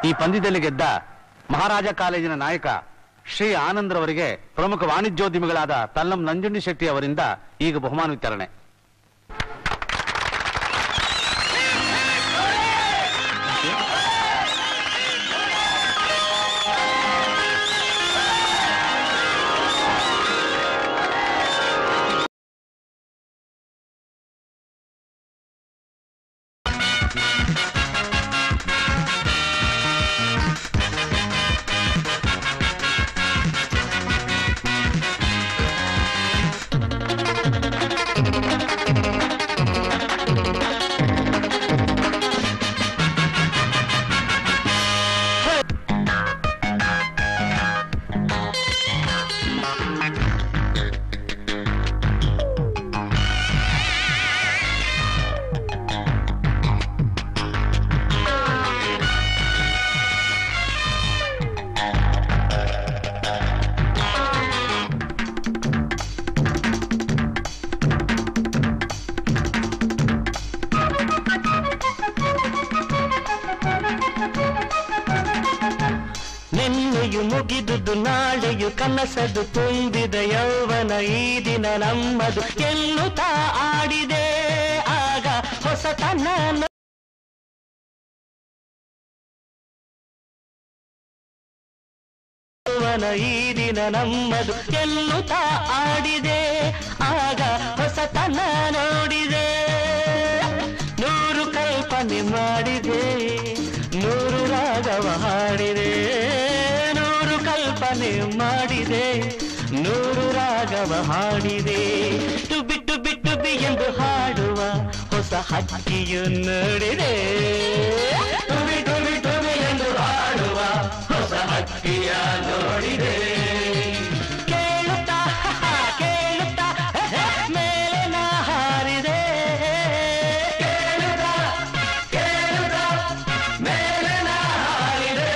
ಈ ಪಂದ್ಯದಲ್ಲಿ ಗೆದ್ದ ಮಹಾರಾಜ ಕಾಲೇಜಿನ ನಾಯಕ ಶ್ರೀ ಆನಂದ್ರವರಿಗೆ ಪ್ರಮುಖ ವಾಣಿಜ್ಯೋದ್ಯಮಿಗಳಾದ ತಲ್ಲಂ ನಂಜುಂಡಿ ಶೆಟ್ಟಿ ಅವರಿಂದ ಈಗ ಬಹುಮಾನ ವಿತರಣೆ ನಿನ್ನೆಯು ಮುಗಿದುದು ನಾಳೆಯು ಕನಸದು ತುಂಬಿದ ಯೌವನ ಈ ದಿನ ನಮ್ಮದು ಎನ್ನುತ್ತಾ ಆಡಿದೆ ಆಗ ಹೊಸತನ ಯೌವನ ಈ ದಿನ ನಮ್ಮದು ಎನ್ನುತ್ತಾ ಆಡಿದೆ ಆಗ ಹೊಸತನ ನೋಡಿದೆ ನೂರು ಕಲ್ಪನೆ ಮಾಡಿದೆ ನೂರು ರಾಗವ ಹಾಡಿದೆ ನೂರು ಕಲ್ಪನೆ ಮಾಡಿದೆ ನೂರು ರಾಗವ ಹಾಡಿದೆ ಟುಬಿ ಟುಬಿ ಟುಬಿ ಎಂದು ಹಾಡುವ ಹೊಸ ಹಕ್ಕಿಯು ನೋಡಿದೆ ಟುಬಿ ಟುಬಿ ಟುಬಿ ಎಂದು ಹಾಡುವ ಹೊಸ ಹಕ್ಕಿಯ ನೋಡಿದೆ ಕೇಳುತ್ತಾ ಕೇಳುತ್ತಾ ಮೇಲೆ ನಾ ಹಾರಿದೆ ಕೇಳುತ್ತಾ ಕೇಳುತ್ತಾ ಮೇಲೆ ನಾ ಹಾರಿದೆ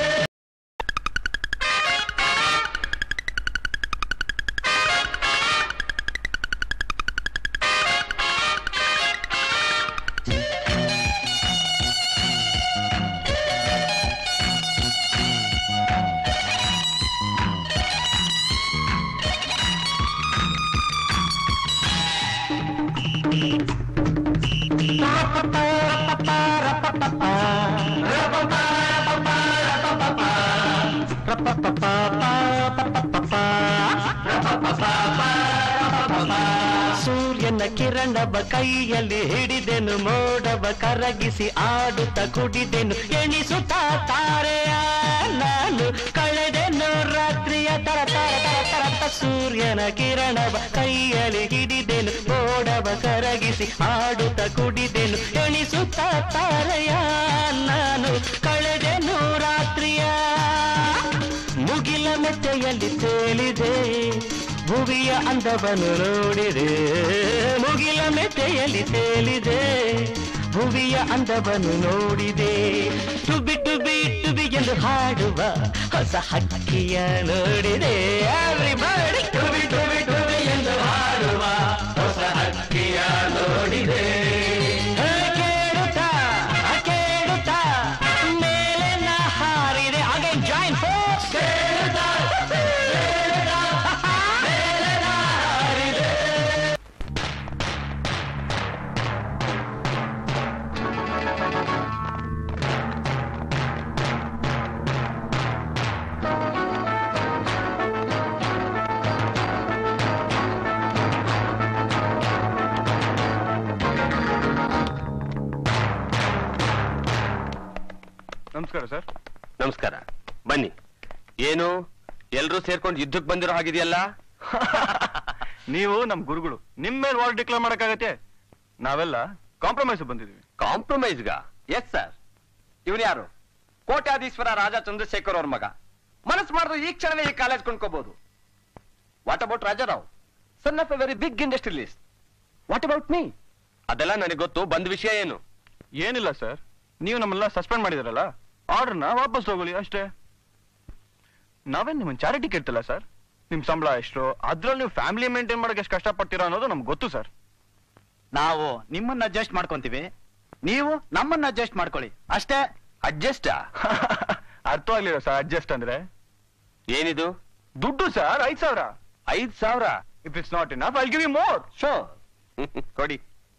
ಸೂರ್ಯನ ಕಿರಣವ ಕೈಯಲ್ಲಿ ಹಿಡಿದೆನು ಮೋಡವ ಕರಗಿಸಿ ಆಡುತ್ತ ಕುಡಿದೆನು ಎಣಿಸುತ್ತಾ ತಾರೆಯ ನಾನು ಕಳೆದೆನು ರಾತ್ರಿಯ ತರ ತರ ತರ ತರ ಸೂರ್ಯನ ಕಿರಣವ ಕೈಯಲ್ಲಿ ಹಿಡಿದೆನು ಮೋಡವ ಕರಗಿಸಿ ಆಡುತ್ತ ಕುಡಿದೆನು ಎಣಿಸುತ್ತಾ ತಾರೆಯ ನಾನು ಕಳೆದೆನು ರಾತ್ರಿಯ ಮುಗಿಲ ಮೆತ್ತೆಯಲ್ಲಿ ತೇಲಿದೆ ಭುವಿಯ ಅಂದವನ್ನು ನೋಡಿದೆ ಮುಗಿಲ ಮೆತ್ತೆಯಲ್ಲಿ ತೇಲಿದೆ ಭುವಿಯ ಅಂದವನ್ನು ನೋಡಿದೆ ಟುಬಿ ಟುಬಿ ಟುಬಿ ಎಂದು ಹಾಡುವ ಹೊಸ ಹಕ್ಕಿಯ ನೋಡಿದೆ Everybody, ಟುಬಿ ಟುಬಿ ಟುಬಿ ಎಂದು ಹಾಡುವ ಹೊಸ ಹಕ್ಕಿಯ ನೋಡಿದೆ ಕೇಳುತ್ತಾ ಕೇಳುತ್ತಾ ಮೇಲೆ ನಾ ಹಾರಿದೆ ಅಗೇನ್ ಜಾಯಿನ್ ಫೋರ್ಸ್ ಕೇಳುತ್ತಾ ಕೇಳುತ್ತಾ, ಮೇಲೆ ನಾ ಹಾರಿದೆ ನಮಸ್ಕಾರ ಸರ್ ನಮಸ್ಕಾರ ಬನ್ನಿ ಏನು ಎಲ್ರೂ ಸೇರ್ಕೊಂಡು ಯುದ್ಧಕ್ಕೆ ಬಂದಿರೋ ಹಾಗಿದೆಯಲ್ಲ ನೀವು ನಮ್ ಗುರುಗಳು ನಿಮ್ ಮೇಲೆ ವಾರ್ ಡಿಕ್ಲೇರ್ ಮಾಡಕ್ಕಾಗತ್ತೆ ನಾವೆಲ್ಲ ಕಾಂಪ್ರಮೈಸ್ ಬಂದಿದೀವಿ ಕಾಂಪ್ರಮೈಸ್ಗ ಎಸ್ ಸರ್ ಇವನು ಯಾರು ಕೋಟ್ಯಾಧೀಶ್ವರ ರಾಜಾ ಚಂದ್ರಶೇಖರ್ ಅವ್ರ ಮಗ ಮನಸ್ಸು ಮಾಡಿದ್ರೆ ಈ ಕ್ಷಣವೇ ಈ ಕಾಲೇಜ್ ಕೊಂಡ್ಕೋಬಹುದು what about Raja Rao son of a very big industrialist what about me ಅದೆಲ್ಲ ನನಗೆ ಗೊತ್ತು ಬಂದ ವಿಷಯ ಏನು ಏನಿಲ್ಲ ಸರ್ ನೀವು ನಮ್ಮೆಲ್ಲ ಸಸ್ಪೆಂಡ್ ಮಾಡಿದಿರಲ್ಲ ಆರ್ಡರ್ನ ವಾಪಸ್ ತಗೊಳ್ಳಿ ಅಷ್ಟೇ ನಾವೇನ್ ನಿಮ್ಮನ್ನ ಚಾರಿಟಿ ಕೇಳ್ತಿಲ್ಲ ಸರ್ ನಿಮ್ ಸಂಬಳ ಎಷ್ಟು ಅದ್ರಲ್ಲಿ ನೀವು ಫ್ಯಾಮಿಲಿ ಮೇಂಟೈನ್ ಮಾಡಕ್ಕೆ ಎಷ್ಟು ಕಷ್ಟಪಡ್ತೀರಾ ಅನ್ನೋದು ನಮ್ಗೆ ಗೊತ್ತು ಸರ್ ನಾವು ನಿಮ್ಮನ್ನ ಅಡ್ಜಸ್ಟ್ ಮಾಡ್ಕೊಂತೀವಿ ನೀವು ನಮ್ಮನ್ನ ಅಡ್ಜಸ್ಟ್ ಮಾಡ್ಕೊಳ್ಳಿ ಅಷ್ಟೇ ಅಡ್ಜಸ್ಟ್ ಅರ್ಥವಾಗ್ಲಿಲ್ಲ ಸರ್ ಅಡ್ಜಸ್ಟ್ ಅಂದ್ರೆ ಏನಿದು ದುಡ್ಡು ಸರ್ ಐದ್ ಸಾವಿರ ಐದ್ ಸಾವಿರ if it's not enough I give you more ಶೋ ಕೊಡಿ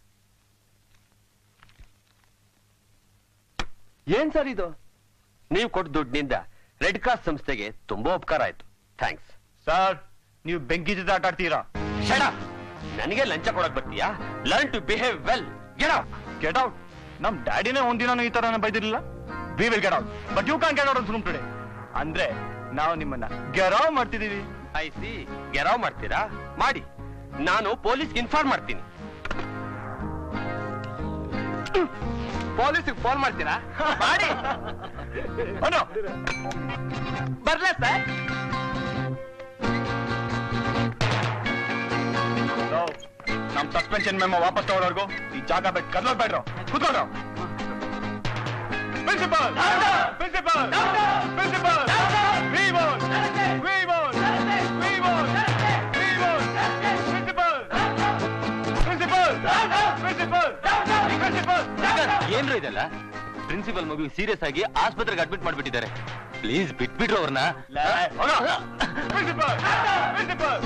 ಏನ್ ಸರ್ ಇದು ನೀವು ಕೊಟ್ಟ ದುಡ್ಡಿನಿಂದ ರೆಡ್ ಕ್ರಾಸ್ ಸಂಸ್ಥೆಗೆ ತುಂಬಾ ಉಪಕಾರ ಆಯ್ತು ಥ್ಯಾಂಕ್ಸ್ ಸರ್ ನೀವು ಬೆಂಕಿ ಜೊತೆ ಆಟ ಆಡ್ತೀರಾ ಶಡ ನನಗೆ ಲಂಚ ಕೊಡಕ್ ಬರ್ತೀಯಾ learn to behave well get out get out ನಮ್ ಡ್ಯಾಡಿನೇ ಒಂದಿನ ಈ ತರ ಬೈದಿರ್ಲಿಲ್ಲ we will get out but you can get out from today ಅಂದ್ರೆ ನಾವು ನಿಮ್ಮನ್ನ ಗೆರಾವ್ ಮಾಡ್ತಿದೀವಿ ಐ ಸಿ ಗೆರಾವ್ ಮಾಡ್ತೀರಾ ಮಾಡಿ ನಾನು ಪೊಲೀಸ್ಗೆ ಇನ್ಫಾರ್ಮ್ ಮಾಡ್ತೀನಿ ಪೊಲೀಸಿಗೆ ಫೋನ್ ಮಾಡ್ತೀರಾ ಮಾಡಿ ಅನೋ ಬರ್ಲಾ ಸರ್ ನಮ್ ಸಸ್ಪೆನ್ಷನ್ ಮೆಮೋ ವಾಪಸ್ ತಗೊಳ್ಳೋರ್ಗು ಈ ಜಾಗ ಬಿಟ್ಟು ಕದ್ಲೋಗ್ ಬೇಡ್ರು ಕೂತ್ಕೊಂಡ್ರು principal principal principal we vote we vote we vote we vote principal principal principal principal ಏನ್ರಿ ಇದೆಲ್ಲ ಪ್ರಿನ್ಸಿಪಲ್ ಮಗು ಸೀರಿಯಸ್ ಆಗಿ ಆಸ್ಪತ್ರೆಗೆ ಅಡ್ಮಿಟ್ ಮಾಡ್ಬಿಟ್ಟಿದ್ದಾರೆ ಪ್ಲೀಸ್ ಬಿಟ್ಬಿಟ್ರು ಅವ್ರನ್ನ ಪ್ರಿನ್ಸಿಪಲ್ ಪ್ರಿನ್ಸಿಪಲ್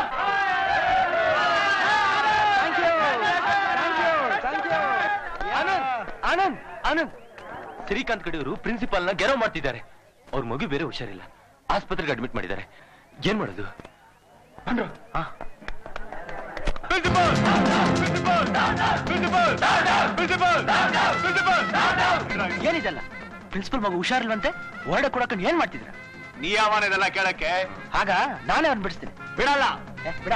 ಆನಂದ್ ಆನಂದ್ ಆನಂದ್ ಶ್ರೀಕಾಂತ್ ಕಡೆಯವರು ಪ್ರಿನ್ಸಿಪಾಲ್ ನ ಗೆರವ್ ಮಾಡ್ತಿದ್ದಾರೆ ಅವ್ರ ಮಗು ಬೇರೆ ಹುಷಾರಿಲ್ಲ ಆಸ್ಪತ್ರೆಗೆ ಅಡ್ಮಿಟ್ ಮಾಡಿದ್ದಾರೆ ಏನ್ ಮಾಡೋದು ಆ, principal principal principal principal principal ಏನಿದಲ್ಲ ಪ್ರಿನ್ಸಿಪಲ್ ಮಗು ಹುಷಾರಿಲ್ವಂತೆ ಹೊರಡೆ ಕೊಡಕೊಂಡು ಏನ್ ಮಾಡ್ತಿದ್ರ ನೀ ಯಾವನ ಇದೆಲ್ಲ ಕೇಳಕ್ಕೆ ಆಗ ನಾನೇ ಅವ್ನ್ ಬಿಡಿಸ್ತೀನಿ ಬಿಡಲ್ಲ ಏ, ಬಿಡ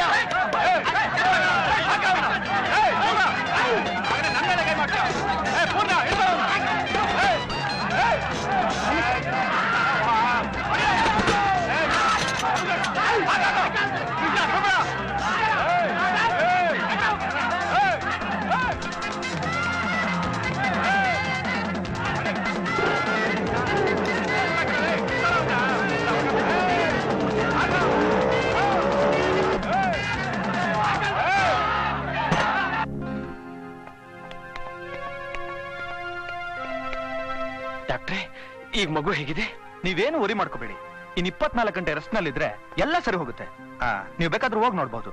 ಡಾಕ್ಟ್ರೆ ಈಗ ಮಗು ಹೇಗಿದೆ ನೀವೇನು ವರಿ ಮಾಡ್ಕೋಬೇಡಿ ಇನ್ ಇಪ್ಪತ್ನಾಲ್ಕು ಗಂಟೆ ರೆಸ್ಟ್ ನಲ್ಲಿದ್ರೆ ಎಲ್ಲ ಸರಿ ಹೋಗುತ್ತೆ ಆ, ನೀವು ಬೇಕಾದ್ರೂ ಹೋಗಿ ನೋಡ್ಬೋದು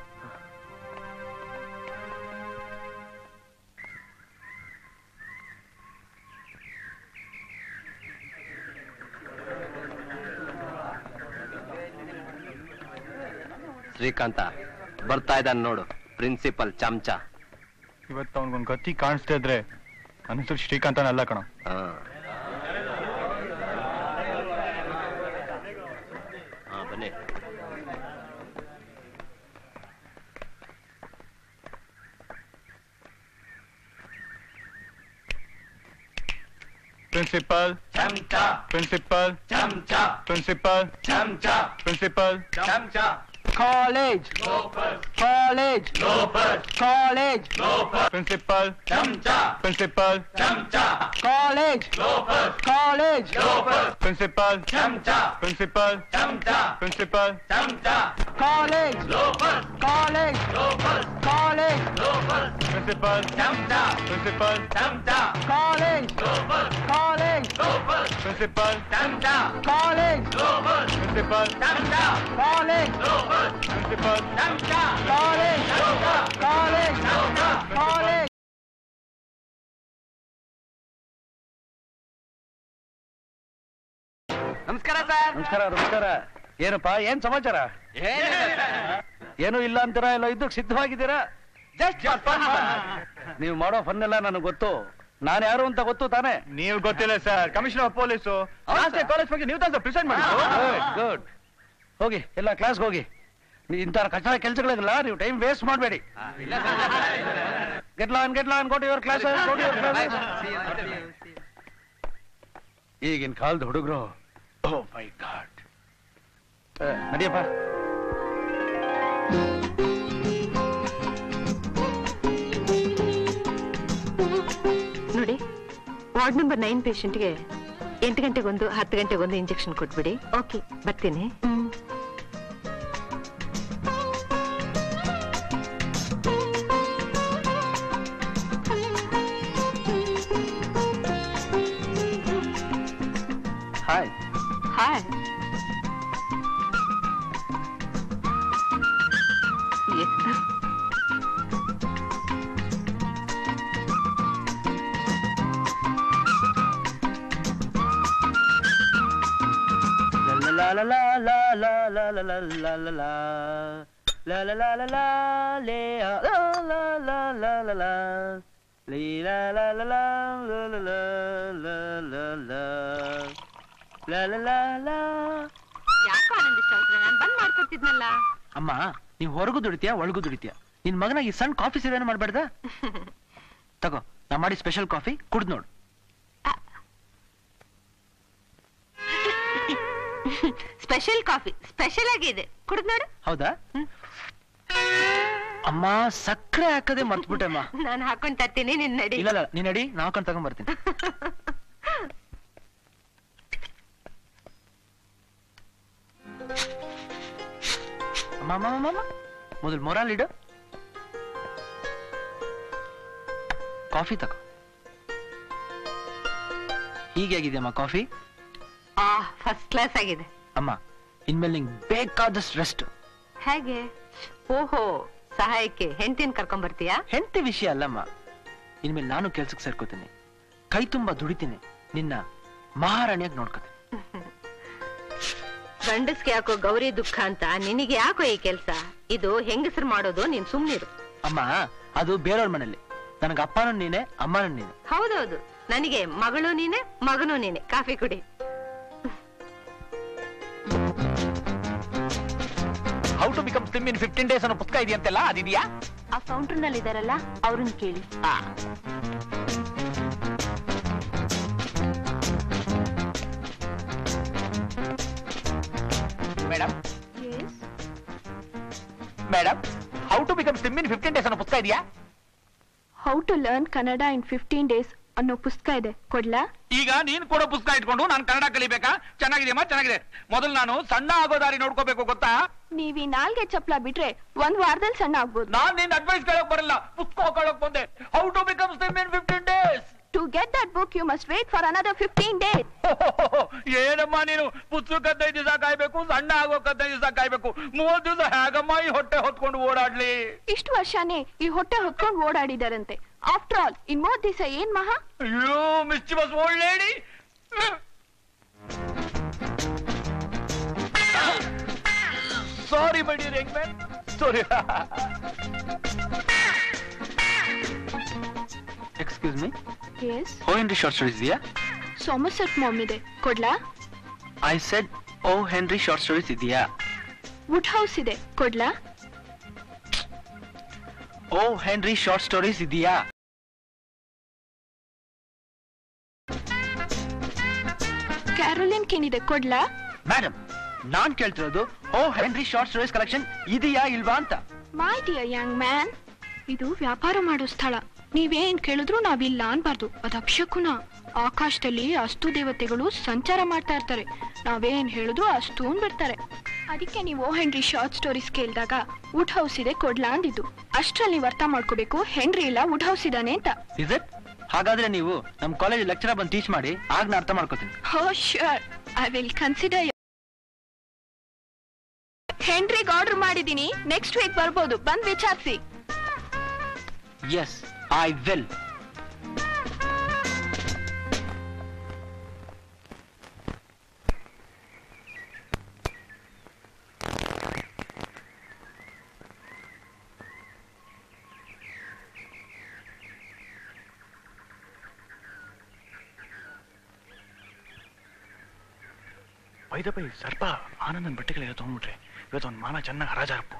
ಶ್ರೀಕಾಂತ ಬರ್ತಾ ಇದ್ದಾನೆ ನೋಡು ಪ್ರಿನ್ಸಿಪಲ್ ಚಮಚ ಇವತ್ತು ಅವನಿಗೊಂದು ಗತಿ ಕಾಣಿಸ್ತಾ ಇದ್ರೆ ಅನಿಸು ಶ್ರೀಕಾಂತನಲ್ಲ ಕಣ ಹಾ ಹಾ ಬನ್ನಿ principal principal principal principal college college college principal principal college college principal principal principal college college college principal principal college college principal college principal college principal college college college ನಮಸ್ಕಾರ ಸರ್ ನಮಸ್ಕಾರ ನಮಸ್ಕಾರ ಏನಪ್ಪ ಏನ್ ಸಮಾಚಾರ ಏನು ಇಲ್ಲ ಅಂತೀರಾ ಎಲ್ಲ ಇದ್ದಕ್ಕೆ ಸಿದ್ಧವಾಗಿದ್ದೀರಾ ಜಸ್ಟ್ ನೀವು ಮಾಡೋ ಫನ್ ಎಲ್ಲ ನನಗೆ ಗೊತ್ತು ನಾನು ಯಾರು ಅಂತ ಗೊತ್ತು ತಾನೇ ನೀವು ಗೊತ್ತಿಲ್ಲ sir commissioner of police college ಬಗ್ಗೆ ನೀವು ತಾನು ಪ್ರೆಸೆಂಟ್ ಮಾಡಿ ಗುಡ್ ಗುಡ್ ಹೋಗಿ ಎಲ್ಲ ಕ್ಲಾಸ್ಗೆ ಹೋಗಿ ನೀ- ಇಂಥ ಕಷ್ಟ ಕೆಲಸಗಳಿಗೆಲ್ಲ ನೀವು ಟೈಮ್ ವೇಸ್ಟ್ ಮಾಡಬೇಡಿ get along get along go to your class ಈಗಿನ ಕಾಲದ ಹುಡುಗರು ಓ ಮೈ ಗಾಡ್ ನಡಿಯಪ್ಪ ನೋಡಿ ವಾರ್ಡ್ ನಂಬರ್ ನೈನ್ ಪೇಷಂಟ್ಗೆ ಎಂಟು ಗಂಟೆಗೊಂದು ಹತ್ತು ಗಂಟೆಗೊಂದು ಇಂಜೆಕ್ಷನ್ ಕೊಟ್ಬಿಡಿ ಓಕೆ ಬರ್ತೀನಿ ಹಾಯ್ ಹಾಯ್ ಯಾಕೋ ಆನಂದ್ ಇಷ್ಟ ಆಗ್ತದೆ ನಾನು ಬಂದ್ ಮಾಡ್ಕೊಡ್ತಿದ್ನಲ್ಲ ಅಮ್ಮ ನೀವ್ ಹೊರಗೂ ದುಡಿತೀಯ ಒಳಗೂ ದುಡಿತೀಯ ನಿನ್ ಮಗನ ಈ ಸಣ್ಣ ಕಾಫಿ ಸೇವೆನ ಮಾಡ್ಬೇಡ್ದ ತಗೋ ನಾ ಮಾಡಿ ಸ್ಪೆಷಲ್ ಕಾಫಿ ಕುಡ್ದ್ ನೋಡು ಸ್ಪೆಷಲ್ ಕಾಫಿ ಸ್ಪೆಷಲ್ ಆಗಿದೆ ಕುಡ್ದು ನೋಡು ಹೌದಾ ಅಮ್ಮ ಸಕ್ಕರೆ ಹಾಕದೆ ಮರ್ತ್ಬಿಟ್ಟೆ ಅಮ್ಮ ನಾನು ಹಾಕೊಂಡ್ ತರ್ತೀನಿ ನಿನ್ ನಡಿ ಇಲ್ಲ ಇಲ್ಲ ನೀನ್ ನಡಿ ನಾ ಹಾಕೊಂಡ್ ತಗೊಂಡ್ ಬರ್ತೀನಿ ಅಮ್ಮ ಅಮ್ಮ ಅಮ್ಮ, ಅಮ್ಮ ಮೊದಲು ಮೊರಾಲ್ ಇಡು ಕಾಫಿ ತಗೋ ಹೀಗೆ ಆಗಿದೆಯಮ್ಮ ಕಾಫಿ ಆ ಫಸ್ಟ್ ಕ್ಲಾಸ್ ಆಗಿದೆ ಅಮ್ಮ ಇನ್ಮೇಲೆ ನಿಂಗೆ ಬೇಕಾದಷ್ಟು ರೆಸ್ಟ್ ಹೇಗೆ ಓಹೋ ಸಹಾಯಕ್ಕೆ ಹೆಂಡತಿನ ಕರ್ಕೊಂಡ್ ಬರ್ತೀಯಾ ಹೆಂಡತಿ ವಿಷಯ ಅಲ್ಲಮ್ಮ ಇನ್ಮೇಲೆ ನಾನು ಕೆಲ್ಸಕ್ಕೆ ಸೇರ್ಕೋತೀನಿ ಕೈ ತುಂಬಾ ದುಡಿತೀನಿ ನಿನ್ನ ಮಹಾರಾಣಿಯಾಗಿ ನೋಡ್ಕೋತೀನಿ ಗಂಡಸ್ಗೆ ಯಾಕೋ ಗೌರಿ ದುಃಖ ಅಂತ ನಿನಗೆ ಯಾಕೋ ಈ ಕೆಲ್ಸ ಇದು ಹೆಂಗಸರು ಮಾಡೋದು ನೀನ್ ಸುಮ್ನಿರು ಅಮ್ಮ ಅದು ಬೇರೆಯವ್ರ ಮನೇಲಿ ನನಗೆ ಅಪ್ಪನೂ ನೀನೆ ಅಮ್ಮನೂ ನೀನೆ ಹೌದೌದು ನನಗೆ ಮಗಳು ನೀನೆ ಮಗನೂ ನೀನೆ ಕಾಫಿ ಕುಡಿ how to become slim in fifteen days ಅನ್ನೋ ಪುಸ್ತಕ ಇದೆಯಂತೆಲ್ಲ ಅದಿದೆಯಾ ಆ ಕೌಂಟರ್ ನಲ್ಲಿ ಇದಾರಲ್ಲ ಅವ್ರನ್ನ ಕೇಳಿ madam madam how to become slim in fifteen days ಅನ್ನೋ ಪುಸ್ತಕ ಇದೆಯಾ how to learn Kannada in fifteen days ಅನ್ನೋ ಪುಸ್ತಕ ಇದೆ ಕೊಡ್ಲಾ ಈಗ ನೀನ್ ಕೊಡೋ ಪುಸ್ತಕ ಇಟ್ಕೊಂಡು ನಾನು ಕನ್ನಡ ಕಲಿಬೇಕಾ ಚೆನ್ನಾಗಿದೆಯಮ್ಮ ಚೆನ್ನಾಗಿದೆ ಮೊದಲು ನಾನು ಸಣ್ಣ ಆಗೋ ದಾರಿ ನೋಡ್ಕೋಬೇಕು ಗೊತ್ತಾ ನೀವ್ ಈ ನಾಲ್ಗೆ ಚಪ್ಲ ಬಿಟ್ರೆ ಒಂದ್ ವಾರದಲ್ಲಿ ಸಣ್ಣ ಆಗ್ಬೋದು ನಾನ್ ನಿನ್ ಅಡ್ವೈಸ್ ಕೇಳಕ್ ಬರಲ್ಲ ಪುಸ್ತಕ ಕೇಳಕ್ ಬಂದೆ how to become slim in fifteen days to get that book you must wait for another fifteen days ಏನಮ್ಮ ನೀನು ಪುಸ್ತಕ ಹದಿನೈದು ದಿವಸ ಕಾಯ್ಬೇಕು ಸಣ್ಣ ಆಗೋಕ್ ಹದಿನೈದು ದಿವಸ ಕಾಯ್ಬೇಕು ಮೂವತ್ತು ದಿವಸ ಹೇಗಮ್ಮ ಈ ಹೊಟ್ಟೆ ಹೊತ್ಕೊಂಡು ಓಡಾಡ್ಲಿ ಇಷ್ಟು ವರ್ಷನೇ ಈ ಹೊಟ್ಟೆ ಹೊತ್ಕೊಂಡು ಓಡಾಡಿದಾರಂತೆ ಆಫ್ಟರ್ ಆಲ್ ಇನ್ ಮೂವತ್ ದಿವಸ ಏನ್ ಮಹಾ ಅಯ್ಯೋ mischievous old lady sorry my dear young man sorry excuse me yes O Henry short stories ಇದೆಯಾ ಸೋಮಸೆಟ್ ಮಾಮ್ ಇದೆ ಕೊಡ್ಲಾ I said O Henry short stories ಇದೆಯಾ ವುಡ್ ಹೌಸ್ ಇದೆ ಕೊಡ್ಲಾ ಓ ಹೆನ್ರಿ ಶಾರ್ಟ್ ಸ್ಟೋರೀಸ್ ಇದೆಯಾ ಕ್ಯಾರೋಲಿನ್ ಕಿನ್ ಇದೆ ಕೊಡ್ಲಾ madam ನಾನ್ ಕೇಳ್ತಿರೋದು O Henry short stories collection ಇದೆಯಾ ಇಲ್ವಾ ಅಂತ ಮೈ ಡಿಯರ್ ಯಂಗ್ ಮ್ಯಾನ್ ಇದು ವ್ಯಾಪಾರ ಮಾಡೋ ಸ್ಥಳ ನೀವೇನ್ ಕೇಳಿದ್ರು ನಾವಿಲ್ಲ ಅನ್ಬಾರ್ದು ಅದ್ ಅಪಶಕುನ ಆಕಾಶದಲ್ಲಿ ಅಸ್ತು ದೇವತೆಗಳು ಸಂಚಾರ ಮಾಡ್ತಾ ಇರ್ತಾರೆ ನಾವೇನ್ ಹೇಳಿದ್ರು ಅಸ್ತು ಬಿಡ್ತಾರೆ ಅದಕ್ಕೆ ನೀವು ಓ ಹೆನ್ರಿ ಶಾರ್ಟ್ ಸ್ಟೋರೀಸ್ ಕೇಳಿದಾಗ ವುಡ್ ಹೌಸ್ ಇದೆ ಕೊಡ್ಲಾ ಅಂದಿದ್ದು ಅಷ್ಟ್ರಲ್ಲಿ ನೀವು ಅರ್ಥ ಮಾಡ್ಕೋಬೇಕು ಹೆನ್ರಿ ಇಲ್ಲ ವುಡ್ ಹೌಸ್ ಇದಾನೆ ಅಂತ ಇಸ್ ಇಟ್ ಹಾಗಾದ್ರೆ ನೀವು ನಮ್ ಕಾಲೇಜ್ ಲೆಕ್ಚರ್ ಬಂದು ಟೀಚ್ ಮಾಡಿ ಆಗ ನಾ ಅರ್ಥ ಮಾಡ್ಕೋತೀನಿ oh sure I will consider ಹೆನ್ರಿಗೆ ಆರ್ಡರ್ ಮಾಡಿದೀನಿ ನೆಕ್ಸ್ಟ್ ವೀಕ್ ಬರ್ಬೋದು ಬಂದ್ ವಿಚಾರಿಸಿ ಎಸ್ ಐ ವಿಲ್ ಬೈದಪ್ಪ ಈ ಸರ್ಪ ಆನಂದನ್ ಬಟ್ಟೆಗಳೆಲ್ಲ ತಗೊಂಡ್ಬಿಟ್ರೆ ಇವತ್ತು ಅವ್ನ ಮಾನ ಚೆನ್ನಾಗಿ ಹರಾಜಾರಪ್ಪು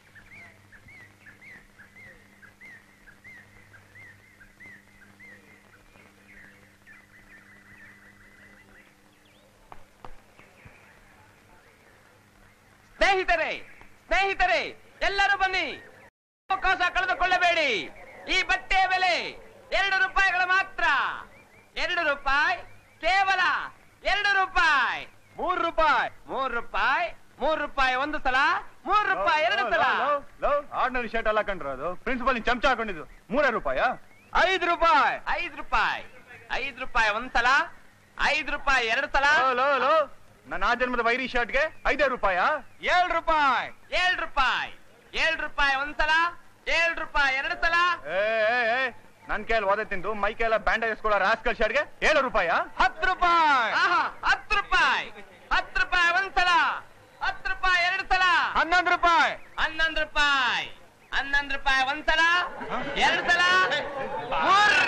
ಸ್ನೇಹಿತರೆ ಸ್ನೇಹಿತರೆ ಎಲ್ಲರೂ ಬನ್ನಿ ಅವಕಾಶ ಕಳೆದುಕೊಳ್ಳಬೇಡಿ ಈ ಬಟ್ಟೆಯ ಬೆಲೆ ಎರಡು ರೂಪಾಯಿಗಳು ಮಾತ್ರ ಎರಡು ರೂಪಾಯಿ ಕೇವಲ ಎರಡು ರೂಪಾಯಿ ಮೂರು ರೂಪಾಯಿ ಮೂರು ರೂಪಾಯಿ ಮೂರು ರೂಪಾಯಿ ಒಂದು ಸಲ ಮೂರು ರೂಪಾಯಿ ಎರಡು ಸಲ ಆರ್ಡಿನರಿ ಶರ್ಟ್ ಅಲ್ಲ ಕಂಡ್ರ ಅದು ಪ್ರಿನ್ಸಿಪಲ್ ಚಮಚ ಹಾಕೊಂಡಿದ್ದು ಮೂರೇ ರೂಪಾಯ ಐದು ರೂಪಾಯಿ ಐದು ರೂಪಾಯಿ ಐದು ರೂಪಾಯಿ ಒಂದ್ ಸಲ ಐದು ರೂಪಾಯಿ ಎರಡು ಸಲ ನನ್ನ ಆ ಜನ್ಮದ ವೈರಿ ಶರ್ಟ್ಗೆ ಐದೇ ರೂಪಾಯ ಏಳ್ ರೂಪಾಯಿ ಏಳ್ ರೂಪಾಯಿ ಏಳ್ ರೂಪಾಯಿ ಒಂದ್ಸಲ ಏಳ್ ರೂಪಾಯಿ ಎರಡು ಸಲ ಏ ಏ, ಏ, ನನ್ ಕೈಯಲ್ಲಿ ಓದೆ ತಿಂದು ಮೈ ಕೈಯೆಲ್ಲ ಬ್ಯಾಂಡೇಜ್ ಹಾಸ್ಕೊಳ್ಳೋ ರಾಸ್ಕಲ್ ಶರ್ಟ್ಗೆ ಏಳು ರೂಪಾಯ ಹತ್ತು ರೂಪಾಯಿ ಹತ್ತು ರೂಪಾಯಿ ಹತ್ತು ರೂಪಾಯಿ ಒಂದ್ಸಲ ಹತ್ತು ರೂಪಾಯಿ ಎರಡು ಸಲ ಹನ್ನೊಂದು ರೂಪಾಯಿ ಹನ್ನೊಂದು ರೂಪಾಯಿ ಹನ್ನೊಂದು ರೂಪಾಯಿ ಒಂದ್ಸಲ ಎರಡು ಸಲ ಮೂರ್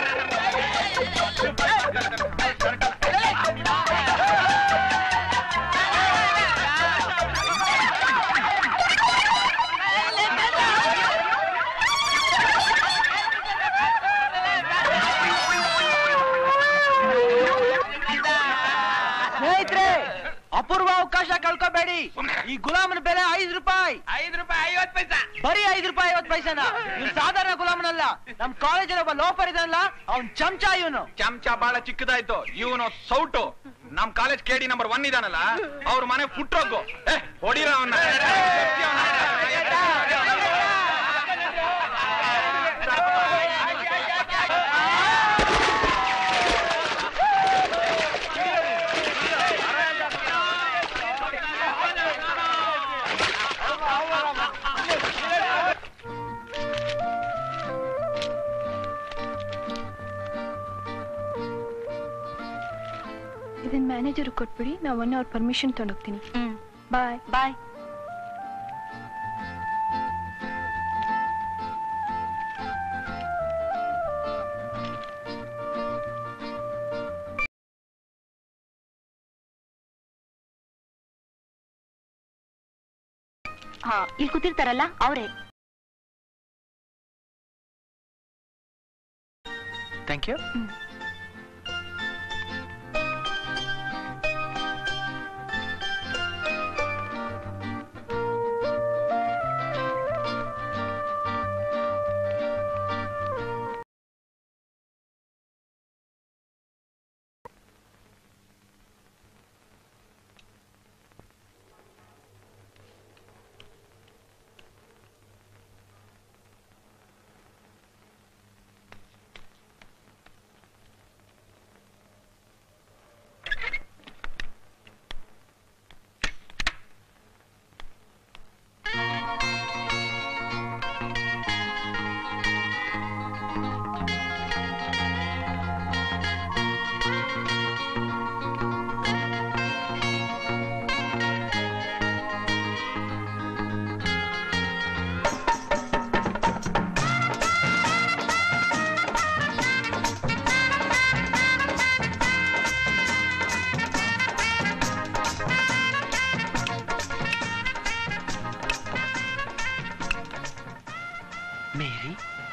ಸ್ನೇಹಿತರೆ ಅಪೂರ್ವ ಅವಕಾಶ ಕಳ್ಕೊಬೇಡಿ ಈ ಗುಲಾಮನ ಬೆಲೆ ಐದು ರೂಪಾಯಿ ಐದು ರೂಪಾಯಿ ಐವತ್ತು ಪೈಸಾ ಬರೀ ಐದು ರೂಪಾಯಿ ಐವತ್ತು ಪೈಸೆನ ಇವ್ನು ಸಾಧಾರಣ ಗುಲಾಮನಲ್ಲ ನಮ್ ಕಾಲೇಜಲ್ಲಿ ಒಬ್ಬ ಲೋಫರ್ ಇದಲ್ಲ ಅವ್ನ್ ಚಮಚ ಇವನು ಚಮಚ ಬಹಳ ಚಿಕ್ಕದಾಯ್ತು ಇವನು ಸೌಟು ನಮ್ ಕಾಲೇಜ್ ಕೆಡಿ ನಂಬರ್ ಒನ್ ಇದಾನಲ್ಲ ಅವ್ರ ಮನೆ ಫುಟ್ರೋಗು ಹೊಡಿರ ಅವನ್ನ ಇದನ್ನ ಮ್ಯಾನೇಜರ್ ಕೊಟ್ಬಿಡಿ ನಾವು ಒನ್ ಅವ್ರ ಪರ್ಮಿಷನ್ ತಗೊಂಡೋಗ್ತೀನಿ ಹ್ಮ್ ಬಾಯ್ ಬಾಯ್ ಹಾ ಇಲ್ಲಿ ಕೂತಿರ್ತಾರಲ್ಲ ಅವರೇ ಥ್ಯಾಂಕ್ ಯು ಮೇರಿ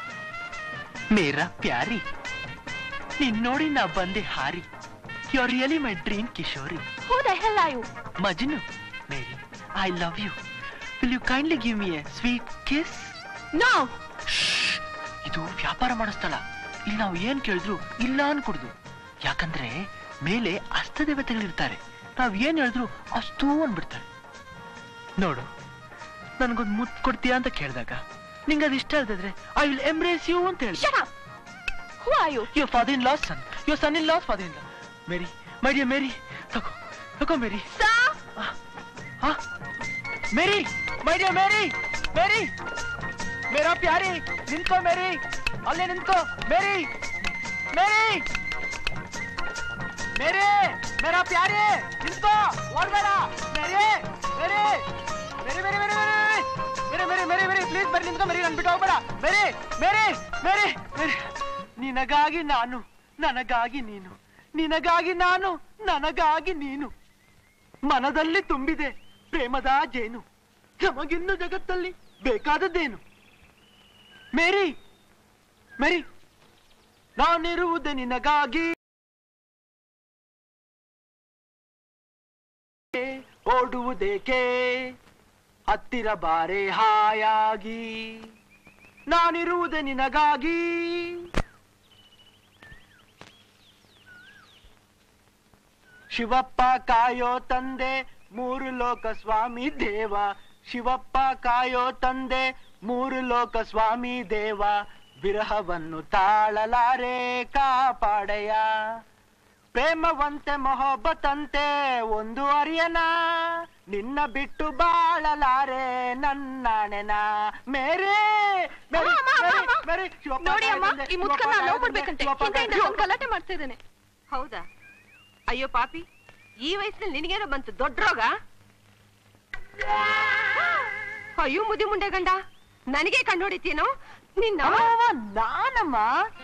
ಮೇರಾ ಪ್ಯಾರಿ ನಿನ್ ನೋಡಿ ನಾ ಬಂದೆ ಹಾರಿ you really my dream Kishori who the hell are you Majnu ಮೇರಿ I love you will you kindly give me a sweet kiss no ಇದು ವ್ಯಾಪಾರ ಮಾಡೋ ಸ್ಥಳ ಇಲ್ಲಿ ನಾವು ಏನ್ ಕೇಳಿದ್ರು ಇಲ್ಲ ಅನ್ಕುಡ್ದು ಯಾಕಂದ್ರೆ ಮೇಲೆ ಅಸ್ತದೇವತೆಗಳಿರ್ತಾರೆ ನಾವ್ ಏನ್ ಹೇಳಿದ್ರು ಅಷ್ಟೂ ಅನ್ಬಿಡ್ತಾರೆ ನೋಡು ನನ್ಗೊಂದ್ ಮುತ್ ಕೊಡ್ತೀಯಾ ಅಂತ ಕೇಳಿದಾಗ ನಿಂಗೆ ಅದು ಇಷ್ಟ ಇಲ್ದಿದ್ರೆ ಐ ವಿಲ್ ಎಂಬ್ರೇಸ್ ಯು ಅಂತ ಹೇಳಿ shut up who are you Your father in law's son. Your son in law's father in law. Mary, my dear Mary. ತಗೋ ತಗೋ ಮೇರಿ ಹಾ ಮೇರಿ ಮೈ ಡಿಯರ್ ಮೇರಿ ಮೇರಿ ಮೇರಾ ಪ್ಯಾರಿ ನಿಂತ್ಕೋ ಮೇರಿ ಅಲ್ಲೇ ನಿಂತ್ಕೋ ಮೇರಿ ಮೇರಿ ಮೇರಿ ಮೇರಾ ಪ್ಯಾರಿ ನಿಂತ್ಕೋ ಓಡ್ಬೇಡ ಮೇರಿ ಮೇರಿ ಮೇರಿ ಮೇರಿ ಮೇರಿ ಮೇರಿ ಮೇರಿ ಮೇರಿ ಮೇರಿ ಪ್ಲೀಸ್ ಬರಿ ನಿಂತ್ಕೋ ಮೇರಿ ನನ್ ಬಿಟ್ಟು ಹೋಗ್ಬೇಡ ಮೇರಿ ಮೇರಿ ಮೇರಿ ಮೇರಿ ನಿನಗಾಗಿ ನಾನು ನನಗಾಗಿ ನೀನು ನಿನಗಾಗಿ ನಾನು ನನಗಾಗಿ ನೀನು ಮನದಲ್ಲಿ ತುಂಬಿದೆ ಪ್ರೇಮದ ಜೇನು ನಮಗಿನ್ನು ಜಗತ್ತಲ್ಲಿ ಬೇಕಾದದ್ದೇನು ಮೇರಿ ಮೇರಿ ನಾನಿರುವುದೇ ನಿನಗಾಗಿ ಓಡುವುದೇಕೆ ಹತ್ತಿರ ಬಾರೆ ಹಾಯಾಗಿ ನಾನಿರುವುದೇ ನಿನಗಾಗಿ ಶಿವಪ್ಪ ಕಾಯೋ ತಂದೆ ಮೂರು ಲೋಕ ಸ್ವಾಮಿ ದೇವ ಶಿವಪ್ಪ ಕಾಯೋ ತಂದೆ ಮೂರು ಲೋಕ ಸ್ವಾಮಿ ದೇವ ವಿರಹವನ್ನು ತಾಳಲಾರೆ ಕಾಪಾಡೆಯ ಪ್ರೇಮವಂತೆ ಮೊಹಬ್ಬತ್ತಂತೆ ಒಂದು ಅರಿಯನ ನಿನ್ನ ಬಿಟ್ಟು ಬಾಳಲಾರೆ ನನ್ನಾಣೆನ ಮೇರೆ ಮೇರಿ, ಅಮ್ಮ, ಅಮ್ಮ, ಮೇರಿ, ಅಮ್ಮ. ಮೇರಿ, ಶಿವಪ್ಪ ನೋಡಿ ಅಮ್ಮ ಕಾಯ್ದಂದೆ, ಈ ಮುದ್ಕನ್ನ ಶಿವಪ್ಪ ಲವ್ ಕಾಯ್ದಂದೆ, ಮಾಡ್ಬೇಕಂತೆ ಶಿವಪ್ಪ ಹಿಂದೆಯಿಂದ ಕಾಯ್ದಂದೆ. ಒಂದ್ ಗಲಾಟೆ ಮಾಡ್ತಾ ಇದ್ದಾನೆ ಹೌದಾ ಅಯ್ಯೋ ಪಾಪಿ ಈ ವಯಸ್ಸಿನಲ್ಲಿ ನಿನಗೇನೋ ಬಂತು ದೊಡ್ಡ ರೋಗ ಅಯ್ಯೋ ಮುದಿ ಮುಂಡೆ ಗಂಡ ನನಗೆ ಕಂಡುಹಿಡಿತೀನೋ ನಿನ್ನ ಅವ್ವ, ಅವ್ವ, ನಾನಮ್ಮ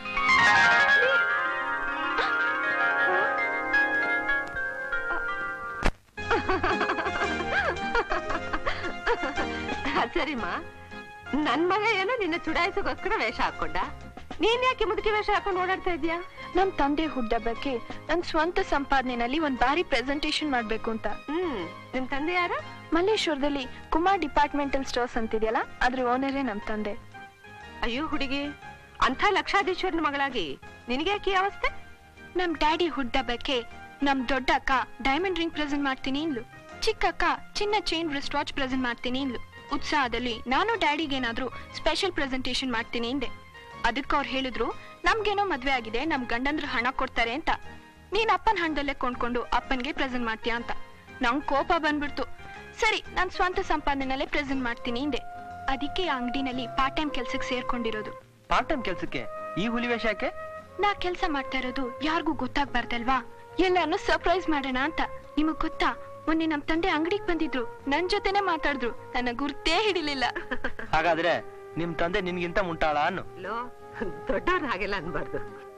ಅದ್ ಸರಿಮ್ಮ ನನ್ ಮಗ ಏನೋ ನಿನ್ನ ಚುಡಾಯಿಸೋಗೋಸ್ಕರ ವೇಷ ಹಾಕೊಂಡ ನೀನ್ ಯಾಕೆ ಮುದುಕಿ ವೇಷ ಹಾಕೊಂಡು ಓಡಾಡ್ತಾ ಇದ್ಯಾ ನಮ್ ತಂದೆ ಹುಟ್ಟಬ್ಬಕ್ಕೆ ನನ್ ಸ್ವಂತ ಸಂಪಾದನೆನಲ್ಲಿ ಒಂದ್ ಬಾರಿ ಪ್ರೆಸೆಂಟೇಶನ್ ಮಾಡ್ಬೇಕು ಅಂತ ಹ್ಮ್ ನಿಮ್ ತಂದೆ ಯಾರು ಮಲ್ಲೇಶ್ವರದಲ್ಲಿ ಕುಮಾರ್ ಡಿಪಾರ್ಟ್ಮೆಂಟಲ್ ಸ್ಟೋರ್ಸ್ ಅಂತಿದೆಯಲ್ಲ ಅದ್ರ ಓನರೇ ನಮ್ ತಂದೆ ಅಯ್ಯೋ ಹುಡುಗಿ ಅಂಥ ಲಕ್ಷಾಧೀಶ್ವರನ ಮಗಳಾಗಿ ನಿನಗೆ ಯಾಕೆ ಈ ಅವಸ್ಥೆ ನಮ್ ಡ್ಯಾಡಿ ಹುಟ್ಟಬ್ಬಕ್ಕೆ ನಮ್ ದೊಡ್ಡ ಅಕ್ಕ ಡೈಮಂಡ್ ರಿಂಗ್ ಪ್ರೆಸೆಂಟ್ ಮಾಡ್ತೀನಿ ಇನ್ಲು ಚಿಕ್ಕ ಅಕ್ಕ ಚಿನ್ನ ಚೈನ್ ರಿಸ್ಟ್ ವಾಚ್ ಪ್ರೆಸೆಂಟ್ ಮಾಡ್ತೀನಿ ಇನ್ಲು ಉತ್ಸಾಹದಲ್ಲಿ ನಾನು ಡ್ಯಾಡಿಗೆ ಏನಾದ್ರೂ ಸ್ಪೆಷಲ್ ಪ್ರೆಸೆಂಟೇಶನ್ ಮಾಡ್ತೀನಿ ಇಂದೆ ಅದಕ್ಕೆ ಅವ್ರು ಹೇಳಿದ್ರು ನಮ್ಗೇನೋ ಮದ್ವೆ ಆಗಿದೆ ನಮ್ ಗಂಡಂದ್ರು ಹಣ ಕೊಡ್ತಾರೆ ಅಂತ ನೀನ್ ಅಪ್ಪನ ಹಣದಲ್ಲೇ ಕೊಂಡ್ಕೊಂಡು ಅಪ್ಪನ್ಗೆ ಪ್ರೆಸೆಂಟ್ ಮಾಡ್ತೀಯ ಅಂತ ನಂಗ್ ಕೋಪ ಬಂದ್ಬಿಡ್ತು ಸರಿ ನಾನ್ ಸ್ವಂತ ಸಂಪಾದನೆಯಲ್ಲೇ ಪ್ರೆಸೆಂಟ್ ಮಾಡ್ತೀನಿ ಇಂದೆ ಅದಕ್ಕೆ ಆ ಅಂಗಡಿನಲ್ಲಿ ಪಾರ್ಟ್ ಟೈಮ್ ಕೆಲ್ಸಕ್ಕೆ ಸೇರ್ಕೊಂಡಿರೋದು ಪಾರ್ಟ್ ಟೈಮ್ ಕೆಲ್ಸಕ್ಕೆ ಈ ಹುಲಿ ವೇಷ ಯಾಕೆ ನಾ ಕೆಲ್ಸ ಮಾಡ್ತಾ ಇರೋದು ಯಾರಿಗೂ ಗೊತ್ತಾಗ್ಬಾರ್ದಲ್ವಾ ಎಲ್ಲಾನು ಸರ್ಪ್ರೈಸ್ ಮಾಡೋಣ ಅಂತ ನಿಮಗ್ ಗೊತ್ತಾ ಮೊನ್ನೆ ನಮ್ ತಂದೆ ಅಂಗಡಿಗೆ ಬಂದಿದ್ರು ನನ್ ಜೊತೆನೆ ಮಾತಾಡಿದ್ರು ನನ್ನ ಗುರ್ತೇ ಹಿಡಿಲಿಲ್ಲ ಹಾಗಾದ್ರೆ ನಿಮ್ ತಂದೆ ನಿನ್ಗಿಂತ ಮುಂಟಾಳ ಅನ್ನು ಲೋ ದೊಡ್ಡವ್ರ ಹಾಗೆಲ್ಲ ಅನ್ಬಾರ್ದು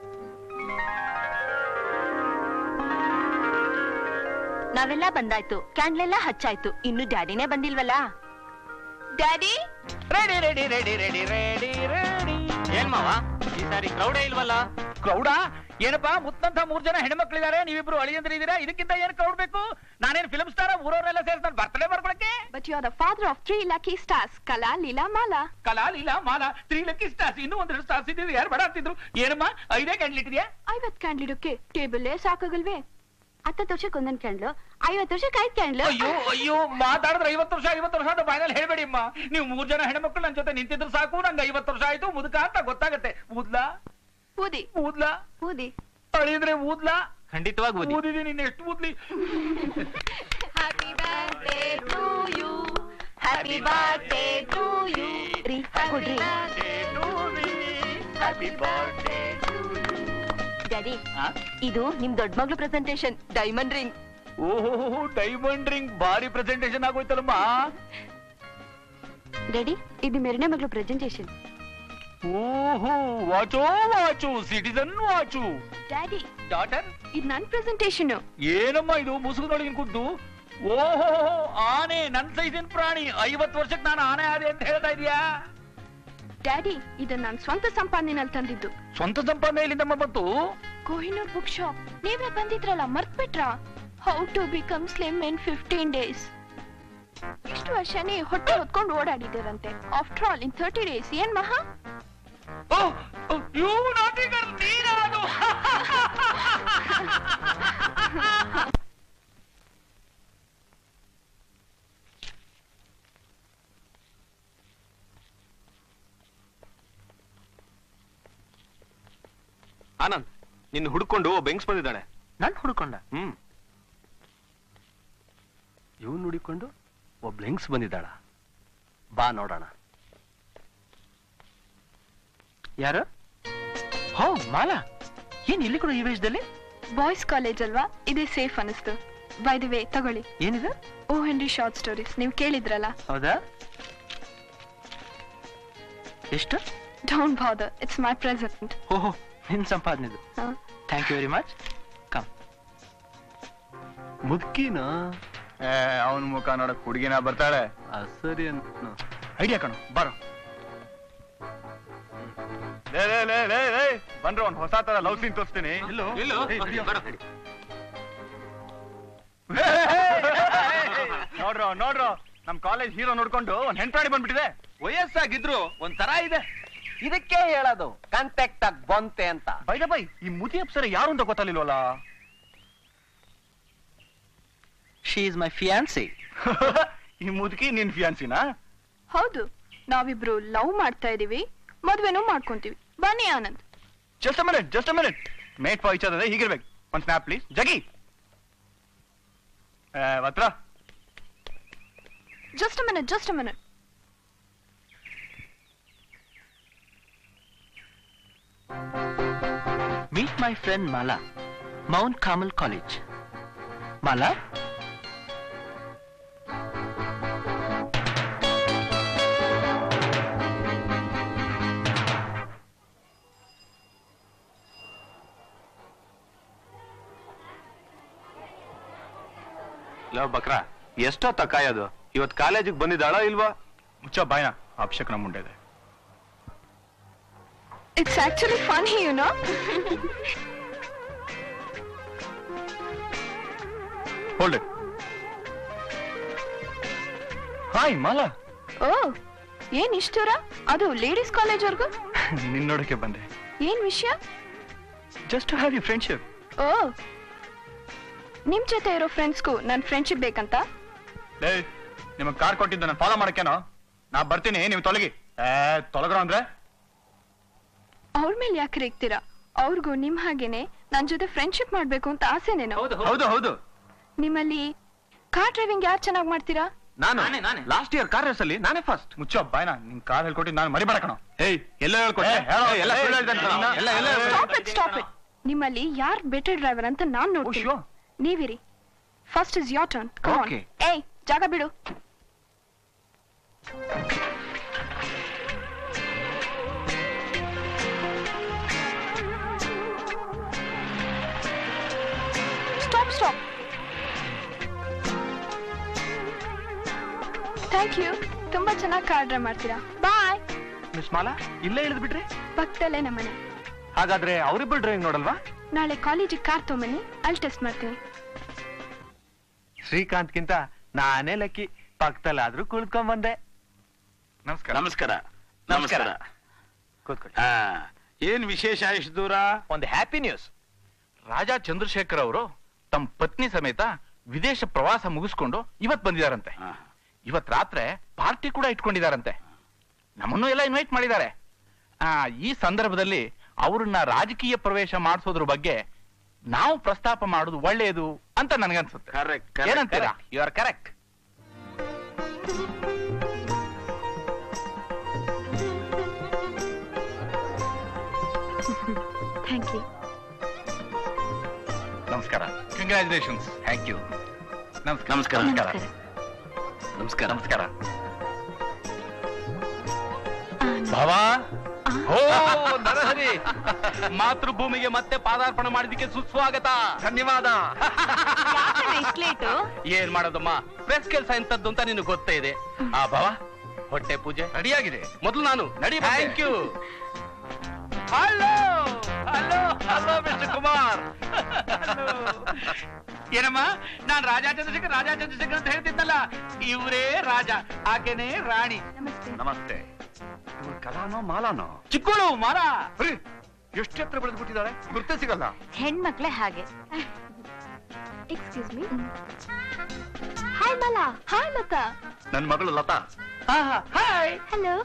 ನಾವೆಲ್ಲ ಬಂದಾಯ್ತು ಕ್ಯಾಂಡ್ಲೆಲ್ಲ ಹಚ್ಚಾಯ್ತು ಇನ್ನು ಡ್ಯಾಡಿನೇ ಬಂದಿಲ್ವಲ್ಲ daddy ready ready ready ready ready ready ಏನ್ ಮಾವ ಈ ಸಾರಿ ಕ್ರೌಡೇ ಇಲ್ವಲ್ಲ ಕ್ರೌಡ ಏನಪ್ಪಾ ಮುತ್ತಂತ ಮೂರ್ ಜನ ಹೆಣ್ಮಕ್ಳಿದಾರೆ ನೀವಿಬ್ರು ಅಳಿಯಂದ್ರಿದ್ದೀರಾ ಇದಕ್ಕಿಂತ ಏನ್ ಕ್ರೌಡ್ ಬೇಕು ನಾನೇನ್ ಫಿಲ್ಮ್ ಸ್ಟಾರ ಊರವರೆಲ್ಲ ಸೇರ್ಸ್ತಾನೆ ಬರ್ತಡೇ ಮಾಡ್ಕೊಳಕ್ಕೆ but you are the father of three lucky stars Kala Leela Mala Kala Leela Mala three lucky stars ಇನ್ನೂ ಒಂದೆರಡು ಸ್ಟಾರ್ಸ್ ಇದ್ದೀವಿ ಯಾರು ಬಡ ಅಂತಿದ್ರು ಏನಮ್ಮ ಐದೇ ಕ್ಯಾಂಡಲ್ ಇಟ್ಟಿದ್ಯಾ ಐವತ್ ಕ್ಯಾಂಡ್ಲಿಡಕ್ಕೆ ಟೇಬಲ್ಲೇ ಸಾಕಾಗಲ್ವೇ ಹತ್ತತ್ತು ವರ್ಷಕ್ಕೆ ಒಂದೊಂದ್ ಕ್ಯಾಂಡ್ಲು ಐವತ್ತು ವರ್ಷಕ್ಕೆ ಐದ್ ಕ್ಯಾಂಡ್ಲು ಅಯ್ಯೋ ಅಯ್ಯೋ ಮಾತಾಡಿದ್ರೆ ಐವತ್ತು ವರ್ಷ ಐವತ್ತು ವರ್ಷ ಅಂತ ಬಾಯಲ್ಲಿ ಹೇಳ್ಬೇಡಿ ಅಮ್ಮ ನೀವು ಮೂರ್ ಜನ ಹೆಣ್ಮಕ್ಳು ನನ್ ಜೊತೆ ನಿಂತಿದ್ರು ಸಾಕು ನಂಗೆ ಐವತ್ತು ವರ್ಷ ಆಯ್ತು ಮುದುಕ ಅಂತ ಗೊತ್ತಾಗತ್ತೆ ಊದ್ಲಾ ಊದಿ ಊದ್ಲಾ ಊದಿ ಅಳಿದ್ರೆ ಊದ್ಲಾ ಖಂಡಿತವಾಗಿ ಓದಿ ಊದಿದೀನಿ ಇನ್ನು ಎಷ್ಟು ಊದ್ಲಿ happy birthday to you happy birthday to you ರೀ ಕೊಡ್ರಿ ಡ್ಯಾಡಿ ಇದು ನಿಮ್ ದೊಡ್ಡ ಮಗಳು ಪ್ರೆಸೆಂಟೇಶನ್ ಡೈಮಂಡ್ ರಿಂಗ್ ಓಹೋ ಡೈಮಂಡ್ ರಿಂಗ್ ಭಾರಿ ಪ್ರೆಸೆಂಟೇಶನ್ ಆಗೋಯ್ತಲ್ಲಮ್ಮ ಡ್ಯಾಡಿ ಇದು ಮೆರನೇ ಮಗಳು ಪ್ರೆಸೆಂಟೇಶನ್ ಓಹೋ ವಾಚೋ watch Citizen watch daddy daughter ಇದು ನನ್ ಪ್ರೆಸೆಂಟೇಶನ್ ಏನಮ್ಮ ಇದು ಮುಸುಗುದೊಳಗಿನ ಕುದ್ದು ಓಹೋ ಆನೆ ನನ್ ಸೈಜಿನ ಪ್ರಾಣಿ ಐವತ್ತು ವರ್ಷಕ್ಕೆ ನಾನು ಆನೆ ಆದೆ ಅಂತ ಹೇಳ್ತಾ ಇದೀಯಾ ಡ್ಯಾಡಿ ಇದು ನಾನ್ ಸ್ವಂತ ಸಂಪಾದನೆನಲ್ಲಿ ತಂದಿದ್ದು ಸ್ವಂತ ಸಂಪಾದನೆ ಇಲ್ಲಿಂದಮ್ಮ ಬಂತು ಕೊಹಿನೂರ್ ಬುಕ್ ಶಾಪ್ ನೀವೇ ಬಂದಿದ್ರಲ್ಲ ಮರ್ತ್ ಬಿಟ್ರಾ how to become slim in fifteen days ಇಷ್ಟು ವರ್ಷನೇ ಹೊಟ್ಟೆ ಹೊತ್ಕೊಂಡು ಓಡಾಡಿದ್ದೀರಂತೆ after all in thirty days ಏನ್ ಮಹಾ ಯು ನಾಟಿಗರ್ ನೀನದು ಆನಂದ್ ನಿನ್ನ ಹುಡ್ಕೊಂಡು ಬೆಂಗ್ಸ್ ಬಂದಿದ್ದಾಳೆ ನನ್ ಹುಡ್ಕೊಂಡ ಹ್ಮ್ ಇವನ್ ಹುಡಿಕೊಂಡು ಒಬ್ಬ ಹೆಂಗ್ಸ್ ಬಂದಿದ್ದಾಳ ಬಾ ನೋಡೋಣ ಯಾರು ಹೋ ಮಾಲಾ ಏನ್ ಇಲ್ಲಿ ಕೂಡ ಈ ವೇಷದಲ್ಲಿ ಬಾಯ್ಸ್ ಕಾಲೇಜ್ ಅಲ್ವಾ ಇದೇ ಸೇಫ್ ಅನಿಸ್ತು ಬೈ ದಿ ವೇ ತಗೊಳ್ಳಿ ಏನಿದೆ ಓ ಹೆನ್ರಿ ಶಾರ್ಟ್ ಸ್ಟೋರೀಸ್ ನೀವು ಕೇಳಿದ್ರಲ್ಲ ಹೌದಾ ಎಷ್ಟು don't bother it's my present ಓಹೋ ನಿನ್ ಸಂಪಾದನೆದು thank you very much come ಮುದ್ಕಿನ ಅವನ ಮುಖ ನೋಡಕ್ ಹುಡುಗಿನ ಬರ್ತಾಳೆ ಸರಿ ಐಡಿಯಾ ಕಣು ಬರೋ ಲೇ ಲೇ ಲೇ ಲೇ ಲೇ ಬಂದ್ರೆ ಒಂದ್ ಹೊಸ ತರ ಲವ್ ಸೀನ್ ತೋರಿಸ್ತೀನಿ ನೋಡ್ರೋ ನೋಡ್ರೋ ನಮ್ ಕಾಲೇಜ್ ಹೀರೋ ನೋಡ್ಕೊಂಡು ಒಂದ್ ಹೆಣ್ಪ್ರಾಣಿ ಬಂದ್ಬಿಟ್ಟಿದೆ ವಯಸ್ಸಾಗಿದ್ರು ಒಂಥರ ಇದೆ ಇದಕ್ಕೆ ಹೇಳೋದು ಕಾಂಟ್ಯಾಕ್ಟ್ ಆಗಿ ಬಂತೆ ಅಂತ ಬೈದ ಬೈ ಈ ಮುದಿ ಅಪ್ಸರ ಯಾರು ಅಂತ ಗೊತ್ತಾಗ್ಲಿಲ್ವಲ್ಲ ಶಿ ಇಸ್ ಮೈ ಫಿಯಾನ್ಸಿ ಈ ಮುದುಕಿ ನಿನ್ ಫಿಯಾನ್ಸಿನಾ ಹೌದು ನಾವಿಬ್ರು ಲವ್ ಮಾಡ್ತಾ ಇದೀವಿ ಮದ್ವೆನೂ ಮಾಡ್ಕೊಂತೀವಿ ಬನ್ನಿ Anand just minute just minute made for each other ಹೀಗಿರ್ಬೇಕು ಒಂದ್ ಸ್ನ್ಯಾಪ್ ಪ್ಲೀಸ್ ಜಗಿ ಹತ್ರ just minute just minute Meet my friend Mala, Mount Carmel College. Mala? Love ಬಕ್ರಾ ಎಷ್ಟೋ ತಕಾಯೋದು ಇವತ್ ಕಾಲೇಜಿಗೆ ಬಂದಿದ್ದಾಳ ಇಲ್ವಾ ಮುಚ್ಚ ಬಾಯ್ನ ಅಭಿಷೇಕನ ಮುಂಡೆ ಇದೆ it's actually fun you know hold hi Mala oh ಏನ್ ಇಷ್ಟೂರ ಅದು ಲೇಡೀಸ್ ಕಾಲೇಜ್ವರೆಗೂ ನಿನ್ ನೋಡಕ್ಕೆ ಬಂದೆ ಏನ್ ವಿಷಯ just to have you friendship oh ನಿಮ್ ಜೊತೆ ಇರೋ ಫ್ರೆಂಡ್ಸ್ಗೂ ನನ್ ಫ್ರೆಂಡ್ಶಿಪ್ ಬೇಕಂತ ಲೇ ನಿಮಗ್ ಕಾರ್ ಕೊಟ್ಟಿದ್ದು ನಾನು ಫಾಲೋ ಮಾಡಕ್ಕೇನೋ ನಾ ಬರ್ತೀನಿ ನೀವು ತೊಲಗಿ ಏ ತೊಲಗ್ರ ಅಂದ್ರೆ ಅವ್ರ ಮೇಲೆ ಯಾಕೆ ರೇಗ್ತೀರಾ ಅವ್ರಿಗೂ ನಿಮ್ ಹಾಗೇನೆ ನನ್ ಜೊತೆ ಫ್ರೆಂಡ್ಶಿಪ್ ಮಾಡ್ಬೇಕು ಅಂತ ಆಸೆನೇನೋ ಹೌದು ಹೌದು ನಿಮ್ಮಲ್ಲಿ ಕಾರ್ ಡ್ರೈವಿಂಗ್ ಯಾರು ಚೆನ್ನಾಗಿ ಮಾಡ್ತೀರಾ ನಾನು ಲಾಸ್ಟ್ ಇಯರ್ ಕಾರ್ ರೇಸ್ ಅಲ್ಲಿ ನಾನೇ ಫಸ್ಟ್ ಮುಚ್ಚೋ ಬಾಯ್ನ ನಿನ್ ಕಾರ್ ಹೇಳ್ಕೊಟ್ಟಿದ್ದು ನಾನು ಮರಿಬೇಡ ಕಣೋ ಏಯ್ ಎಲ್ಲ ಹೇಳ್ಕೊಟ್ಟೆ ಎಲ್ಲ ಸುಳ್ಳು ಹೇಳ್ದೆ ಅಂತ ನೀನು. ಎಲ್ಲ ಎಲ್ಲ ಸ್ಟಾಪ್ ಇಟ್ ಸ್ಟಾಪ್ ಇಟ್ ನಿಮ್ಮಲ್ಲಿ ಯಾರ್ ಬೆಟರ್ ಡ್ರೈವರ್ ಅಂತ ನಾನ್ ನೋಡ್ತೀನಿ sure. ನೀವಿರಿ first is your turn Okay. ಏಯ್ ಜಾಗ ಬಿಡು ಸ್ಟಾಪ್ ಸ್ಟಾಪ್ ಥ್ಯಾಂಕ್ ಯು ತುಂಬಾ ಚೆನ್ನಾಗಿ ಕಾರ್ ಡ್ರೈವ್ ಮಾಡ್ತೀರಾ ಬಾಯ್ ಮಿಸ್ ಮಾಲಾ ಇಲ್ಲೇ ಇಳಿದ್ ಬಿಟ್ರಿ ಪಕ್ಕದಲ್ಲೇ ನಮ್ಮನೆ ಹಾಗಾದ್ರೆ ಅವರಿಬ್ಬರು ಡ್ರೈವಿಂಗ್ ನೋಡಲ್ವಾ ನಾಳೆ ಕಾಲೇಜಿಗೆ ಕಾರ್ ತೊಗೊಂಬನ್ನಿ ಅಲ್ಲಿ ಟೆಸ್ಟ್ ಮಾಡ್ತೀನಿ ಶ್ರೀಕಾಂತ್ಗಿಂತ ನಾನೇ ಲಕ್ಕಿ ಪಕ್ಕದಲ್ಲಾದ್ರೂ ಕುಳ್ಕೊಂಡ್ ಬಂದೆ ನಮಸ್ಕಾರ ನಮಸ್ಕಾರ ನಮಸ್ಕಾರ ಕೂತ್ಕೊಳ್ಳಿ ಆ, ಏನ್ ವಿಶೇಷ ಇಷ್ಟು ದೂರ ಒಂದು ಹ್ಯಾಪಿ ನ್ಯೂಸ್ ರಾಜ ಚಂದ್ರಶೇಖರ್ ಅವರು ತಮ್ಮ ಪತ್ನಿ ಸಮೇತ ವಿದೇಶ ಪ್ರವಾಸ ಮುಗಿಸ್ಕೊಂಡು ಇವತ್ ಬಂದಿದಾರಂತೆ ಇವತ್ ರಾತ್ರಿ ಪಾರ್ಟಿ ಕೂಡ ಇಟ್ಕೊಂಡಿದಾರಂತೆ ನಮ್ಮನ್ನು ಎಲ್ಲ ಇನ್ವೈಟ್ ಮಾಡಿದ್ದಾರೆ ಆ ಈ ಸಂದರ್ಭದಲ್ಲಿ ಅವ್ರನ್ನ ರಾಜಕೀಯ ಪ್ರವೇಶ ಮಾಡಿಸೋದ್ರ ಬಗ್ಗೆ ನಾವು ಪ್ರಸ್ತಾಪ ಮಾಡೋದು ಒಳ್ಳೆಯದು ಅಂತ ನನಗನ್ಸುತ್ತೆ ಕರೆಕ್ಟ್ ಏನಂತೀರಾ you are correct thank you ನಮಸ್ಕಾರ ಕಂಗ್ರ್ಯಾಚುಲೇಷನ್ಸ್ ಥ್ಯಾಂಕ್ ಯು ನಮಸ್ಕಾರ ನಮಸ್ಕಾರ ನಮಸ್ಕಾರ ನಮಸ್ಕಾರ ಭಾವಾ ಓ ನರಹರಿ ಮಾತೃಭೂಮಿಗೆ ಮತ್ತೆ ಪಾದಾರ್ಪಣೆ ಮಾಡಿದಕ್ಕೆ ಸುಸ್ವಾಗತ ಧನ್ಯವಾದ ಏನ್ ಮಾಡೋದಮ್ಮ ಪ್ರೆಸ್ ಕೆಲಸ ಎಂತದ್ದು ಅಂತ ನಿನಗೆ ಗೊತ್ತೇ ಇದೆ ಆ ಭಾವ ಹೊಟ್ಟೆ ಪೂಜೆ ರೆಡಿಯಾಗಿದೆ ಮೊದಲು ನಾನು ನಡಿ thank you hello hello hello mister Kumar ಏನಮ್ಮ ನಾನ್ ರಾಜಾ ಚಂದ್ರಶೇಖರ್ ರಾಜಾ ಚಂದ್ರಶೇಖರ್ ಅಂತ ಹೇಳ್ತಿದ್ದಲ್ಲ ಇವರೇ ರಾಜ ಆಕೆನೇ ರಾಣಿ ನಮಸ್ತೆ ನಮಸ್ತೆ ಕಲಾನೋ ಮಾಲಾನೋ ಚಿಕ್ಕಳು ಮಾರ ಎಷ್ಟು ಎತ್ತರ ಬೆಳೆದ್ಬಿಟ್ಟಿದ್ದಾಳೆ ಗುರ್ತೇ ಸಿಗಲ್ಲ ಹೆಣ್ಮಕ್ಳೇ ಹಾಗೆ excuse me hi Mala hi Latha ನನ್ ಮಗಳು Latha hi hello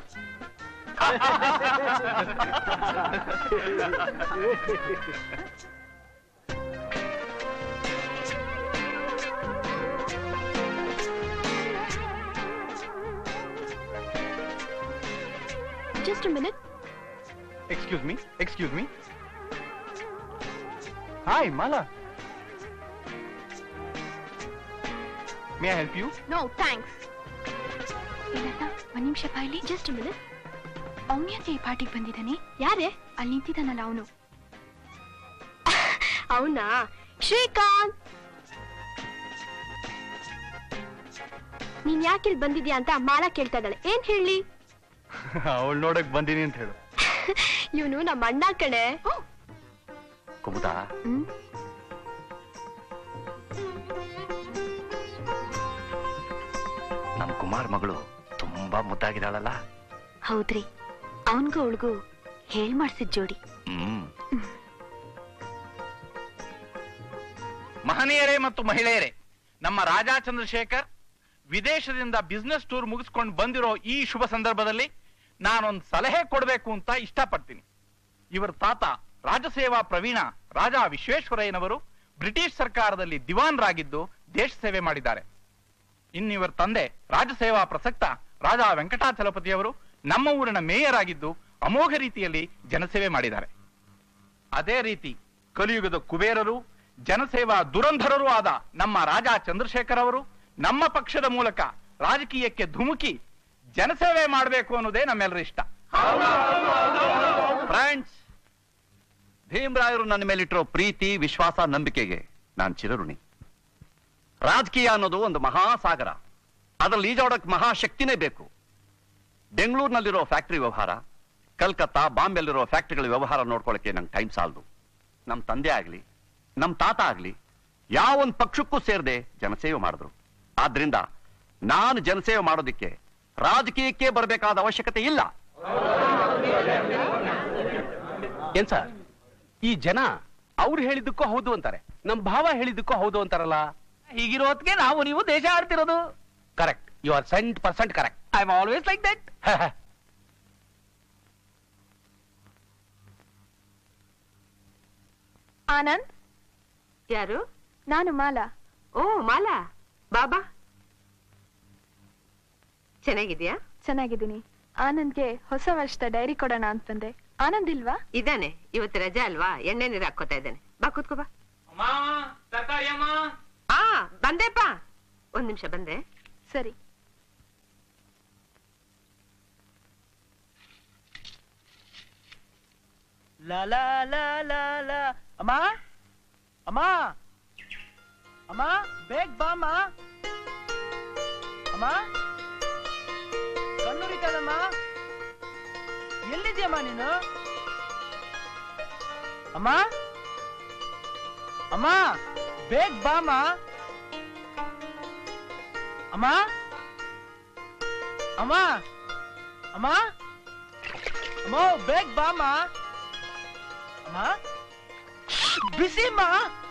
just minute excuse me excuse me hi Mala may I help you no thanks ಇಲ್ಲಲ್ಲ ಒಂದ್ ನಿಮಿಷ ಬಾಯ್ಲಿ ಜಸ್ಟ್ ಮಿನಿಟ್ ಅವನ ಯಾಕೆ ಈ ಪಾರ್ಟಿಗೆ ಬಂದಿದ್ದಾನೆ ಯಾರೇ ಅಲ್ಲಿ ನಿಂತಿದ್ದಾನಲ್ಲ ಅವನು ಅವನಾ ಶ್ರೀಕಾಂತ್ ನೀನ್ ಯಾಕೆ ಇಲ್ಲಿ ಬಂದಿದ್ಯಾ ಅಂತ ಮಾಲಾ ಕೇಳ್ತಾ ಇದ್ದಾಳೆ ಏನ್ ಹೇಳಿ ಅವಳು ನೋಡಕ್ ಬಂದೀನಿ ಅಂತ ಹೇಳು ಇವನು ನಮ್ಮ ಅಣ್ಣ ಕಣೆ ಕುಮುದಾ ಹ್ಮ್ ನಮ್ ಕುಮಾರ್ ಮಗಳು ತುಂಬಾ ಮುದ್ದಾಗಿದ್ದಾಳಲ್ಲ ಹೌದ್ರಿ ಅವನ್ಗೂ ಅವಳಿಗೂ ಹೇಳ್ ಮಾಡ್ಸಿದ್ ಜೋಡಿ ಹ್ಮ್ ಮಹನೀಯರೇ ಮತ್ತು ಮಹಿಳೆಯರೇ ನಮ್ಮ ರಾಜಾ ಚಂದ್ರಶೇಖರ್ ವಿದೇಶದಿಂದ ಬಿಸ್ನೆಸ್ ಟೂರ್ ಮುಗಿಸ್ಕೊಂಡು ಬಂದಿರೋ ಈ ಶುಭ ಸಂದರ್ಭದಲ್ಲಿ ನಾನೊಂದು ಸಲಹೆ ಕೊಡಬೇಕು ಅಂತ ಇಷ್ಟಪಡ್ತೀನಿ ಇವರ ತಾತ ರಾಜಸೇವಾ ಪ್ರವೀಣ ರಾಜಾ ವಿಶ್ವೇಶ್ವರಯ್ಯನವರು ಬ್ರಿಟಿಷ್ ಸರ್ಕಾರದಲ್ಲಿ ದಿವಾನ್ರಾಗಿದ್ದು ದೇಶ ಸೇವೆ ಮಾಡಿದ್ದಾರೆ ಇನ್ನಿವರ ತಂದೆ ರಾಜಸೇವಾ ಪ್ರಸಕ್ತ ರಾಜಾ ವೆಂಕಟಾಚಲಪತಿಯವರು ನಮ್ಮ ಊರಿನ ಮೇಯರ್ ಆಗಿದ್ದು ಅಮೋಘ ರೀತಿಯಲ್ಲಿ ಜನಸೇವೆ ಮಾಡಿದ್ದಾರೆ ಅದೇ ರೀತಿ ಕಲಿಯುಗದ ಕುಬೇರರು ಜನಸೇವಾ ದುರಂಧರರೂ ಆದ ನಮ್ಮ ರಾಜ ಚಂದ್ರಶೇಖರ್ ಅವರು ನಮ್ಮ ಪಕ್ಷದ ಮೂಲಕ ರಾಜಕೀಯಕ್ಕೆ ಧುಮುಕಿ ಜನಸೇವೆ ಮಾಡಬೇಕು ಅನ್ನೋದೇ ನಮ್ಮೆಲ್ಲರ ಇಷ್ಟ ಫ್ರೆಂಡ್ಸ್ ಭೀಮರಾಯರು ನನ್ನ ಮೇಲಿಟ್ಟಿರೋ ಪ್ರೀತಿ ವಿಶ್ವಾಸ ನಂಬಿಕೆಗೆ ನಾನು ಚಿರಋಣಿ ರಾಜಕೀಯ ಅನ್ನೋದು ಒಂದು ಮಹಾಸಾಗರ ಅದರಲ್ಲಿ ಈಜಾಡೋಕ್ ಮಹಾಶಕ್ತಿನೇ ಬೇಕು ಬೆಂಗಳೂರಿನಲ್ಲಿರೋ ಫ್ಯಾಕ್ಟರಿ ವ್ಯವಹಾರ ಕಲ್ಕತ್ತಾ ಬಾಂಬೆಲ್ಲಿರೋ ಫ್ಯಾಕ್ಟರಿಗಳ ವ್ಯವಹಾರ ನೋಡ್ಕೊಳ್ಳೋಕೆ ನಂಗೆ ಟೈಮ್ ಸಾಲದು ನಮ್ಮ ತಂದೆ ಆಗ್ಲಿ ನಮ್ಮ ತಾತ ಆಗ್ಲಿ ಯಾವೊಂದು ಪಕ್ಷಕ್ಕೂ ಸೇರದೆ ಜನಸೇವೆ ಮಾಡಿದ್ರು ಆದ್ರಿಂದ ನಾನು ಜನಸೇವೆ ಮಾಡೋದಿಕ್ಕೆ ರಾಜಕೀಯಕ್ಕೆ ಬರಬೇಕಾದ ಅವಶ್ಯಕತೆ ಇಲ್ಲ ಏನ್ ಸರ್ ಈ ಜನ ಅವ್ರು ಹೇಳಿದ್ದಕ್ಕೂ ಹೌದು ಅಂತಾರೆ ನಮ್ ಭಾವ ಹೇಳಿದ್ದಕ್ಕೂ ಹೌದು ಅಂತಾರಲ್ಲ ಹೀಗಿರೋ ಹೊತ್ತಿಗೆ ನಾವು ನೀವು ದೇಶ ಆಡ್ತಿರೋದು correct you are cent percent correct I am always like that Anand ಯಾರು ನಾನು ಮಾಲಾ ಓ ಮಾಲಾ ಬಾಬಾ ಚೆನ್ನಾಗಿದ್ಯಾ ಚೆನ್ನಾಗಿದ್ದೀನಿ ಆನಂದ್ಗೆ ಹೊಸ ವರ್ಷದ ಡೈರಿ ಕೊಡೋಣ ಅಂತ ಬಂದೆ ಆನಂದ್ ಇಲ್ವಾ ಇದಾನೆ ಇವತ್ತು ರಜಾ ಅಲ್ವಾ ಎಣ್ಣೆ ನೀರು ಹಾಕೋತಾ ಇದ್ದಾನೆ ಬಾ ಕೂತ್ಕೋ ಬಾ ಆ ಬಂದೆಪ್ಪ ಒಂದ್ ನಿಮಿಷ ಬಂದೆ ಸರಿ ಲಾ ಲಾ ಲಾ ಲಾ ಲಾ ಅಮ್ಮ ಅಮ್ಮ ಅಮ್ಮ ಬೇಗ ಬಾ ಅಮ್ಮ ಅಮ್ಮ ಕಣ್ಣುರಿತದಮ್ಮ ಎಲ್ಲಿದ್ಯಮ್ಮ ನೀನು ಅಮ್ಮ ಅಮ್ಮ ಬೇಗ ಬಾ ಅಮ್ಮ ಅಮ್ಮ ಅಮ್ಮ ಅಮ್ಮ ಅಮ್ಮ ಬೇಗ ಬಾ ಅಮ್ಮ ಅಮ್ಮ ಬಿಸಿ ಅಮ್ಮ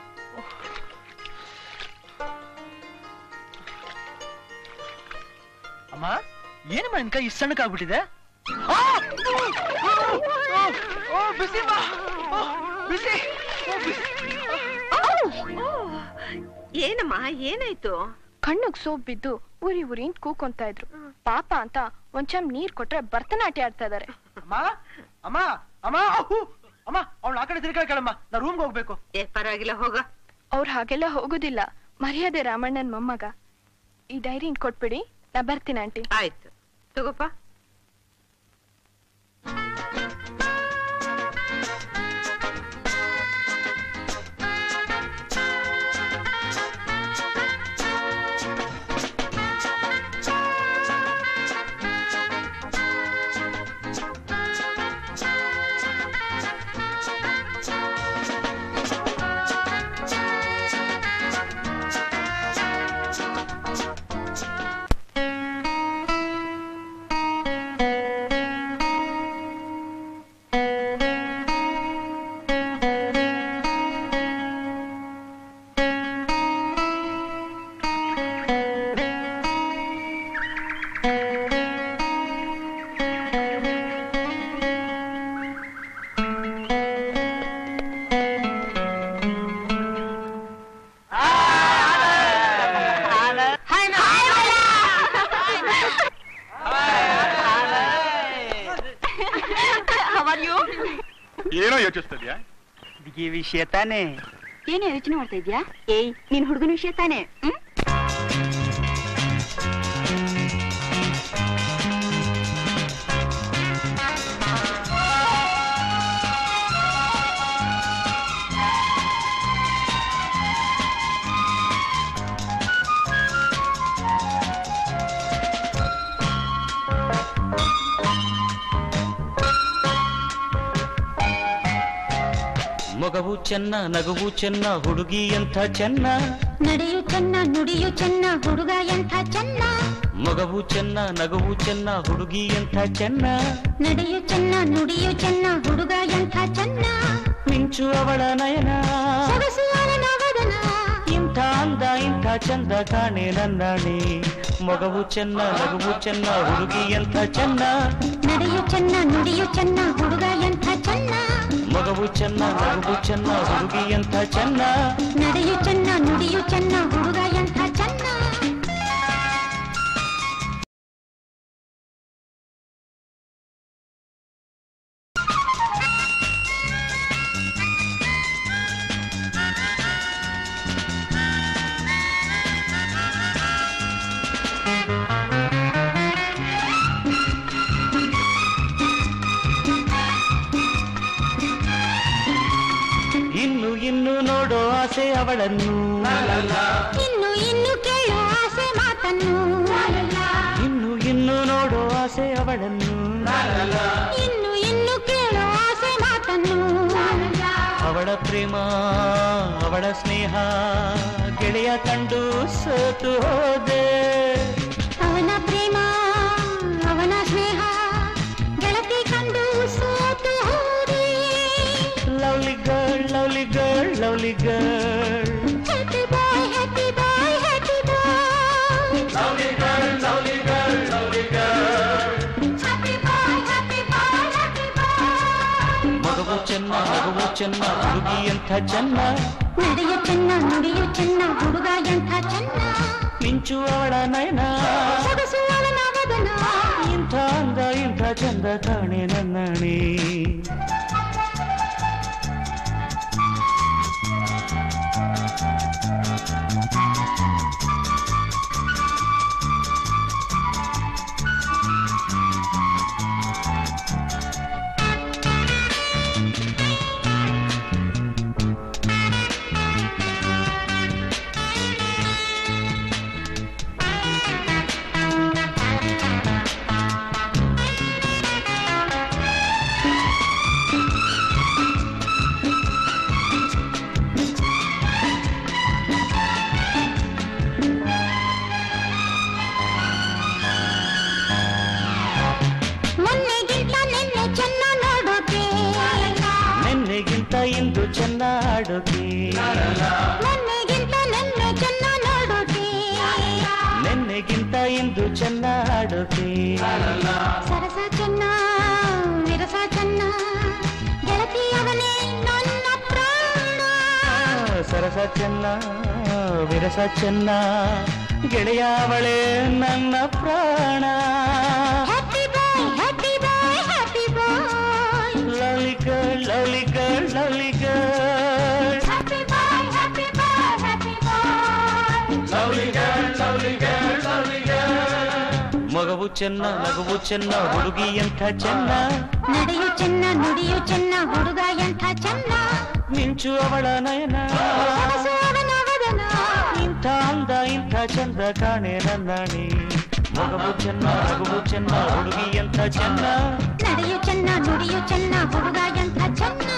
ಅಮ್ಮ ಏನಮ್ಮ ನಿನ್ ಕೈ ಇಷ್ಟು ಸಣ್ಣಕ್ಕಾಗ್ಬಿಟ್ಟಿದೆ ಆ! ಓ, ಓ, ಓ, ಬಿಸಿ ಅಮ್ಮ ಓ, ಬಿಸಿ ಓ, ಬಿಸಿ. ಏನಮ್ಮ ಏನಾಯ್ತು ಕಣ್ಣಗ್ ಸೋಪ್ ಬಿದ್ದು ಉರಿ ಉರಿ ಅಂತ ಕೂಕೊಂತ ಇದ್ರು ಪಾಪ ಅಂತ ಒಂದ್ ಚಮ್ ನೀರ್ ಕೊಟ್ರೆ ಭರತನಾಟ್ಯ ಆಡ್ತಾ ಇದಾರೆ ಅಮ್ಮ ಅಮ್ಮ ಅಮ್ಮ ಅಹು! ಅಮ್ಮ ಅವಳು ಆ ಕಡೆ ತಿರ್ಗಾಕಳಮ್ಮ ನಾ ರೂಮ್ಗೆ ಹೋಗ್ಬೇಕು ಏ ಪರವಾಗಿಲ್ಲ ಹೋಗ ಅವ್ರು ಹಾಗೆಲ್ಲ ಹೋಗೋದಿಲ್ಲ ಮರ್ಯಾದೆ ರಾಮಣ್ಣನ್ ಮೊಮ್ಮಗ ಈ ಡೈರಿ ಕೊಟ್ಬಿಡಿ ನಾ ಬರ್ತೀನಿ ಆಂಟಿ ಆಯ್ತು ತಗೋಪ್ಪ ಏನೋ ಯೋಚಿಸ್ತದ್ಯಾ ಈ ವಿಷಯ ತಾನೇ ಏನೇ ಯೋಚನೆ ಮಾಡ್ತಾ ಇದ್ಯಾ ಏಯ್ ನಿನ್ ಹುಡುಗನ ವಿಷಯ ತಾನೇ ಹ್ಮ್ ಮೊಗವು ಚೆನ್ನ ನಗುವು ಚೆನ್ನ ಹುಡುಗಿ ಎಂಥ ಚೆನ್ನ ನಡೆಯು ಚೆನ್ನ ನುಡಿಯು ಚೆನ್ನ ಹುಡುಗ ಎಂಥ ಚೆನ್ನ ಮೊಗವು ಚೆನ್ನ ನಗುವು ಚೆನ್ನ ಹುಡುಗಿ ಎಂಥ ಚೆನ್ನ ನಡೆಯು ಚೆನ್ನ ನುಡಿಯು ಚೆನ್ನ ಹುಡುಗ ಎಂಥ ಚೆನ್ನ ಮಿಂಚು ಅವಳ ನಯನ ಸೊಗಸು ಅವನ ವದನ ಇಂಥ ಅಂದ ಇಂಥ ಚಂದ ಕಾಣೆ ನನ್ನಾಣೆ ಮೊಗವು ಚೆನ್ನ ನಗುವು ಚೆನ್ನ ಹುಡುಗಿ ಎಂಥ ಚೆನ್ನ ನಡೆಯು ಚೆನ್ನ ನುಡಿಯು ಚೆನ್ನ ಹುಡುಗ ಎಂಥ ಚೆನ್ನ ಮಗವು ಚೆನ್ನ ನಗುವು ಚೆನ್ನ ಹುಡುಗಿ ಎಂಥ ಚೆನ್ನ ನಡೆಯು ಚೆನ್ನ ನುಡಿಯು ಚೆನ್ನ ಹುಡುಗ ಎಂಥ ಚೆನ್ನ ಇನ್ನು ಇನ್ನು ನೋಡೋ ಆಸೆ ಅವಳನ್ನು ಇನ್ನು ಇನ್ನು ಕೇಳು ಆಸೆ ಮಾತನ್ನು ಇನ್ನು ಇನ್ನು ನೋಡೋ ಆಸೆ ಅವಳನ್ನು ಇನ್ನು ಇನ್ನು ಕೇಳು ಆಸೆ ಮಾತನ್ನು ಅವಳ ಪ್ರೇಮ ಅವಳ ಸ್ನೇಹ ಗೆಳೆಯ ಕಂಡು ಸೋತು ಹೋದೆ ಅವನ ಪ್ರೇಮ ಅವನ ಸ್ನೇಹ ಗೆಳತಿ ಕಂಡು ಸೋತು ಹೋದೆ lovely girl lovely girl lovely girl happy boy happy boy happy boy happy boy happy boy happy boy ಮಗವು ಚೆನ್ನ ಮಗವು ಚೆನ್ನ ಹುಡುಗಿ ಎಂಥ ಚೆನ್ನ ನಡೆಯು ಚೆನ್ನ ನುಡಿಯು ಚೆನ್ನ ಹುಡುಗ ಎಂಥ ಚೆನ್ನ ಮಿಂಚು ಅವಳ ನಯನ ಸೊಗಸು ಅವನ ವದನ ಇಂಥ ಅಂದ ಇಂಥ ಚಂದ ಕಾಣೆ ನನ್ನಣಿ ಮೊನ್ನೆಗಿಂತ ನಿನ್ನೆ ಚೆನ್ನ ನೋಡೋಕೆ ನಿನ್ನೆಗಿಂತ ಇಂದು ಚೆನ್ನ ಆಡೋಕೆ ಮೊನ್ನೆಗಿಂತ ನಿನ್ನೆ ಚೆನ್ನ ನೋಡೋಕೆ ನಿನ್ನೆಗಿಂತ ಇಂದು ಚೆನ್ನ ಆಡೋಕೆ ಸರಸ ಚೆನ್ನ ವಿರಸ ಚೆನ್ನ ಗೆಳತಿ ಅವನೇ ನನ್ನ ಪ್ರಾಣ ಸರಸ ಚೆನ್ನ ವಿರಸ ಚೆನ್ನ ಗೆಳೆಯ ಅವಳೇ ನನ್ನ ಪ್ರಾಣ happy boy happy boy happy boy lovely girl lovely girl lovely girl happy boy happy boy happy boy ಮಗವು ಚೆನ್ನ ನಗುವು ಚೆನ್ನ ಹುಡುಗಿ ಎಂಥ ಚೆನ್ನ ನಡೆಯು ಚೆನ್ನ ನುಡಿಯು ಚೆನ್ನ ಹುಡುಗ ಎಂಥ ಚೆನ್ನ ಮಿಂಚು ಅವಳ ನಯನ ಸೊಗಸು ಅವನ ವದನ ಇಂಥ ಅಂದ ಇಂಥ ಚಂದ ಕಾಣೆ ನನ್ನಣಿ ಮಗವು ಚೆನ್ನ ನಗುವು ಚೆನ್ನ ಹುಡುಗಿ ಎಂಥ ಚೆನ್ನ ನಡೆಯು ಚೆನ್ನ ನುಡಿಯು ಚೆನ್ನ ಹುಡುಗ ಎಂಥ ಚೆನ್ನ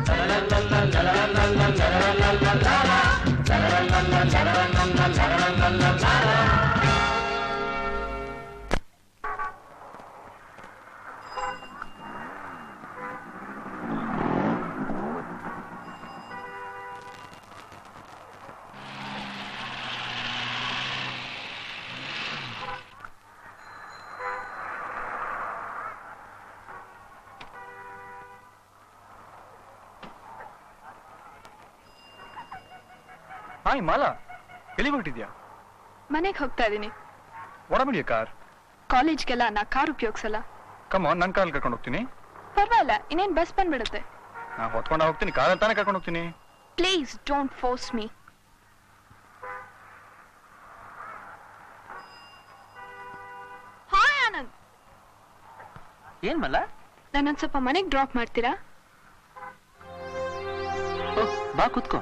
ಹಾಯ್ ಮಾಲಾ ಎಲ್ಲಿ ಹೊರಟಿದ್ಯಾ ಮನೆಗೆ ಹೋಗ್ತಾ ಇದೀನಿ ಒಡಬಿಡಿಯ ಕಾರ್ ಕಾಲೇಜ್ಗೆಲ್ಲ ನಾ ಕಾರ್ ಉಪಯೋಗಿಸಲ್ಲ ಕಮ್ ನನ್ನ ಕಾಲ್ ಕರ್ಕೊಂಡು ಹೋಗ್ತೀನಿ ಪರವಾಗಿಲ್ಲ ಇನ್ನೇನ್ ಬಸ್ ಬಂದ್ಬಿಡುತ್ತೆ ನಾ ಹೊತ್ಕೊಂಡು ಹೋಗ್ತೀನಿ ಕಾರ್ ತಾನೇ ಕರ್ಕೊಂಡು ಹೋಗ್ತೀನಿ please don't force me hi Anand ಏನ್ ಮಲ್ಲ ನನ್ನೊಂದ್ ಸ್ವಲ್ಪ ಮನೆಗೆ ಡ್ರಾಪ್ ಮಾಡ್ತೀರಾ ಓಹ್, ಬಾ ಕುತ್ಕೋ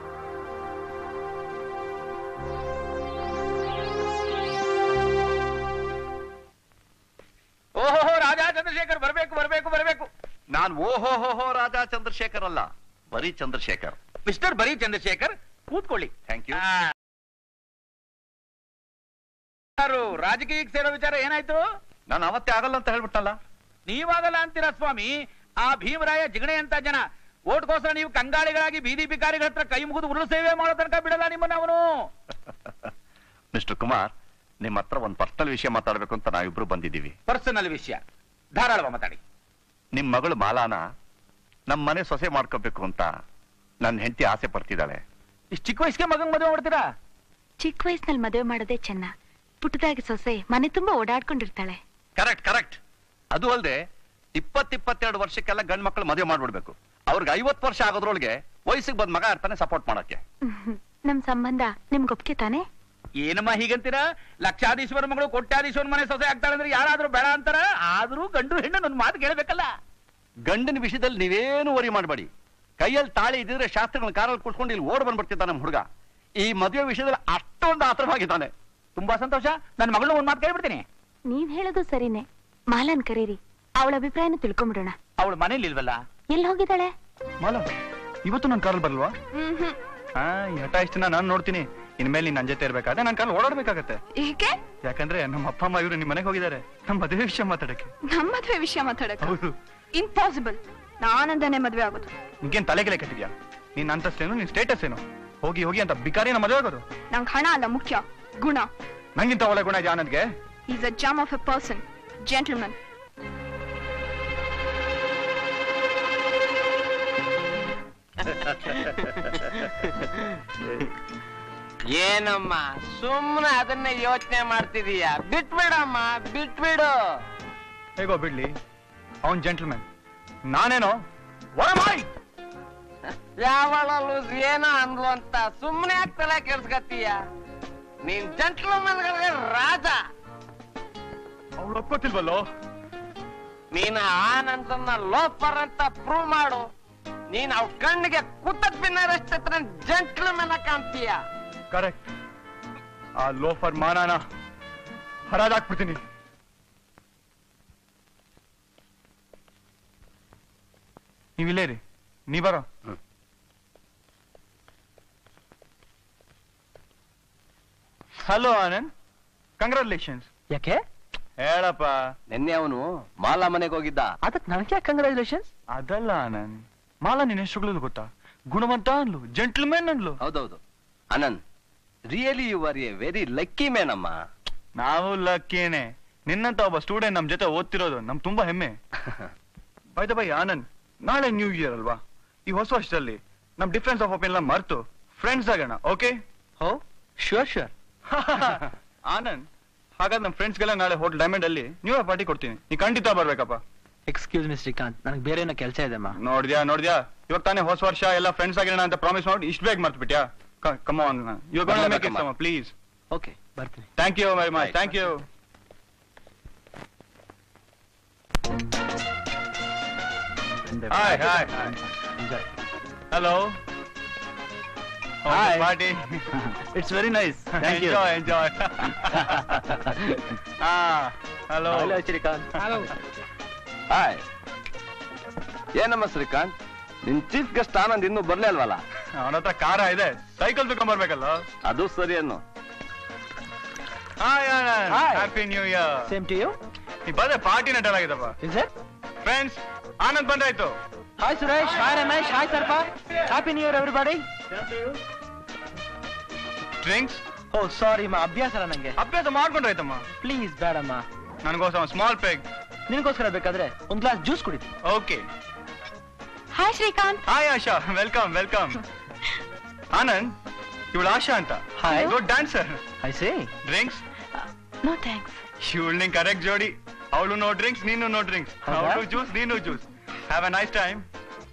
ಓಹೋ ರಾಜಾ ಚಂದ್ರಶೇಖರ್ ಬರ್ಬೇಕು ಬರ್ಬೇಕು ಬರ್ಬೇಕು ನಾನ್ ಓಹೋ ಹೋ ಹೋ ರಾಜ ಚಂದ್ರಶೇಖರ್ ಅಲ್ಲ ಬರೀ ಚಂದ್ರಶೇಖರ್ ಮಿಸ್ಟರ್ ಬರೀ ಚಂದ್ರಶೇಖರ್ ಕೂತ್ಕೊಳ್ಳಿ ಥ್ಯಾಂಕ್ ಯು ಆ. ಯಾರು ರಾಜಕೀಯಕ್ಕೆ ಸೇರೋ ವಿಚಾರ ಏನಾಯ್ತು ನಾನು ಅವತ್ತೇ ಆಗಲ್ಲ ಅಂತ ಹೇಳ್ಬಿಟ್ಟಲ್ಲ ನೀವಾಗಲ್ಲ ಅಂತೀರಾ ಸ್ವಾಮಿ ಆ ಭೀಮರಾಯ ಜಿಗಣೆ ಅಂತ ಜನ ಓಟ್ಗೋಸ್ಕರ ನೀವು ಕಂಗಾಳಿಗಳಾಗಿ ಬೀದಿ ಬಿಕಾರಿಗಳ ಹತ್ರ ಕೈ ಮುಗಿದು ಉರುಳು ಸೇವೆ ಮಾಡೋ ತನಕ ಬಿಡಲ್ಲ ನಿಮ್ಮನ್ನ ಅವನು ಮಿಸ್ಟರ್ ಕುಮಾರ್ ನಿಮ್ಮ ಹತ್ರ ಒಂದು ಪರ್ಸನಲ್ ವಿಷಯ ಮಾತಾಡ್ಬೇಕು ಅಂತ ನಾವಿಬ್ರು ಬಂದಿದ್ದೀವಿ ಪರ್ಸನಲ್ ವಿಷಯ ಧಾರಾಳವ ಮಾತಾಡಿ ನಿಮ್ ಮಗಳು ಮಾಲಾನ ನಮ್ಮ ಮನೆ ಸೊಸೆ ಮಾಡ್ಕೋಬೇಕು ಅಂತ ನನ್ನ ಹೆಂಡತಿ ಆಸೆ ಪಡ್ತಿದ್ದಾಳೆ ಇಷ್ಟು ಚಿಕ್ಕ ವಯಸ್ಸಿಗೆ ಮಗಂಗ್ ಮದುವೆ ಮಾಡ್ತೀರಾ ಚಿಕ್ಕ ವಯಸ್ಸಿನಲ್ಲಿ ಮದುವೆ ಮಾಡೋದೇ ಚೆನ್ನ ಪುಟ್ಟದಾಗಿ ಸೊಸೆ ಮನೆ ತುಂಬಾ ಓಡಾಡ್ಕೊಂಡಿರ್ತಾಳೆ ಕರೆಕ್ಟ್ ಕರೆಕ್ಟ್ ಅದು ಅಲ್ಲದೆ ಇಪ್ಪತ್ತಿಪ್ಪತ್ತೆರಡು ವರ್ಷಕ್ಕೆಲ್ಲ ಗಂಡ್ ಮಕ್ಳು ಮದುವೆ ಮಾಡ್ಬಿಡ್ಬೇಕು ಅವ್ರಿಗೆ ಐವತ್ತು ವರ್ಷ ಆಗೋದ್ರೊಳಗೆ ವಯಸ್ಸಿಗೆ ಬಂದ್ ಮಗ ಇರ್ತಾನೆ ಸಪೋರ್ಟ್ ಮಾಡಕ್ಕೆ ಹ್ಮ್. ನಮ್ ಸಂಬಂಧ ನಿಮ್ಗೆ ಒಪ್ಗೆ ತಾನೆ ಏನಮ್ಮ ಹೀಗಂತೀರಾ ಲಕ್ಷಾಧೀಶ್ವರ ಮಗಳು ಕೋಟ್ಯಾಧೀಶ್ವರ ಮನೆ ಸೊಸೆ ಆಗ್ತಾಳೆ ಅಂದ್ರೆ ಯಾರಾದ್ರೂ ಬೇಡ ಅಂತಾರ ಆದ್ರೂ ಗಂಡು ಹೆಣ್ಣು ನನ್ನ ಮಾತು ಕೇಳಬೇಕಲ್ಲ ಗಂಡನ ವಿಷಯದಲ್ಲಿ ನೀವೇನು ವರಿ ಮಾಡಬೇಡಿ ಕೈಯಲ್ಲಿ ತಾಳಿ ಇದ್ದಿದ್ರೆ ಶಾಸ್ತ್ರಗಳನ್ನ ಕಾರಲ್ಲಿ ಕೂತ್ಕೊಂಡು ಇಲ್ಲಿ ಓಡ್ ಬಂದ್ಬಿಡ್ತಿದ್ದ ನಮ್ಮ ಹುಡುಗ ಈ ಮದುವೆ ವಿಷಯದಲ್ಲಿ ಅಷ್ಟೊಂದು ಆತರವಾಗಿದ್ದಾನೆ ತುಂಬಾ ಸಂತೋಷ ನನ್ನ ಮಗಳು ಒಂದ್ ಮಾತು ಕೇಳ್ಬಿಡ್ತೀನಿ ನೀವ್ ಹೇಳೋದು ಸರಿನೇ ಮಾಲನ್ ಕರೀರಿ ಅವಳ ಅಭಿಪ್ರಾಯನ ತಿಳ್ಕೊಂಬಿಡೋಣ ಅವಳು ಮನೇಲಿ ಇಲ್ವಲ್ಲ ಎಲ್ಲಿ ಹೋಗಿದ್ದಾಳೆ ಮಾಲ ಇವತ್ತು ನನ್ನ ಕಾರಲ್ಲಿ ಬರಲ್ವಾ ಹ್ಮ್ ಹ್ಮ್ ಹಾ ಈ ಹಠ ಇಷ್ಟನ ನಾನು ನೋಡ್ತೀನಿ ಇನ್ಮೇಲೆ ನೀನ್ ನನ್ ಜೊತೆ ಇರ್ಬೇಕಾದ್ರೆ ನನ್ನ ಕಾರಲ್ಲಿ ಓಡಾಡ್ಬೇಕಾಗತ್ತೆ ಏಕೆ ಯಾಕಂದ್ರೆ ನಮ್ಮ ಅಪ್ಪ ಅಮ್ಮ ಇವರು ನಿಮ್ ಮನೆಗೆ ಹೋಗಿದ್ದಾರೆ ನಮ್ಮ ಮದುವೆ ವಿಷಯ ಮಾತಾಡಕ್ಕೆ ನಮ್ಮ ಮದ್ವೆ ವಿಷಯ ಮಾತಾಡಕ ಹೌದು ಇಂಪಾಸಿಬಲ್ ನಾನಂದನೆ ಮದ್ವೆ ಆಗೋದು ನಿಂಗೇನ್ ತಲೆ ಕೆಲೆ ಕಟ್ಟಿದ್ಯಾ ನಿನ್ ಅಂತಸ್ತೇನು ನಿನ್ ಸ್ಟೇಟಸ್ ಏನು ಹೋಗಿ ಹೋಗಿ ಅಂತ ಬಿಕಾರಿನ ಮದುವೆ ಆಗೋದು ನಂಗೆ ಹಣ ಅಲ್ಲ ಮುಖ್ಯ ಗುಣ ನಂಗಿಂತ ಒಳ್ಳೆ ಗುಣ ಇದೆ ಆನಂದ್ಗೆ is a gem of a person gentleman ಏನಮ್ಮ ಸುಮ್ಮನೆ ಅದನ್ನೇ ಯೋಚನೆ ಮಾಡ್ತಿದೀಯ ಬಿಟ್ಬಿಡಮ್ಮ ಬಿಟ್ಬಿಡು ಹೇಗೋ ಬಿಡ್ಲಿ ಅವನ್ ಜೆಂಟಲ್ಮನ್ ನಾನೇನೋ ಒಳಮಾಯ್ ಯಾವಳಲ್ಲೂ ಏನೋ ಅಂದ್ಲು ಅಂತ ಸುಮ್ಮನೆ ಆಗ್ತಲ್ಲ ಕೆಲ್ಸ್ಕತ್ತೀಯ ನೀನ್ ಜಂಟ್ಲಮನ್ಗಳಿಗೆ ರಾಜ ಅವ್ಳು ಒಪ್ಕೋತಿಲ್ವಲ್ಲೋ ನೀನು ಆನಂದನ್ನ ಲೋಫರ್ ಅಂತ ಪ್ರೂವ್ ಮಾಡು ನೀನ್ ಅವ್ಳ ಕಣ್ಣಿಗೆ ಕುತ್ತದ್ ಬಿನ್ನರಷ್ಟ ಜಂಟ್ಲಮನ್ ಕಾಣ್ತೀಯ ಕರೆಕ್ಟ್ ಆ ಲೋಫರ್ ಮಾನಾನ ಹರಾಜಾಕ್ಬಿಡ್ತೀನಿ ನೀವಿಲ್ಲೇ ರೀ ನೀ ಬರೋ ಹಲೋ ಆನಂದ್ ಕಂಗ್ರಾಚುಲೇಷನ್ಸ್ ಯಾಕೆ ಹೇಳಪ್ಪ ನಿನ್ನೆ ಅವನು ಮಾಲಾ ಮನೆಗೆ ಹೋಗಿದ್ದ ಅದಕ್ಕೆ ನನಗೆ ಕಂಗ್ರಾಚುಲೇಷನ್ಸ್ ಅದಲ್ಲ ಆನಂದ್ ಮಾಲಾ ನಿನ್ನ ಹೆಸರುಗಳು ಗೊತ್ತಾ ಗುಣವಂತ ಅನ್ಲು ಜೆಂಟ್ಲ್ಮೆನ್ ಅನ್ಲು ಹೌದೌದು Anand really you are a very lucky man ಅಮ್ಮ ನಾವು ಲಕ್ಕೇನೆ ನಿನ್ನಂತ ಒಬ್ಬ ಸ್ಟೂಡೆಂಟ್ ನಮ್ ಜೊತೆ ಓದ್ತಿರೋದು ನಮ್ ತುಂಬಾ ಹೆಮ್ಮೆ ಬೈದ ಬೈ ಆನಂದ್ ನಾಳೆ ನ್ಯೂ ಇಯರ್ ಅಲ್ವಾ ಈ ಹೊಸ ವರ್ಷದಲ್ಲಿ ನಮ್ ಡಿಫ್ರೆನ್ಸ್ ಆಫ್ ಒಪಿನಿಯನ್ ಮರ್ತು ಫ್ರೆಂಡ್ಸ್ ಆಗೋಣ okay oh sure sure Anand ಹಾಗಾದ್ರೆ ನಮ್ ಫ್ರೆಂಡ್ಸ್ಗೆಲ್ಲ ನಾಳೆ ಹೋಟೆಲ್ ಡೈಮಂಡ್ ಅಲ್ಲಿ ನ್ಯೂ ಇಯರ್ ಪಾರ್ಟಿ ಕೊಡ್ತೀನಿ ನೀ ಖಂಡಿತ ಬರ್ಬೇಕಪ್ಪ ಎಕ್ಸ್ಕ್ಯೂಸ್ ಮಿ ಶ್ರೀಕಾಂತ್ ನನಗೆ ಬೇರೆ ಏನೋ ಕೆಲಸ ಇದೆ ಅಮ್ಮ ನೋಡ್ದ್ಯಾ ನೋಡ್ದ್ಯಾ ಇವಾಗ ತಾನೇ ಹೊಸ ವರ್ಷ ಎಲ್ಲ ಫ್ರೆಂಡ್ಸ್ ಆಗಿರೋಣ ಅಂತ ಪ್ರಾಮಿಸ್ ಮಾಡಿ ಇಷ್ಟು ಬೇಗ ಮರ್ತು ಬಿಟ್ಯಾ come on you gonna make it ಬರ್ಲೇಬೇಕಮ್ಮ. ಪ್ಲೀಸ್ ಓಕೆ ಬರ್ತೀನಿ thank you very much Right. Thank you hi hi hello Hi. Party it's very nice thank you enjoy enjoy ಹಾ ಹಲೋ ಹಲೋ ಶ್ರೀಕಾಂತ್ ಹಾಯ್ ಏನಮ್ಮ ಶ್ರೀಕಾಂತ್ ನಿನ್ ಚೀಫ್ ಗೆಸ್ಟ್ ಆನಂದ್ ಇನ್ನೂ ಬರ್ಲೇ ಅಲ್ವಲ್ಲ ಅವನ ಹತ್ರ ಕಾರ ಇದೆ ಸೈಕಲ್ ತಗೊಂಡ್ ಬರ್ಬೇಕಲ್ಲ ಅದು ಸರಿ ಅನ್ನು hi Anand Hi. Happy new year same to you ನೀ ಬಂದ್ರೆ ಪಾರ್ಟಿ ನಟಲ್ ಆಗಿದಪ್ಪ ಇಸ್ ಇಟ್ ಫ್ರೆಂಡ್ಸ್ ಆನಂದ್ ಬಂದಾಯ್ತು hi Suresh hi Ramesh hi ಸರ್ಪ happy new year everybody drinks oh sorry ಮಾ ಅಭ್ಯಾಸ ಅಲ್ಲ ನಂಗೆ ಅಭ್ಯಾಸ ಮಾಡ್ಕೊಂಡ್ರಾಯ್ತಮ್ಮ ಪ್ಲೀಸ್ ಬೇಡಮ್ಮ ನನಗೋಸ್ಕರ ಸ್ಮಾಲ್ ಪೆಗ್ ನಿನಗೋಸ್ಕರ ಬೇಕಾದ್ರೆ ಒಂದ್ ಗ್ಲಾಸ್ ಜ್ಯೂಸ್ ಕುಡಿತೀನಿ okay hi Srikanth hi Asha welcome welcome Anand ಇವಳು ಆಶಾ ಅಂತ Hi. Good dancer I say drinks no thanks ಇವಳು ನಿಂಗ್ ಕರೆಕ್ಟ್ ಜೋಡಿ ಅವಳು ನೋ ಡ್ರಿಂಕ್ಸ್ ನೀನು ನೋ ಡ್ರಿಂಕ್ಸ್ ಹೌದಾ? ಅವಳು ಜ್ಯೂಸ್ ನೀನು juice have a nice time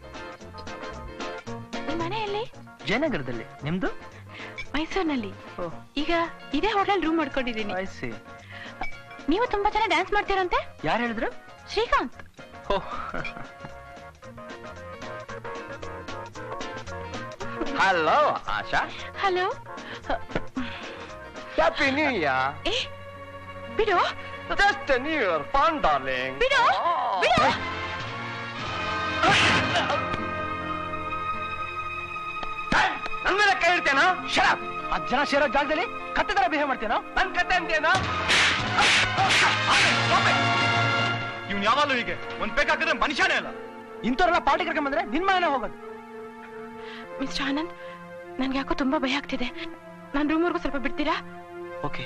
ನಿಮ್ ಮನೆಯಲ್ಲಿ ಜಯನಗರದಲ್ಲಿ ನಿಮ್ದು ಮೈಸೂರಿನಲ್ಲಿ ಓಹ್ ಈಗ ಇದೇ ಹೋಟೆಲ್ ರೂಮ್ ಮಾಡ್ಕೊಂಡಿದ್ದೀನಿ ಐ ಸಿ ನೀವು ತುಂಬಾ ಚೆನ್ನಾಗಿ ಡ್ಯಾನ್ಸ್ ಮಾಡ್ತೀರಂತೆ ಯಾರು ಹೇಳಿದ್ರು Srikanth oh hello Asha hello happy new year ಏ ಬಿಡು just new year fun darling ಬಿಡು ಬಿಡು ನನ್ ಮೇಲೆ ಕೈ ಇಡ್ತೇನೋ ಶರಪ್ ಆ ಜನ ಸೇರೋ ಜಾಗದಲ್ಲಿ ಕತ್ತೆ ತರ ಬಿಹೇವ್ ಮಾಡ್ತೇನೋ ನನ್ ಕತೆ ಅಂತೇನೋ ಇವ್ನು ಯಾವಾಗಲೂ ಹೀಗೆ ಒಂದ್ ಪೆಗ್ ಹಾಕಿದ್ರೆ ಮನುಷ್ಯನೇ ಅಲ್ಲ ಇಂಥವ್ರೆಲ್ಲ ಪಾರ್ಟಿ ಕರ್ಕೊಂಡ್ ಬಂದ್ರೆ ನಿನ್ ಮನೆನೇ ಹೋಗೋದು ಮಿಸ್ಟರ್ ಆನಂದ್ ನನ್ಗೆ ಯಾಕೋ ತುಂಬಾ ಭಯ ಆಗ್ತಿದೆ ನಾನು ರೂಮ್ವರೆಗೂ ಸ್ವಲ್ಪ ಬಿಡ್ತೀರಾ ಓಕೆ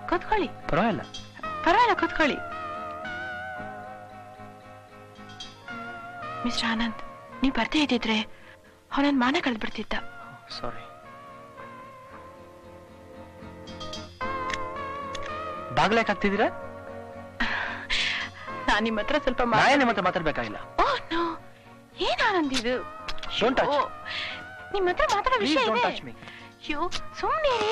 ಕೂತ್ಕೊಳ್ಳಿ ಪರವಾಗಿಲ್ಲ ಪರವಾಗಿಲ್ಲ ಕೂತ್ಕೊಳ್ಳಿ ಮಿಸ್ಟರ್ ಆನಂದ್ ನೀವು ಬರ್ದೇ ಇದ್ದಿದ್ರೆ ಅವನನ್ನ ಮಾನ ಕಳೆದ್ಬಿಡ್ತಿದ್ದ ಸಾರಿ ಬಾಗ್ಲಾಕ್ ಹಾಕ್ತಿದ್ದೀರಾ ನಾನ್ ನಿಮ್ಮ ಹತ್ರ ಸ್ವಲ್ಪ ನಾನೇ ನಿಮ್ಮ ಹತ್ರ ಮಾತಾಡ್ಬೇಕಾಗಿಲ್ಲ ಓ ನೋ ಏನ್ ಆನಂದ್ ಇದು Don't touch. ಓ, ನಿಮ್ ಹತ್ರ ಮಾತಾಡೋ Please ವಿಷಯ don't ಇದೆ touch me. ಅಯ್ಯೋ ಸುಮ್ನೆ ಇರಿ.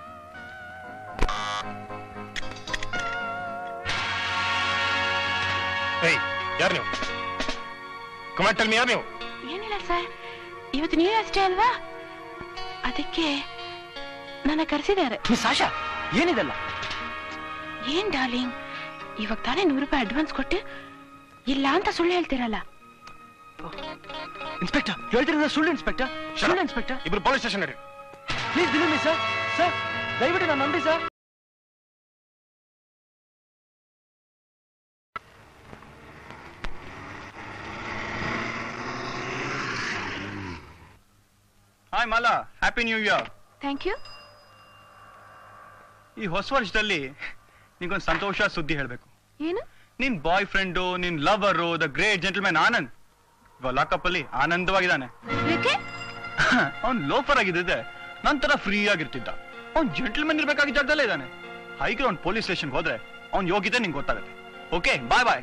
ಏಯ್ ಯಾರು ನೀವು ಕಮಾಂಡ್ ಟೆಲ್ ಮಿ ಯಾರು ನೀವು ಏನಿಲ್ಲ ಸರ್ ಇವತ್ತು ನೀವು ಅಷ್ಟೇ ಅಲ್ವಾ ಅದಕ್ಕೆ ನನ್ನ ಕರೆಸಿದ್ದಾರೆ ಮಿಸ್ ಆಶಾ ಏನಿದೆಲ್ಲ ಏನ್ ಡಾರ್ಲಿಂಗ್ ಇವಾಗ ತಾನೇ ನೂರು ರೂಪಾಯಿ ಅಡ್ವಾನ್ಸ್ ಕೊಟ್ಟು ಇಲ್ಲ ಅಂತ ಸುಳ್ಳು ಹೇಳ್ತಿರಲ್ಲ ಇನ್ಸ್ಪೆಕ್ಟರ್ ಹೇಳ್ತಿರೋದು ಸುಳ್ಳು ಇನ್ಸ್ಪೆಕ್ಟರ್ ಸುಳ್ಳು ಇನ್ಸ್ಪೆಕ್ಟರ್ ಇಬ್ರು ಪೊಲೀಸ್ ಸ್ಟೇಷನ್ ನಡಿ please believe me sir sir ದಯವಿಟ್ಟು ನಾನು ನಂಬಿ sir hi Mala happy new year thank you ಈ ಹೊಸ ವರ್ಷದಲ್ಲಿ ನಿಂಗೊಂದು ಸಂತೋಷ ಸುದ್ದಿ ಹೇಳ್ಬೇಕು ಏನು ನಿನ್ ಬಾಯ್ ಫ್ರೆಂಡು ನಿನ್ lover the great gentleman Anand ಇವಾಗ ಲಾಕಪ್ ಅಲ್ಲಿ ಆನಂದವಾಗಿದ್ದಾನೆ ಯಾಕೆ ಅವ್ನ್ ಲೋಫರ್ ಆಗಿದ್ದಿದೆ ನಂತರ ಫ್ರೀ ಆಗಿರ್ತಿದ್ದ ಅವ್ನ್ ಜೆಂಟಲ್ಮನ್ ಇರ್ಬೇಕಾಗಿದ್ದ ಜಾಗದಲ್ಲೇ ಇದ್ದಾನೆ ಹೈಗ್ರೌಂಡ್ ಪೊಲೀಸ್ ಸ್ಟೇಷನ್ಗೆ ಹೋದ್ರೆ ಅವ್ನ್ ಯೋಗ್ಯತೆ ನಿಂಗೆ ಗೊತ್ತಾಗುತ್ತೆ okay bye bye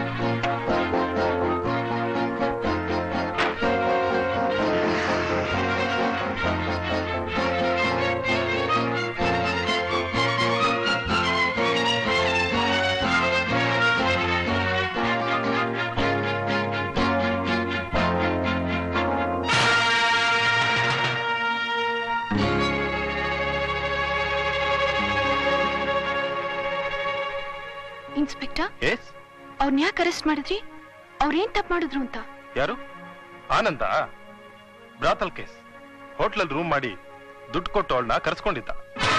inspector yes ಅವ್ರನ್ನ ಯಾಕೆ ಅರೆಸ್ಟ್ ಮಾಡಿದ್ರಿ ಅವ್ರೇನ್ ತಪ್ಪು ಮಾಡಿದ್ರು ಅಂತ ಯಾರು ಆನಂದ ಬ್ರಾತಲ್ ಕೇಸ್ ಹೋಟ್ಲಲ್ಲಿ ರೂಮ್ ಮಾಡಿ ದುಡ್ಡು ಕೊಟ್ಟು ಅವಳನ್ನ ಕರೆಸ್ಕೊಂಡಿದ್ದ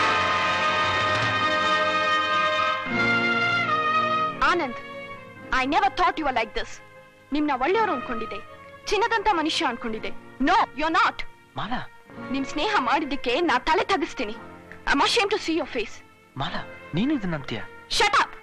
Anand I never thought you like this ನಿಮ್ನ ಒಳ್ಳೆಯವರು ಅನ್ಕೊಂಡಿದ್ದೆ ಚಿನ್ನದಂತ ಮನುಷ್ಯ ಅನ್ಕೊಂಡಿದ್ದೆ ನೋ ಯು ನಾಟ್ ಮಾಲಾ ನಿಮ್ ಸ್ನೇಹ ಮಾಡಿದ್ದಕ್ಕೆ ನಾ ತಲೆ ತಗ್ಗಿಸ್ತೀನಿ I ashamed to see your face Mala ನೀನು ಇದನ್ನ ನಂಬ್ತೀಯ shut up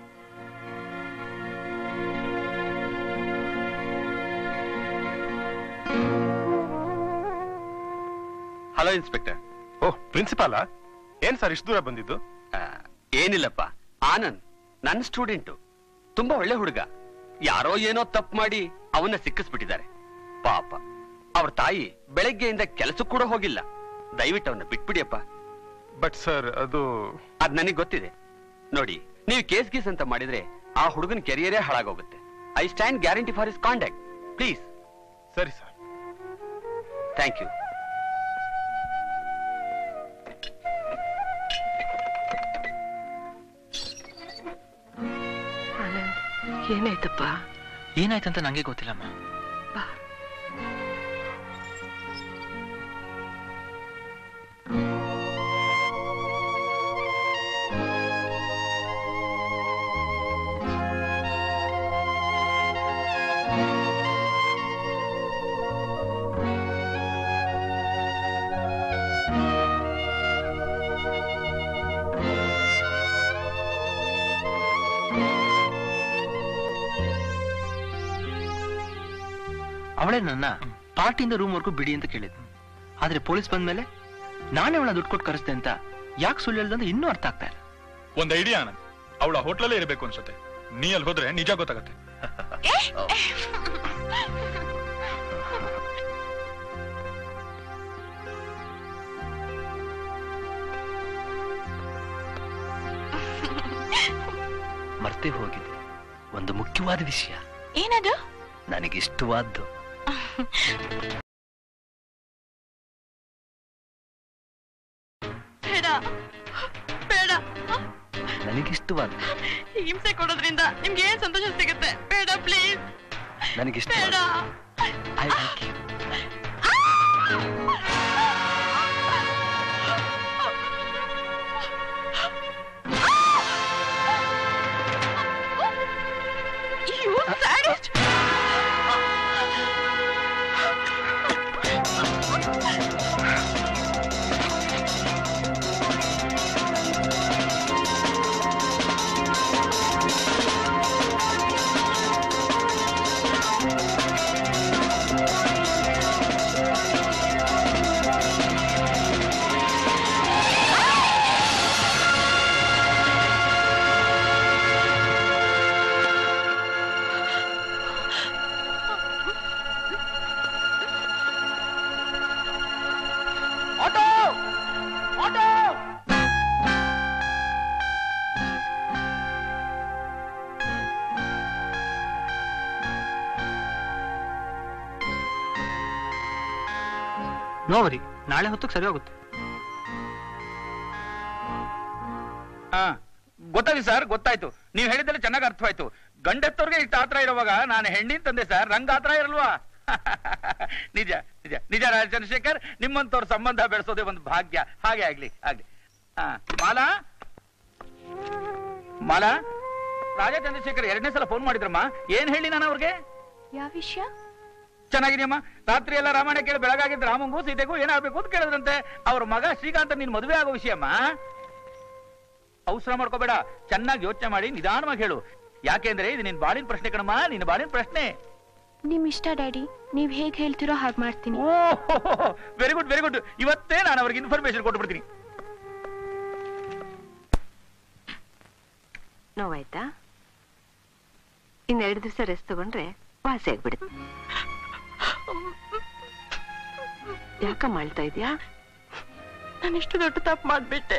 hello inspector oh ಪ್ರಿನ್ಸಿಪಾಲ ಏನ್ ಸರ್ ಇಷ್ಟು ದೂರ ಬಂದಿದ್ದು ಏನಿಲ್ಲಪ್ಪ ಆನಂದ್ ನನ್ನ ಸ್ಟೂಡೆಂಟು ತುಂಬಾ ಒಳ್ಳೆ ಹುಡುಗ ಯಾರೋ ಏನೋ ತಪ್ಪು ಮಾಡಿ ಅವನ್ನ ಸಿಕ್ಕಿಸ್ಬಿಟ್ಟಿದ್ದಾರೆ ಪಾಪ ಅವ್ರ ತಾಯಿ ಬೆಳಗ್ಗೆಯಿಂದ ಕೆಲಸಕ್ಕೆ ಕೂಡ ಹೋಗಿಲ್ಲ ದಯವಿಟ್ಟು ಅವನ್ನ ಬಿಟ್ಬಿಡಿಯಪ್ಪ ಬಟ್ ಸರ್ ಅದು ಅದ್ ನನಗೆ ಗೊತ್ತಿದೆ ನೋಡಿ ನೀವು ಕೇಸ್ ಗೀಸ್ ಅಂತ ಮಾಡಿದ್ರೆ ಆ ಹುಡುಗನ ಕೆರಿಯರೇ ಹಾಳಾಗೋಗುತ್ತೆ I stand guarantee for his contact please ಸರಿ ಸರ್ ಥ್ಯಾಂಕ್ ಯು ಆನಂದ್ ಏನಾಯ್ತಪ್ಪ ಏನಾಯ್ತಂತ ನಂಗೆ ಗೊತ್ತಿಲ್ಲಮ್ಮ ಅವಳೇ ನನ್ನ ಪಾರ್ಟಿಯಿಂದ ರೂಮ್ ವರ್ಗೂ ಬಿಡಿ ಅಂತ ಕೇಳಿದ್ನು ಆದ್ರೆ ಪೊಲೀಸ್ ಬಂದ್ಮೇಲೆ ನಾನೇ ಅವಳ ದುಡ್ಡು ಕೊಟ್ಟು ಕರೆಸ್ತೆ ಅಂತ ಯಾಕೆ ಸುಳ್ಳು ಹೇಳ್ದಂತ ಇನ್ನೂ ಅರ್ಥ ಆಗ್ತಾ ಇಲ್ಲ ಒಂದ್ ಐಡಿಯಾ ಆನಂದ್ ಅವಳ ಹೋಟ್ಲಲ್ಲೇ ಇರಬೇಕು ಅನ್ಸುತ್ತೆ ನೀ ಅಲ್ಲಿ ಹೋದ್ರೆ ನಿಜ ಗೊತ್ತಾಗತ್ತೆ ಮರ್ತೇ ಹೋಗಿದೆ ಒಂದು ಮುಖ್ಯವಾದ ವಿಷಯ ಏನದು ನನಗಿಷ್ಟವಾದ್ದು ಬೇಡ ಬೇಡ ನನಗಿಷ್ಟವಾದ ಹಿಂಸೆ ಕೊಡೋದ್ರಿಂದ ನಿಮ್ಗೆ ಏನ್ ಸಂತೋಷ ಸಿಗುತ್ತೆ ಬೇಡ ಪ್ಲೀಸ್ ನನಗಿಷ್ಟ ಬೇಡ I like you You sadist! No worry ನಾಳೆ ಹೊತ್ತಿಗೆ ಸರಿ ಹೋಗುತ್ತೆ ಹಾ ಗೊತ್ತಾಯ್ತು ಸರ್ ಗೊತ್ತಾಯ್ತು ನೀವು ಹೇಳಿದ್ರೆ ಚೆನ್ನಾಗಿ ಅರ್ಥವಾಯ್ತು ಗಂಡತ್ತವ್ರಿಗೆ ಇಷ್ಟ ಆತರ ಇರುವಾಗ ನಾನು ಹೆಣ್ಣಿನ ತಂದೆ ಸರ್ ರಂಗ ಆತರ ಇರಲ್ವಾ ನಿಜ ನಿಜ ನಿಜ ರಾಜ ಚಂದ್ರಶೇಖರ್ ನಿಮ್ಮಂತವ್ರ ಸಂಬಂಧ ಬೆಳೆಸೋದೇ ಒಂದು ಭಾಗ್ಯ ಹಾಗೆ ಆಗ್ಲಿ ಆಗ್ಲಿ ಹಾ ಮಾಲಾ ಮಾಲಾ ರಾಜ ಚಂದ್ರಶೇಖರ್ ಎರಡನೇ ಸಲ ಫೋನ್ ಮಾಡಿದ್ರಮ್ಮ ಏನ್ ಹೇಳಿ ನಾನು ಅವ್ರಿಗೆ ಯಾವ ವಿಷಯ ಚೆನ್ನಾಗಿದೆಯಮ್ಮ ರಾತ್ರಿ ಎಲ್ಲ ರಾಮಾಯಣ ಕೇಳಿ ಬೆಳಗಾಗಿದ್ದ ರಾಮಂಗೂ ಸೀತೆಗೂ ಏನಾಗ್ಬೇಕು ಅಂತ ಕೇಳಿದ್ರಂತೆ ಅವ್ರ ಮಗ ಶ್ರೀಕಾಂತ ನಿನ್ ಮದುವೆ ಆಗೋ ವಿಷಯಮ್ಮ ಅವಸರ ಮಾಡ್ಕೋಬೇಡ ಚೆನ್ನಾಗಿ ಯೋಚನೆ ಮಾಡಿ ನಿಧಾನವಾಗಿ ಹೇಳು ಯಾಕೆಂದ್ರೆ ಇದು ನಿನ್ ಬಾಳಿನ ಪ್ರಶ್ನೆ ಕಣಮ್ಮ ನಿನ್ನ ಬಾಳಿನ ಪ್ರಶ್ನೆ ನಿಮ್ ಇಷ್ಟ ಡ್ಯಾಡಿ ನೀವ್ ಹೇಗ್ ಹೇಳ್ತಿರೋ ಹಾಗೆ ಮಾಡ್ತೀನಿ ವೆರಿ ಗುಡ್ ವೆರಿ ಗುಡ್ ಇವತ್ತೇ ನಾನು ಅವ್ರಿಗೆ ಇನ್ಫಾರ್ಮೇಶನ್ ಕೊಟ್ಬಿಡ್ತೀನಿ ನೋವಾಯ್ತಾ ಇನ್ನೆರಡು ದಿವಸ ರೆಸ್ಟ್ ತಗೊಂಡ್ರೆ ವಾಸಿ ಆಗ್ಬಿಡುತ್ತೆ ಯಾಕಮ್ಮ ಅಳ್ತಾ ಇದ್ಯಾ ನಾನು ಎಷ್ಟು ದೊಡ್ಡ ತಪ್ಪು ಮಾಡ್ಬಿಟ್ಟೆ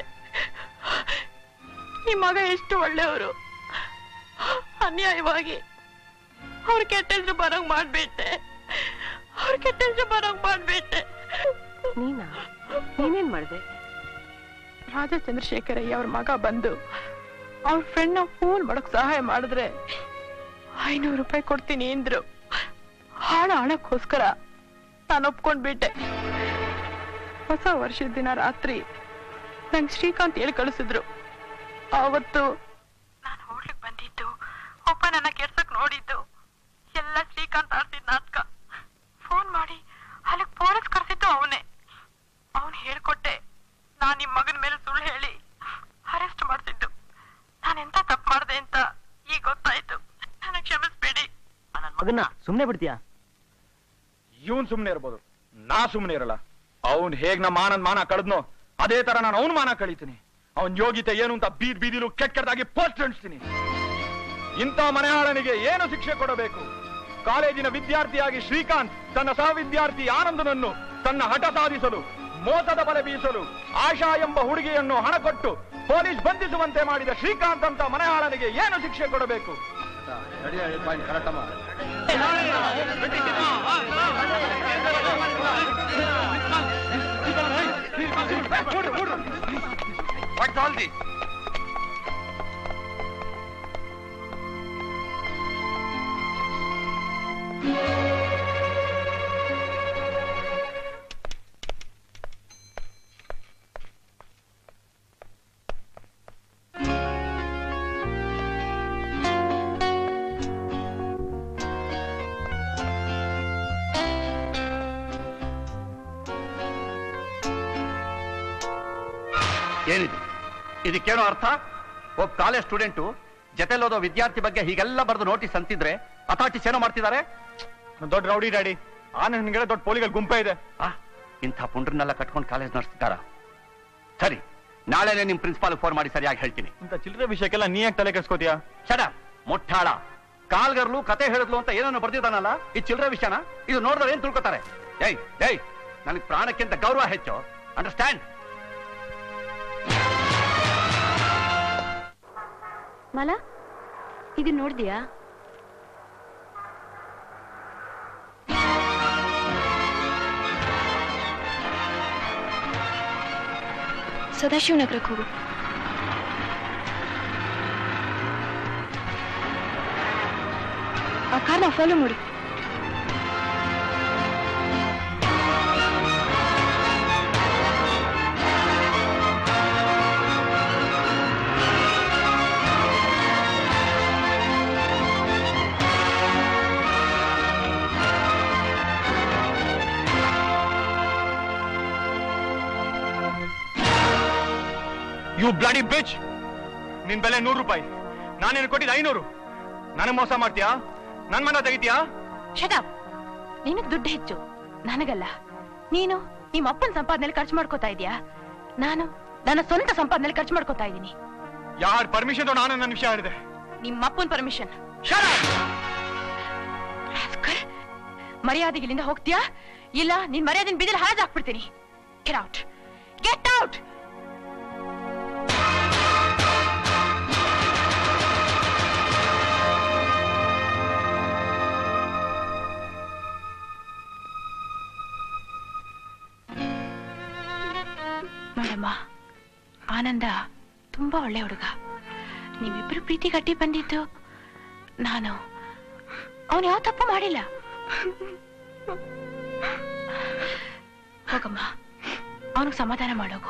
ಈ ಮಗ ಎಷ್ಟು ಒಳ್ಳೆಯವರು ಅನ್ಯಾಯವಾಗಿ ಅವ್ರ ಕೆಟ್ಟ ಹೆಸರು ಬರೋಂಗ್ ಮಾಡ್ಬಿಟ್ಟೆ ಅವ್ರ ಕೆಟ್ಟ ಹೆಸರು ಬರೋಂಗ್ ಮಾಡ್ಬಿಟ್ಟೆ ನೀನಾ ನೀನೇನ್ ಮಾಡ್ದೆ ರಾಜ ಚಂದ್ರಶೇಖರಯ್ಯ ಅವ್ರ ಮಗ ಬಂದು ಅವ್ರ ಫ್ರೆಂಡ್ನ ಫೋನ್ ಮಾಡಕ್ ಸಹಾಯ ಮಾಡಿದ್ರೆ ಐನೂರು ರೂಪಾಯಿ ಕೊಡ್ತೀನಿ ಅಂದ್ರು ಹಾಡ ಹಣಕ್ಕೋಸ್ಕರ ನಾನು ಒಪ್ಕೊಂಡ್ಬಿಟ್ಟೆ ಹೊಸ ವರ್ಷದ ದಿನ ರಾತ್ರಿ ನಂಗೆ ಶ್ರೀಕಾಂತ್ ಹೇಳಿ ಕಳಿಸಿದ್ರು ಆವತ್ತು ನಾನು ಹೋಟ್ಲಿಗೆ ಬಂದಿದ್ದು ಒಬ್ಬ ನನ್ನ ಕೆಡ್ಸಕ್ ನೋಡಿದ್ದು ಎಲ್ಲ ಶ್ರೀಕಾಂತ್ ಆಡ್ತಿದ್ ನಾಟಕ ಫೋನ್ ಮಾಡಿ ಅಲ್ಲಿಗೆ ಪೊಲೀಸ್ ಕರ್ಸಿದ್ದು ಅವನೇ ಅವನು ಹೇಳ್ಕೊಟ್ಟೆ ನಾನ್ ನಿಮ್ ಮಗನ ಮೇಲೆ ಸುಳ್ಳು ಹೇಳಿ ಅರೆಸ್ಟ್ ಮಾಡ್ತಿದ್ದು ನಾನೆಂತ ತಪ್ಪು ಮಾಡ್ದೆ ಅಂತ ಈಗ ಗೊತ್ತಾಯ್ತು ನನಗೆ ಕ್ಷಮಿಸ್ಬೇಡಿ ಮಗನ್ನ ಸುಮ್ಮನೆ ಬಿಡ್ತೀಯಾ ಇವನ್ ಸುಮ್ನೆ ಇರ್ಬೋದು ನಾ ಸುಮ್ನೆ ಇರಲ್ಲ ಅವ್ನ್ ಹೇಗ್ ನಮ್ಮ ಆನಂದ್ ಮಾನ ಕಳೆದ್ನೋ ಅದೇ ತರ ನಾನು ಅವನ್ ಮಾನ ಕಳೀತೀನಿ ಅವನ್ ಯೋಗ್ಯತೆ ಏನು ಅಂತ ಬೀದ್ ಬೀದಿಲು ಕೆಟ್ಟ ಕೆಟ್ಟದಾಗಿ ಪೋಸ್ಟ್ ಅಂಟಿಸ್ತೀನಿ ಇಂಥ ಮನೆಯಾಳನಿಗೆ ಏನು ಶಿಕ್ಷೆ ಕೊಡಬೇಕು ಕಾಲೇಜಿನ ವಿದ್ಯಾರ್ಥಿಯಾಗಿ ಶ್ರೀಕಾಂತ್ ತನ್ನ ಸಹವಿದ್ಯಾರ್ಥಿ ಆನಂದನನ್ನು ತನ್ನ ಹಠ ಸಾಧಿಸಲು ಮೋಸದ ಬಲೆ ಬೀಸಲು ಆಶಾ ಎಂಬ ಹುಡುಗಿಯನ್ನು ಹಣ ಕೊಟ್ಟು ಪೊಲೀಸ್ ಬಂಧಿಸುವಂತೆ ಮಾಡಿದ ಶ್ರೀಕಾಂತ್ ಅಂತ ಮನೆಯಾಳನಿಗೆ ಏನು ಶಿಕ್ಷೆ ಕೊಡಬೇಕು ವಾಟ್ಸ್ ಆಲ್ ದಿಸ್ ಏನಿದು ಇದಕ್ಕೇನೋ ಅರ್ಥ ಒಬ್ಬ ಕಾಲೇಜ್ ಸ್ಟೂಡೆಂಟು ಜೊತೆಲೋದೋ ವಿದ್ಯಾರ್ಥಿ ಬಗ್ಗೆ ಹೀಗೆಲ್ಲ ಬರೆದು ನೋಟಿಸ್ ಅಂತಿದ್ರೆ ಅಥಾರಿಟೀಸ್ ಏನೋ ಮಾಡ್ತಿದ್ದಾರೆ ದೊಡ್ಡ ರೌಡಿ ಡ್ಯಾಡಿ ಆನಂದ್ಗೆಲ್ಲ ದೊಡ್ಡ ಪೊಲಿಗಳ ಗುಂಪೇ ಇದೆ ಆ ಇಂಥ ಪುಂಡ್ರನ್ನೆಲ್ಲ ಕಟ್ಕೊಂಡು ಕಾಲೇಜ್ ನಡೆಸ್ತಾರ ಸರಿ ನಾಳೆನೆ ನಿಮ್ ಪ್ರಿನ್ಸಿಪಾಲ್ ಫೋನ್ ಮಾಡಿ ಸರಿಯಾಗಿ ಹೇಳ್ತೀನಿ ಇಂಥ ಚಿಲ್ಲರೆ ವಿಷಯಕ್ಕೆಲ್ಲ ನೀ ಯಾಕೆ ತಲೆ ಕೆಡ್ಸ್ಕೋತೀಯ ಚಡ ಮುಟ್ಟಾಳ ಕಾಲ್ಗರ್ಲು ಕತೆ ಹೇಳಿದ್ಲು ಅಂತ ಏನನ್ನು ಬರ್ದಿದ್ದಾನಲ್ಲ ಈ ಚಿಲ್ಲರೆ ವಿಷಯನ ಇದು ನೋಡಿದ್ರೆ ಏನ್ ತಿಳ್ಕೊತಾರೆ ಏಯ್ ಏಯ್ ನನಗೆ ಪ್ರಾಣಕ್ಕಿಂತ ಗೌರವ ಹೆಚ್ಚು ಅಂಡರ್ಸ್ಟ್ಯಾಂಡ್ ಮಲ ಇದು ನೋಡ್ದ್ಯಾ ಸದಾಶಿವನಗರಕ್ಕೆ ಹೋಗು ಆ ಕಾರ್ನ ಫಾಲೋ ಮಾಡು ಯು ಬ್ಲಡಿ ಬಿಚ್ ನಿನ್ ಬೆಲೆ ನೂರು ರೂಪಾಯಿ ನಾನೇನು ಕೊಟ್ಟಿದ್ದು ಐನೂರು ನನಗೆ ಮೋಸ ಮಾಡ್ತೀಯಾ ನನ್ ಮನ ತೆಗಿತೀಯಾ ಶಟಪ್ ನಿನಗ್ ದುಡ್ಡು ಹೆಚ್ಚು ನನಗಲ್ಲ ನೀನು ನಿಮ್ಮ ಅಪ್ಪನ ಸಂಪಾದನೆಯಲ್ಲಿ ಖರ್ಚು ಮಾಡ್ಕೋತಾ ಇದೀಯಾ ನಾನು ನನ್ನ ಸ್ವಂತ ಸಂಪಾದನೆಯಲ್ಲಿ ಖರ್ಚು ಮಾಡ್ಕೋತಾ ಇದ್ದೀನಿ ಯಾರ ಪರ್ಮಿಷನ್ ನಾನು ನನ್ನ ವಿಷಯ ಹೇಳಿದೆ ನಿಮ್ಮ ಅಪ್ಪನ ಪರ್ಮಿಷನ್ ಮರ್ಯಾದೆಗೆ ಇಲ್ಲಿಂದ ಹೋಗ್ತೀಯಾ ಇಲ್ಲ ನಿನ್ ಮರ್ಯಾದೆನ ಬಿದ್ದಲ್ಲಿ ಹಾಳಾಗ್ಬಿಡ್ತೀನಿ get out get out Ananda ತುಂಬಾ ಒಳ್ಳೆ ಹುಡುಗ ನೀವಿಬ್ರು ಪ್ರೀತಿ ಕಟ್ಟಿ ಬಂದಿದ್ದು ನಾನು ಅವನು ಯಾವ ತಪ್ಪು ಮಾಡಿಲ್ಲ ಹೋಗಮ್ಮ ಅವನಿಗೆ ಸಮಾಧಾನ ಮಾಡೋಗು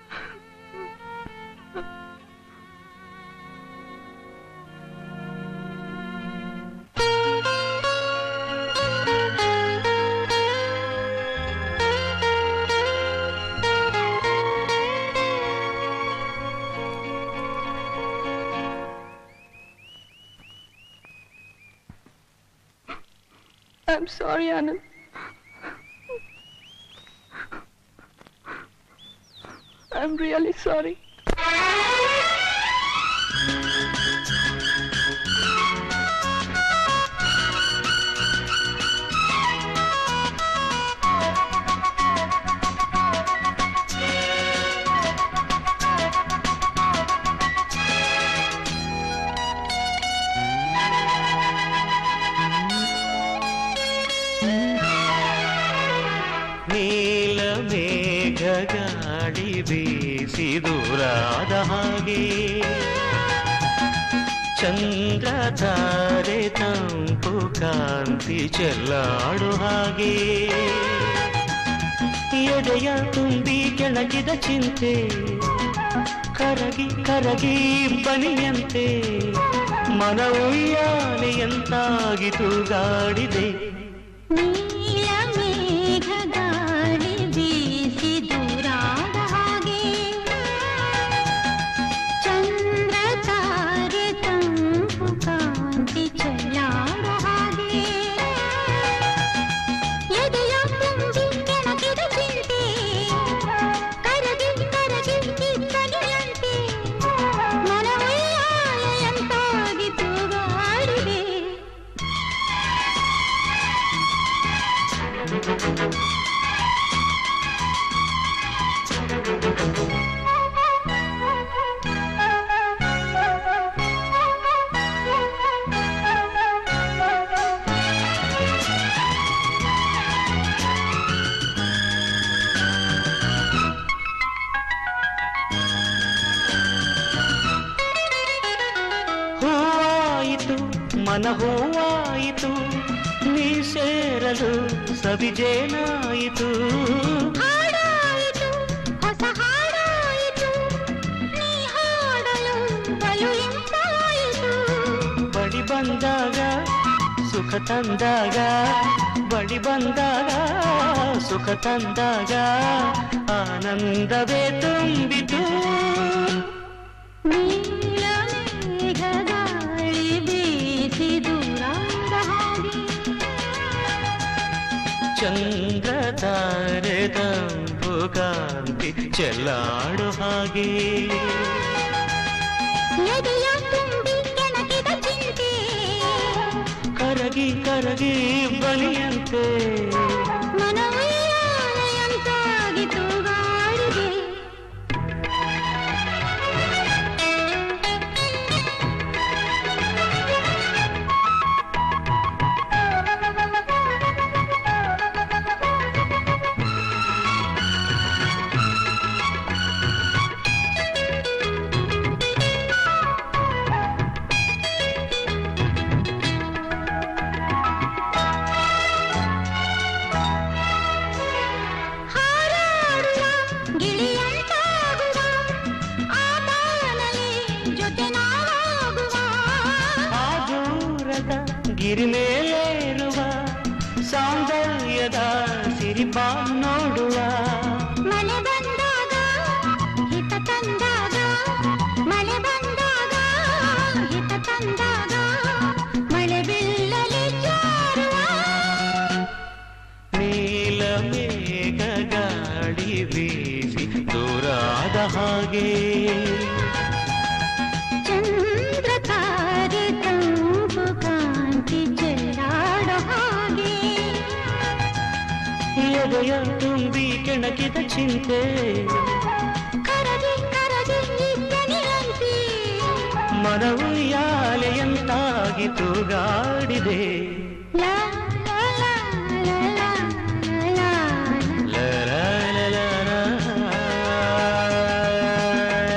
I'm sorry, Anand. I'm really sorry. ನೀಲ ಮೇಘ ಗಾಳಿ ಬೀಸಿ ದೂರಾದ ಹಾಗೆ ಚಂದ್ರ ತಾರೆ ತಂಪು ಕಾಂತಿ ಚೆಲ್ಲಾಡು ಹಾಗೆ ಎದೆಯ ತುಂಬಿ ಕೆಳಗಿದ ಚಿಂತೆ ಕರಗಿ ಕರಗಿ ಬನಿಯಂತೆ ಮನವುಯ್ಯಾಲೆಯಂತಾಗಿತು ಗಾಡಿದೆ ನೀಲ ಮೇಘ ಗಾಳಿ ಬೀಸಿ ದೂರಾದ ಹಾಗೆ ಚಂದ್ರ ತಾರೆ ತಂಪು ಕಾಂತಿ ಚೆಲ್ಲಾಡೋ ಹಾಗೆ ಎದೆಯ ತುಂಬಿ ಕೆಣಕಿದ ಚಿಂತೆ ಕರಗಿ ಕರಗಿ ಇದ್ದನೆಯಂತೆ ಮನವಯ್ಯಾಲೆಯಂತಾಗಿತು ಗಾಡಿದೆ ಹೂವಾಯಿತು ಮನ ಹೂವಾಯಿತು ನೀ ಸೇರಲು ಸವಿಜೇನಾಯಿತು ಹಾಡಾಯಿತು ಹೊಸ ಹಾಡಾಯಿತು ನೀ ಹಾಡಲು ಬಲು ಇಂಪಾಯಿತು ಬಡಿ ಬಂದಾಗ ಸುಖ ತಂದಾಗ ಬಡಿ ಬಂದಾಗ ಸುಖ ತಂದಾಗ ಆನಂದವೇ ತುಂಬಿತು ನೀಲ ಮೇಘ ಗಾಳಿ ಬೀಸಿ ದೂರಾದ ಹಾಗೆ ಚಂದ್ರ ತಾರೆ ತಂಪು ಕಾಂತಿ ಚೆಲ್ಲಾಡು ಹಾಗೆ ಎದೆಯ ತುಂಬಿ ಕೆಣಕಿದ ಚಿಂತೆ ಕರಗಿ ಕರಗಿ ಬಲಿಯಂತೆ ಮನವಯ್ಯಾಲೆಯಂತಾಗಿತು ಗಾಡಿಗೆ ಹಾರಾಡುವ ಗಿಳಿಯಂತಾಗುವ ಆ ಬಾನಲಿ ಜೊತೆ ನಾವಾಗುವ ಆ ದೂರದ ಗಿರಿ ಮೇಲೇರುವ ಸೌಂದರ್ಯದ ಸಿರಿಪ ನೋಡುವ ಮಳೆ ಬಂದಾಗ ಹಿತ ತಂದಾಗ ಮಳೆ ಬಂದಾಗ ಹಿತ ತಂದಾಗ ಮಳೆ ಬೀಳಲಿ ಜಾರುವ ನೀಲ ಮೇಘ ಗಾಳಿ ಬೀಸಿ ದೂರಾದ ಹಾಗೆ ಚಂದ್ರ ತಾರೆ ತಂಪು ಕಾಂತಿ ಚೆಲ್ಲಾಡೋ ಹಾಗೆ ಎದೆಯ ತುಂಬಿ ಕೆಣಕಿದ ಚಿಂತೆ ಕರಗಿ ಕರಗಿ ಇದ್ದನಿಯಂತೆ ಮನವು ಯಾಲೆಯಂತಾಗಿತು ಗಾಡಿದೆ ಲಾ ಲಾ ಲಾ ಲಾ ಲಾ ಲಾ ಲ ಲ ಲ ಲ ಲ.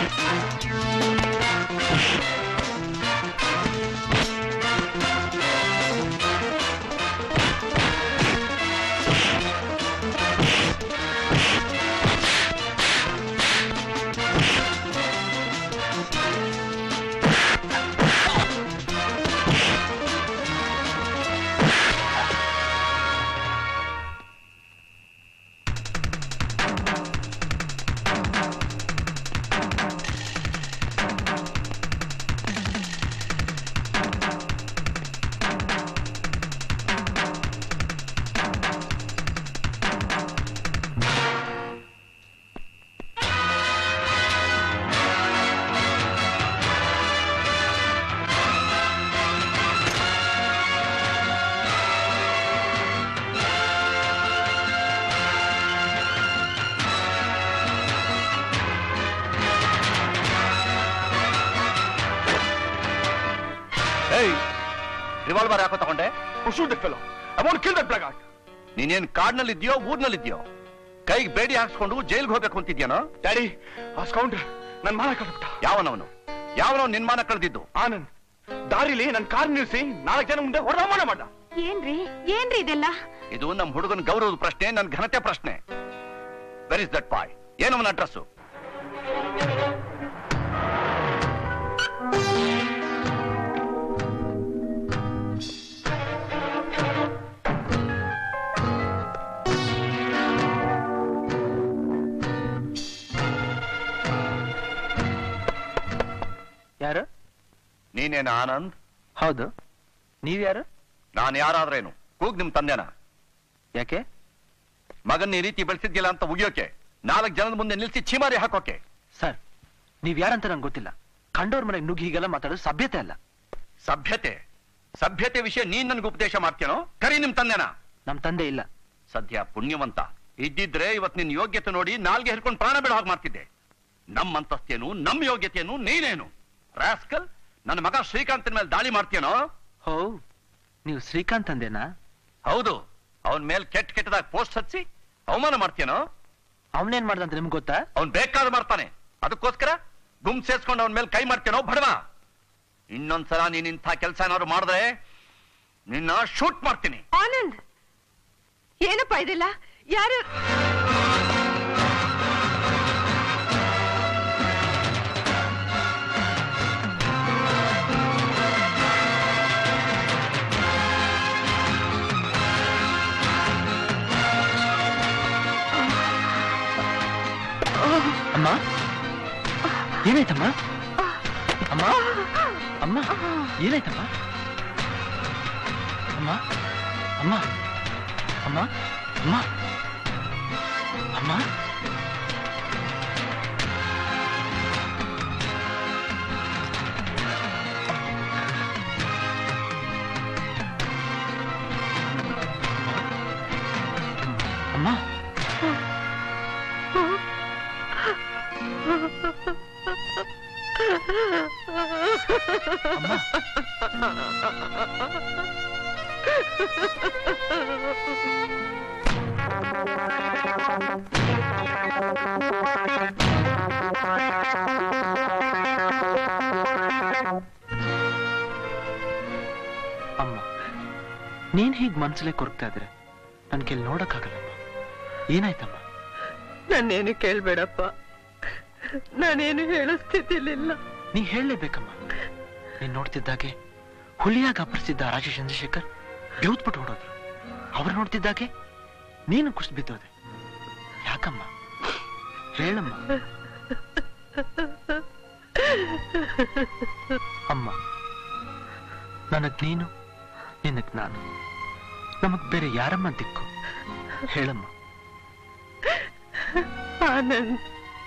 ಏಯ್ ರಿವಾಲ್ವರ್ ಯಾಕೋ ತಗೊಂಡೆ shoot fellow I want kill that black ನೀನೇನ್ ಕಾಡ್ನಲ್ಲಿದ್ಯೋ ಊರ್ನಲ್ಲಿದ್ಯೋ ಕೈಗೆ ಬೇಡಿ ಹಾಕ್ಸ್ಕೊಂಡು ಜೈಲ್ಗೆ ಹೋಗ್ಬೇಕು ಅಂತಿದ್ಯಾನೋ ಡ್ಯಾಡಿ ಆ ಸ್ಕೌಂಡ್ರ್ ನನ್ ಮಾನ ಕಳ್ಬಿಟ್ಟ ಯಾವನವನು ಯಾವನವ್ ನಿನ್ ಮಾನ ಕಳೆದಿದ್ದು ಆನಂದ್ ದಾರಿಲಿ ನನ್ ಕಾರ್ ನಿಲ್ಸಿ ನಾಲ್ಕು ಜನ ಮುಂದೆ ಹೊರಮಾನ ಮಾಡ ಏನ್ರಿ ಏನ್ರಿ ಇದೆಲ್ಲ ಇದು ನಮ್ ಹುಡುಗನ ಗೌರವದ ಪ್ರಶ್ನೆ ನನ್ ಘನತೆ ಪ್ರಶ್ನೆ ವೆರ್ ಇಸ್ ದಟ್ ಬಾಯ್ ಏನವನ ಅಡ್ರೆಸ್ಸು ಯಾರು ನೀನೇನ ಆನಂದ್ ಹೌದು ನೀವ್ಯಾರು ನಾನ್ ಯಾರಾದ್ರೇನು ಕೂಗ್ ನಿಮ್ ತಂದೆನ ಯಾಕೆ ಮಗನ್ ಈ ರೀತಿ ಬೆಳೆಸಿದ್ಯಲ್ಲ ಅಂತ ಉಗಿಯೋಕೆ ನಾಲ್ಕು ಜನದ ಮುಂದೆ ನಿಲ್ಸಿ ಚೀಮಾರಿ ಹಾಕೋಕೆ ಸರ್ ನೀವ್ ಯಾರಂತ ನಂಗೆ ಗೊತ್ತಿಲ್ಲ ಕಂಡೋರ್ ಮನೆಗೆ ನುಗ್ಗಿ ಹೀಗೆಲ್ಲ ಮಾತಾಡೋದು ಸಭ್ಯತೆ ಅಲ್ಲ ಸಭ್ಯತೆ ಸಭ್ಯತೆ ವಿಷಯ ನೀನ್ ನನ್ಗೆ ಉಪದೇಶ ಮಾಡ್ತೇನೋ ಕರಿ ನಿಮ್ ತಂದೆನ ನಮ್ ತಂದೆ ಇಲ್ಲ ಸದ್ಯ ಪುಣ್ಯವಂತ ಇದ್ದಿದ್ರೆ ಇವತ್ ನಿನ್ ಯೋಗ್ಯತೆ ನೋಡಿ ನಾಲ್ಗೆ ಹಿಡ್ಕೊಂಡು ಪ್ರಾಣ ಬಿಡೋ ಹಾಗೆ ಮಾಡ್ತಿದ್ದೆ ನಮ್ ಅಂತಸ್ತೇನು ನಮ್ ಯೋಗ್ಯತೆಯನ್ನು ನೀನೇನು ರಾಸ್ಕಲ್ ನನ್ನ ಮಗ ಶ್ರೀಕಾಂತನ ಮೇಲೆ ದಾಳಿ ಮಾಡ್ತೀಯನೋ ಹೋ ನೀವು ಶ್ರೀಕಾಂತ್ ತಂದೆನಾ ಹೌದು ಅವನ್ ಮೇಲೆ ಕೆಟ್ಟ ಕೆಟ್ಟದಾಗ ಪೋಸ್ಟ್ ಹಚ್ಚಿ ಅವಮಾನ ಮಾಡ್ತೀಯನೋ ಅವನೇನ್ ಮಾಡ್ದಂತ ನಿಮ್ಗೆ ಗೊತ್ತಾ ಅವ್ನ್ ಬೇಕಾದ ಮಾಡ್ತಾನೆ ಅದಕ್ಕೋಸ್ಕರ ಗುಮ್ ಸೇರ್ಸ್ಕೊಂಡು ಅವನ ಮೇಲೆ ಕೈ ಮಾಡ್ತೇನೋ ಬಡವ ಇನ್ನೊಂದ್ಸಲ ನೀನ್ ಇಂಥ ಕೆಲಸ ಏನಾದ್ರು ಮಾಡಿದ್ರೆ ನಿನ್ನ ಶೂಟ್ ಮಾಡ್ತೀನಿ ಆನಂದ್ ಏನಪ್ಪ ಇದೆಲ್ಲ ಯಾರು ಅಮ್ಮ ಏನಾಯ್ತಮ್ಮ ಅಮ್ಮ ಅಮ್ಮ ಏನಾಯ್ತಮ್ಮ ಅಮ್ಮ ಅಮ್ಮ ಅಮ್ಮ ಅಮ್ಮ ಅಮ್ಮ ಅಮ್ಮ ಅಮ್ಮ ನೀನ್ ಹೀಗ್ ಮನ್ಸಲ್ಲೇ ಕೊರಗ್ತಾ ಇದ್ರೆ ನನ್ ಕೆಲ್ ನೋಡಕ್ಕಾಗಲ್ಲಮ್ಮ ಏನಾಯ್ತಮ್ಮ ನನ್ನೇನು ಕೇಳ್ಬೇಡಪ್ಪ ನಾನೇನು ಹೇಳೋ ಸ್ಥಿತಿಲಿಲ್ಲ ನೀ ಹೇಳಲೇಬೇಕಮ್ಮ ನೀನ್ ನೋಡ್ತಿದ್ದಾಗೆ ಹುಲಿಯಾಗಿ ಅಪರಿಸಿದ್ದ ರಾಜ ಚಂದ್ರಶೇಖರ್ ಬೆವ್ತ್ಬಿಟ್ಟು ಹೊಡೋದ್ರು ಅವ್ರು ನೋಡ್ತಿದ್ದಾಗೆ ನೀನು ಕುಸಿದು ಬಿದ್ದೋದೆ ಯಾಕಮ್ಮ ಹೇಳಮ್ಮ ಅಮ್ಮ ನನಗ್ ನೀನು ನಿನಗ್ ನಾನು ನಮಗ್ ಬೇರೆ ಯಾರಮ್ಮ ದಿಕ್ಕು ಹೇಳಮ್ಮ ಆನಂದ್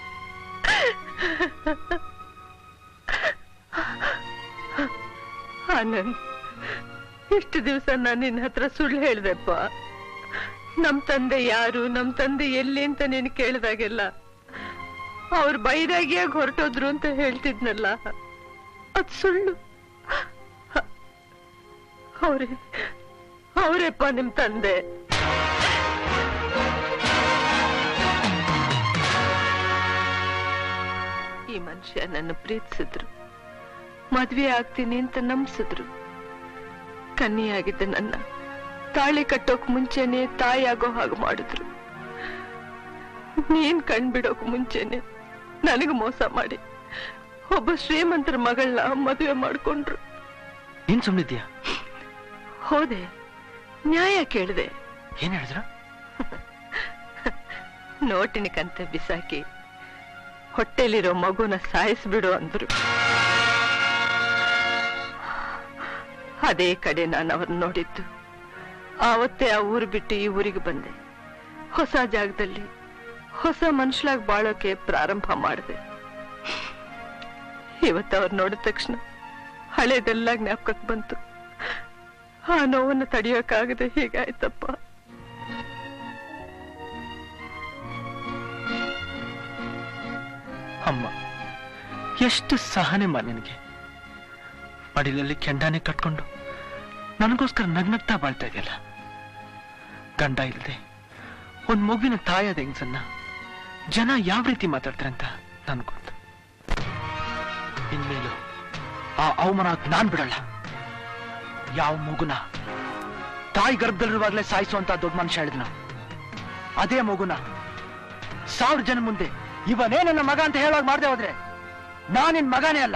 ಆನಂದ್ ಇಷ್ಟು ದಿವಸ ನಾನು ನಿನ್ನ ಹತ್ರ ಸುಳ್ಳು ಹೇಳ್ದೆಪ್ಪ ನಮ್ ತಂದೆ ಯಾರು ನಮ್ ತಂದೆ ಎಲ್ಲಿ ಅಂತ ನೀನು ಕೇಳಿದಾಗೆಲ್ಲ ಅವ್ರು ಬೈರಾಗಿಯಾಗಿ ಹೊರಟೋದ್ರು ಅಂತ ಹೇಳ್ತಿದ್ನಲ್ಲ ಅದ್ ಸುಳ್ಳು ಅವ್ರೆ ಅವರೇಪ್ಪ ನಿಮ್ ತಂದೆ ಈ ಮನುಷ್ಯ ನನ್ನ ಪ್ರೀತಿಸಿದ್ರು ಮದ್ವೆ ಆಗ್ತೀನಿ ಅಂತ ನಂಬಿಸಿದ್ರು ಕನ್ನಿಯಾಗಿದ್ದ ನನ್ನ ತಾಳಿ ಕಟ್ಟೋಕ್ ಮುಂಚೆನೆ ತಾಯಿ ಆಗೋ ಹಾಗೆ ಮಾಡಿದ್ರು ನೀನ್ ಕಣ್ಬಿಡೋಕ್ ಮುಂಚೆನೆ ನನಗೆ ಮೋಸ ಮಾಡಿ ಒಬ್ಬ ಶ್ರೀಮಂತರ ಮಗಳನ್ನ ಮದುವೆ ಮಾಡ್ಕೊಂಡ್ರು ನೀನ್ ಸುಮ್ಮನಿದ್ಯಾ ಹೋದೆ ನ್ಯಾಯ ಕೇಳಿದೆ ಏನ್ ಹೇಳಿದ್ರ ನೋಟಿನ ಕಂತೆ ಬಿಸಾಕಿ ಹೊಟ್ಟೆಲಿರೋ ಮಗುನ ಸಾಯಿಸ್ಬಿಡು ಅಂದ್ರು ಅದೇ ಕಡೆ ನಾನು ಅವ್ರನ್ನ ನೋಡಿದ್ದು ಆವತ್ತೇ ಆ ಊರು ಬಿಟ್ಟು ಈ ಊರಿಗೆ ಬಂದೆ ಹೊಸ ಜಾಗದಲ್ಲಿ ಹೊಸ ಮನುಷ್ಯಲಾಗಿ ಬಾಳೋಕೆ ಪ್ರಾರಂಭ ಮಾಡಿದೆ ಇವತ್ತು ಅವ್ರು ನೋಡಿದ ತಕ್ಷಣ ಹಳೇದೆಲ್ಲ ಜ್ಞಾಪಕಕ್ಕೆ ಬಂತು ಆ ನೋವನ್ನು ತಡೆಯೋಕ್ಕಾಗದೆ ಹೀಗಾಯ್ತಪ್ಪ ಅಮ್ಮ ಎಷ್ಟು ಸಹನೆಮ್ಮ ನಿನಗೆ ಮಡಿಲಲ್ಲಿ ಕೆಂಡಾನೆ ಕಟ್ಕೊಂಡು ನನಗೋಸ್ಕರ ನಗ್ನಗ್ತಾ ಬಾಳ್ತಾ ಇದೆಯಲ್ಲ ಗಂಡ ಇಲ್ಲದೆ ಒಂದ್ ಮಗುವಿನ ತಾಯಾದ ಹೆಂಗ್ಸನ್ನ ಜನ ಯಾವ ರೀತಿ ಮಾತಾಡ್ತಾರೆ ಅಂತ ನನ್ಗೆ ಗೊತ್ತು ಇನ್ಮೇಲು ಆ ಅವಮಾನ ನಾನ್ ಬಿಡಲ್ಲ ಯಾವ ಮಗುನ ತಾಯಿ ಗರ್ಭದಲ್ಲಿರುವಾಗಲೇ ಸಾಯಿಸುವಂತ ದೊಡ್ಡ ಮನುಷ್ಯ ಹೇಳಿದ್ನ ಅದೇ ಮಗುನ ಸಾವಿರ ಜನ ಮುಂದೆ ಇವನೇ ನನ್ನ ಮಗ ಅಂತ ಹೇಳುವಾಗ ಮಾಡದೆ ಹೋದ್ರೆ ನಾನಿನ್ ಮಗನೇ ಅಲ್ಲ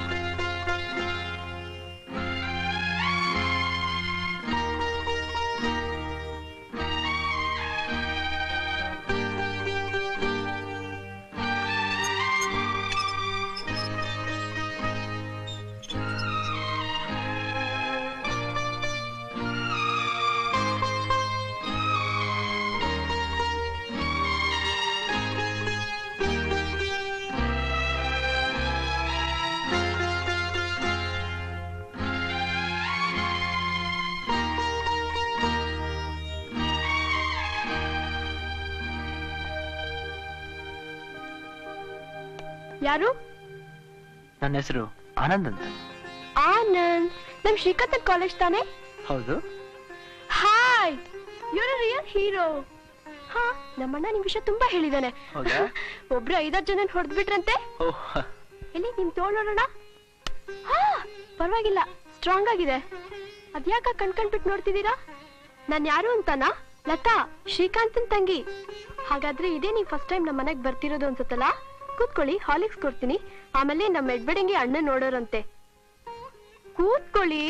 ಯಾರು ನನ್ನ ಹೆಸರು ಆನಂದ್ ಅಂತ ಆನಂದ್ ನಮ್ ಶ್ರೀಕಾಂತ್ ಕಾಲೇಜ್ ತಾನೆ ಹೌದು ಹಾಯ್ ಯುವರ್ ರಿಯಲ್ ಹೀರೋ ಹಾ ನಮ್ಮಣ್ಣ ನಿಮ್ ವಿಷಯ ತುಂಬಾ ಹೇಳಿದಾನೆ ಹೌದಾ? ಒಬ್ರು ಐದಾರು ಜನ ಹೊಡೆದ್ಬಿಟ್ರಂತೆ ಓಹ್ ಎಲ್ಲಿ ನಿಮ್ ತೋಳ್ ನೋಡೋಣ ಹಾ ಪರವಾಗಿಲ್ಲ ಸ್ಟ್ರಾಂಗ್ ಆಗಿದೆ ಅದ್ಯಾಕ ಕಣ್ಕಂಡ್ಬಿಟ್ಟು ನೋಡ್ತಿದ್ದೀರಾ ನಾನ್ ಯಾರು ಅಂತಾನಾ ಲತಾ ಶ್ರೀಕಾಂತನ್ ತಂಗಿ ಹಾಗಾದ್ರೆ ಇದೇ ನೀವು ಫಸ್ಟ್ ಟೈಮ್ ನಮ್ಮ ಮನೆಗ್ ಬರ್ತಿರೋದು ಅನ್ಸುತ್ತಲ್ಲ ಕೂತ್ಕೊಳ್ಳಿ ಹಾಲಿಕ್ಸ್ ಕೊಡ್ತೀನಿ ಆಮೇಲೆ ನಮ್ಮ ಎಡ್ಬೆಡಂಗಿ ಅಣ್ಣ ನೋಡೋರಂತೆ ಕೂತ್ಕೊಳ್ಳಿ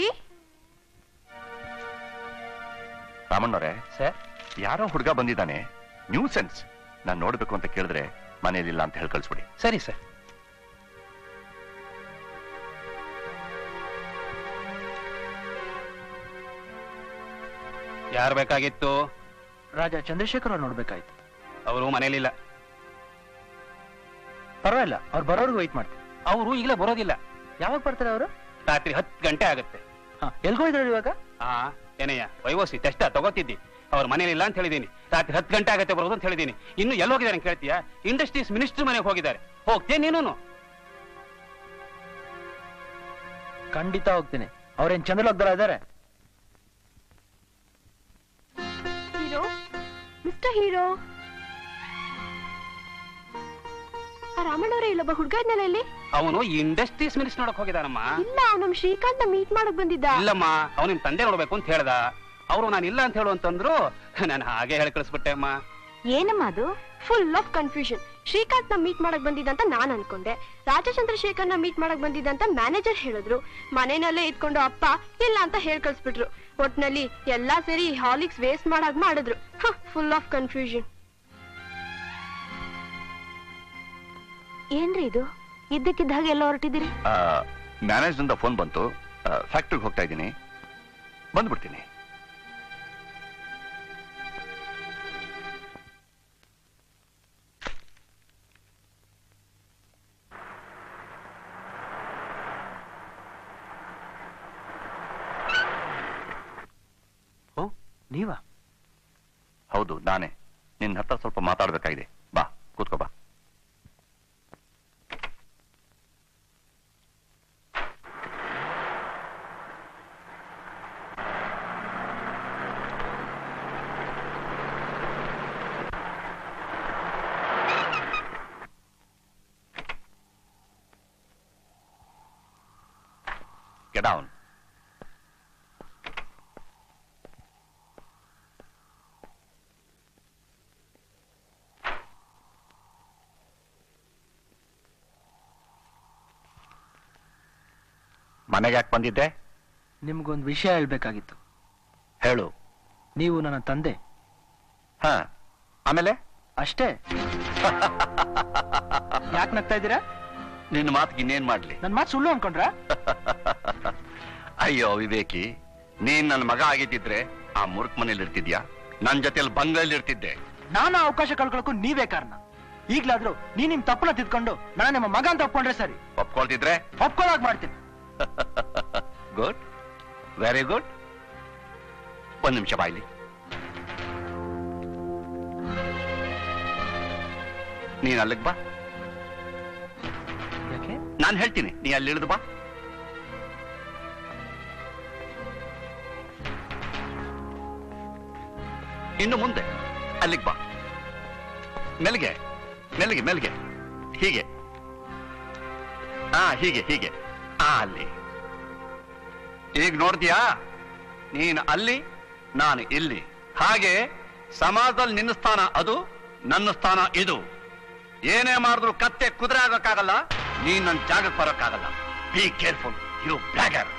ರಾಮಣ್ಣವ್ರೆ ಸರ್ ಯಾರೋ ಹುಡುಗ ಬಂದಿದ್ದಾನೆ ನ್ಯೂ ಸೆನ್ಸ್ ನಾನ್ ನೋಡ್ಬೇಕು ಅಂತ ಕೇಳಿದ್ರೆ ಮನೇಲಿಲ್ಲ ಅಂತ ಹೇಳಿ ಕಳ್ಸ್ಬಿಡಿ ಸರಿ ಸರ್ ಯಾರು ಬೇಕಾಗಿತ್ತು ರಾಜ ಚಂದ್ರಶೇಖರ್ ಅವ್ರು ನೋಡ್ಬೇಕಾಯ್ತು ಅವರು ಮನೇಲಿಲ್ಲ ಪರವಾಗಿಲ್ಲ ಅವ್ರು ಬರೋರ್ಗು ವೈಟ್ ಮಾಡ್ತೀನಿ ಅವರು ಈಗಲೇ ಬರೋದಿಲ್ಲ ಯಾವಾಗ ಬರ್ತಾರೆ ಅವರು ರಾತ್ರಿ ಹತ್ತು ಗಂಟೆ ಆಗುತ್ತೆ ಹಾ ಎಲ್ಗೋಯ್ತಾರೆ ಇವಾಗ ಆ ಏನಯ್ಯ ವೈವೋಸಿ ಟೆಸ್ಟ್ ತಗೋತಿದ್ದಿ ಅವ್ರ ಮನೇಲಿಲ್ಲ ಅಂತ ಹೇಳಿದೀನಿ ರಾತ್ರಿ ಹತ್ತು ಗಂಟೆ ಆಗತ್ತೆ ಬರೋದು ಅಂತ ಹೇಳಿದೀನಿ ಇನ್ನು ಎಲ್ಲಿ ಹೋಗಿದ್ದಾರೆ ಅಂತ ಕೇಳ್ತೀಯಾ ಇಂಡಸ್ಟ್ರೀಸ್ ಮಿನಿಸ್ಟರ್ ಮನೆಗೆ ಹೋಗಿದ್ದಾರೆ ಹೋಗ್ತೇ ನೀನು ಖಂಡಿತ ಹೋಗ್ತೀನಿ ಅವ್ರೇನ್ ಚಂದ್ರಲೋಕದಲ್ಲ ಇದಾರೆ ಹೀರೋ ಮಿಸ್ಟರ್ ಹೀರೋ ಆ ರಾಮಣ್ಣವ್ರೆ ಇಲ್ಲೊಬ್ಬ ಹುಡುಗ ಇದ್ನಲ್ಲ ಇಲ್ಲಿ ಅವನು ಇಂಡಸ್ಟ್ರೀಸ್ ಮಿನಿಸ್ಟರ್ ನೋಡಕ್ ಹೋಗಿದಾನಮ್ಮ ಇಲ್ಲ ಅವ್ನು ನಮ್ ಶ್ರೀಕಾಂತ್ ಮೀಟ್ ಮಾಡಕ್ ಬಂದಿದ್ದ ಇಲ್ಲಮ್ಮ ಅವ್ನು ನಿಮ್ ತಂದೆ ನೋಡ್ಬೇಕು ಅಂತ ಹೇಳ್ದ ಅವರು ನಾನು ಇಲ್ಲ ಅಂತ ಹೇಳು ಅಂತಂದ್ರು ನಾನು ಹಾಗೆ ಹೇಳಿ ಕಳಿಸ್ಬಿಟ್ಟೆ ಅಮ್ಮ ಏನಮ್ಮ ಅದು ಫುಲ್ ಆಫ್ ಕನ್ಫ್ಯೂಷನ್ ಶ್ರೀಕಾಂತ್ ನ ಮೀಟ್ ಮಾಡಕ್ ಬಂದಿದ್ದಂತ ನಾನ್ ಅನ್ಕೊಂಡೆ ರಾಜಚಂದ್ರಶೇಖರ್ ನ ಮೀಟ್ ಮಾಡಕ್ ಬಂದಿದ್ದಂತ ಮ್ಯಾನೇಜರ್ ಹೇಳಿದ್ರು ಮನೆಯಲ್ಲೇ ಇದ್ಕೊಂಡು ಅಪ್ಪ ಇಲ್ಲ ಅಂತ ಹೇಳ್ ಕಳ್ಸ್ಬಿಟ್ರು ಒಟ್ನಲ್ಲಿ ಎಲ್ಲಾ ಸೇರಿ ಹಾಲಿಕ್ಸ್ ವೇಸ್ಟ್ ಮಾಡಾಗ್ ಮಾಡಿದ್ರು ಫುಲ್ ಆಫ್ ಕನ್ಫ್ಯೂಷನ್ ಏನ್ರಿ ಇದು ಇದ್ದಕ್ಕಿದ್ದ ಹಾಗೆ ಎಲ್ಲ ಹೊರಟಿದ್ದೀರಿ ಮ್ಯಾನೇಜ್ನಿಂದ ಫೋನ್ ಬಂತು ಫ್ಯಾಕ್ಟ್ರಿಗೆ ಹೋಗ್ತಾ ಇದ್ದೀನಿ ಬಂದ್ಬಿಡ್ತೀನಿ ಓ ನೀವಾ ಹೌದು ನಾನೇ ನಿನ್ನ ಹತ್ರ ಸ್ವಲ್ಪ ಮಾತಾಡ್ಬೇಕಾಗಿದೆ ಬಾ ಕೂತ್ಕೋ ಬಾ Get down. ಮನೆಗೆ ಯಾಕೆ ಬಂದಿದ್ದೆ ನಿಮ್ಗೊಂದು ವಿಷಯ ಹೇಳ್ಬೇಕಾಗಿತ್ತು ಹೇಳು ನೀವು ನನ್ನ ತಂದೆ ಹಾ ಆಮೇಲೆ ಅಷ್ಟೇ ಯಾಕೆ ನಗ್ತಾ ಇದ್ದೀರಾ ನಿನ್ನ ಮಾತಿಗೆ ಇನ್ನೇನ್ ಮಾಡ್ಲಿ ನನ್ ಮಾತು ಸುಳ್ಳು ಅನ್ಕೊಂಡ್ರಾ ಅಯ್ಯೋ ವಿವೇಕಿ ನೀನ್ ನನ್ನ ಮಗ ಆಗಿದ್ದಿದ್ರೆ ಆ ಮುರುಕ್ ಮನೇಲಿ ಇರ್ತಿದ್ಯಾ ನನ್ ಜೊತೆಲಿ ಬಂಗಲ್ಲಿ ಇರ್ತಿದ್ದೆ ನಾನು ಆ ಅವಕಾಶ ಕಳ್ಕೊಳಕ್ಕೂ ನೀವೇ ಕಾರಣ ಈಗ್ಲಾದ್ರೂ ನೀ ನಿಮ್ ತಪ್ಪನ್ನ ತಿದ್ಕೊಂಡು ನಾನು ನಿಮ್ಮ ಮಗ ಅಂತ ಒಪ್ಕೊಂಡ್ರೆ ಸರಿ ಒಪ್ಕೊಳ್ತಿದ್ರೆ ಒಪ್ಕೊಳಕ್ ಮಾಡ್ತೀನಿ ಗುಡ್ ವೆರಿ ಗುಡ್ ಒಂದ್ ನಿಮಿಷ ಬಾಯ್ಲಿ ನೀನ್ ಅಲ್ಲಿಗೆ ಬಾ ಯಾಕೆ ನಾನು ಹೇಳ್ತೀನಿ ನೀ ಅಲ್ಲಿ ಇಳಿದು ಬಾ ಇನ್ನು ಮುಂದೆ ಅಲ್ಲಿಗೆ ಬಾ ಮೆಲ್ಗೆ ಮೆಲ್ಗೆ ಮೆಲ್ಗೆ ಹೀಗೆ ಹಾ ಹೀಗೆ ಹೀಗೆ ಆ ಅಲ್ಲಿ ಈಗ ನೋಡ್ತೀಯಾ ನೀನು ಅಲ್ಲಿ ನಾನು ಇಲ್ಲಿ ಹಾಗೆ ಸಮಾಜದಲ್ಲಿ ನಿನ್ನ ಸ್ಥಾನ ಅದು ನನ್ನ ಸ್ಥಾನ ಇದು ಏನೇ ಮಾಡಿದ್ರು ಕತ್ತೆ ಕುದುರೆ ಆಗೋಕ್ಕಾಗಲ್ಲ ನೀನ್ ನನ್ನ ಜಾಗಕ್ಕೆ ಬರೋಕ್ಕಾಗಲ್ಲ be careful you blogger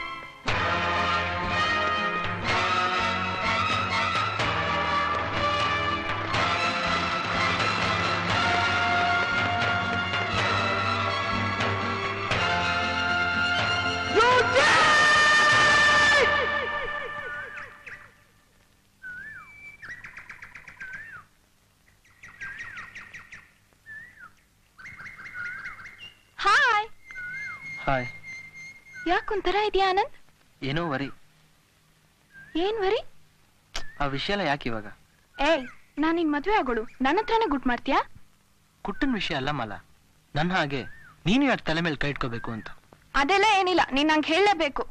hi hi ಯಾಕೊಂಥರ ಇದೆಯಾ ಆನಂದ್ ಏನೋ ವರಿ ಏನ್ ವರಿ ಆ ವಿಷಯ ಎಲ್ಲ ಯಾಕೆ ಇವಾಗ ಏಯ್ ನಾನ್ ನಿನ್ ಮದ್ವೆ ಆಗೋಳು ನನ್ನ ಹತ್ರನೇ ಗುಟ್ ಮಾಡ್ತೀಯಾ ಕುಟ್ಟನ್ ವಿಷಯ ಅಲ್ಲ ಮಲ ನನ್ನ ಹಾಗೆ ನೀನು ಯಾಕೆ ತಲೆ ಮೇಲೆ ಕೈ ಇಟ್ಕೋಬೇಕು ಅಂತ ಅದೆಲ್ಲ ಏನಿಲ್ಲ ನೀನ್ ನಂಗೆ ಹೇಳಲೇಬೇಕು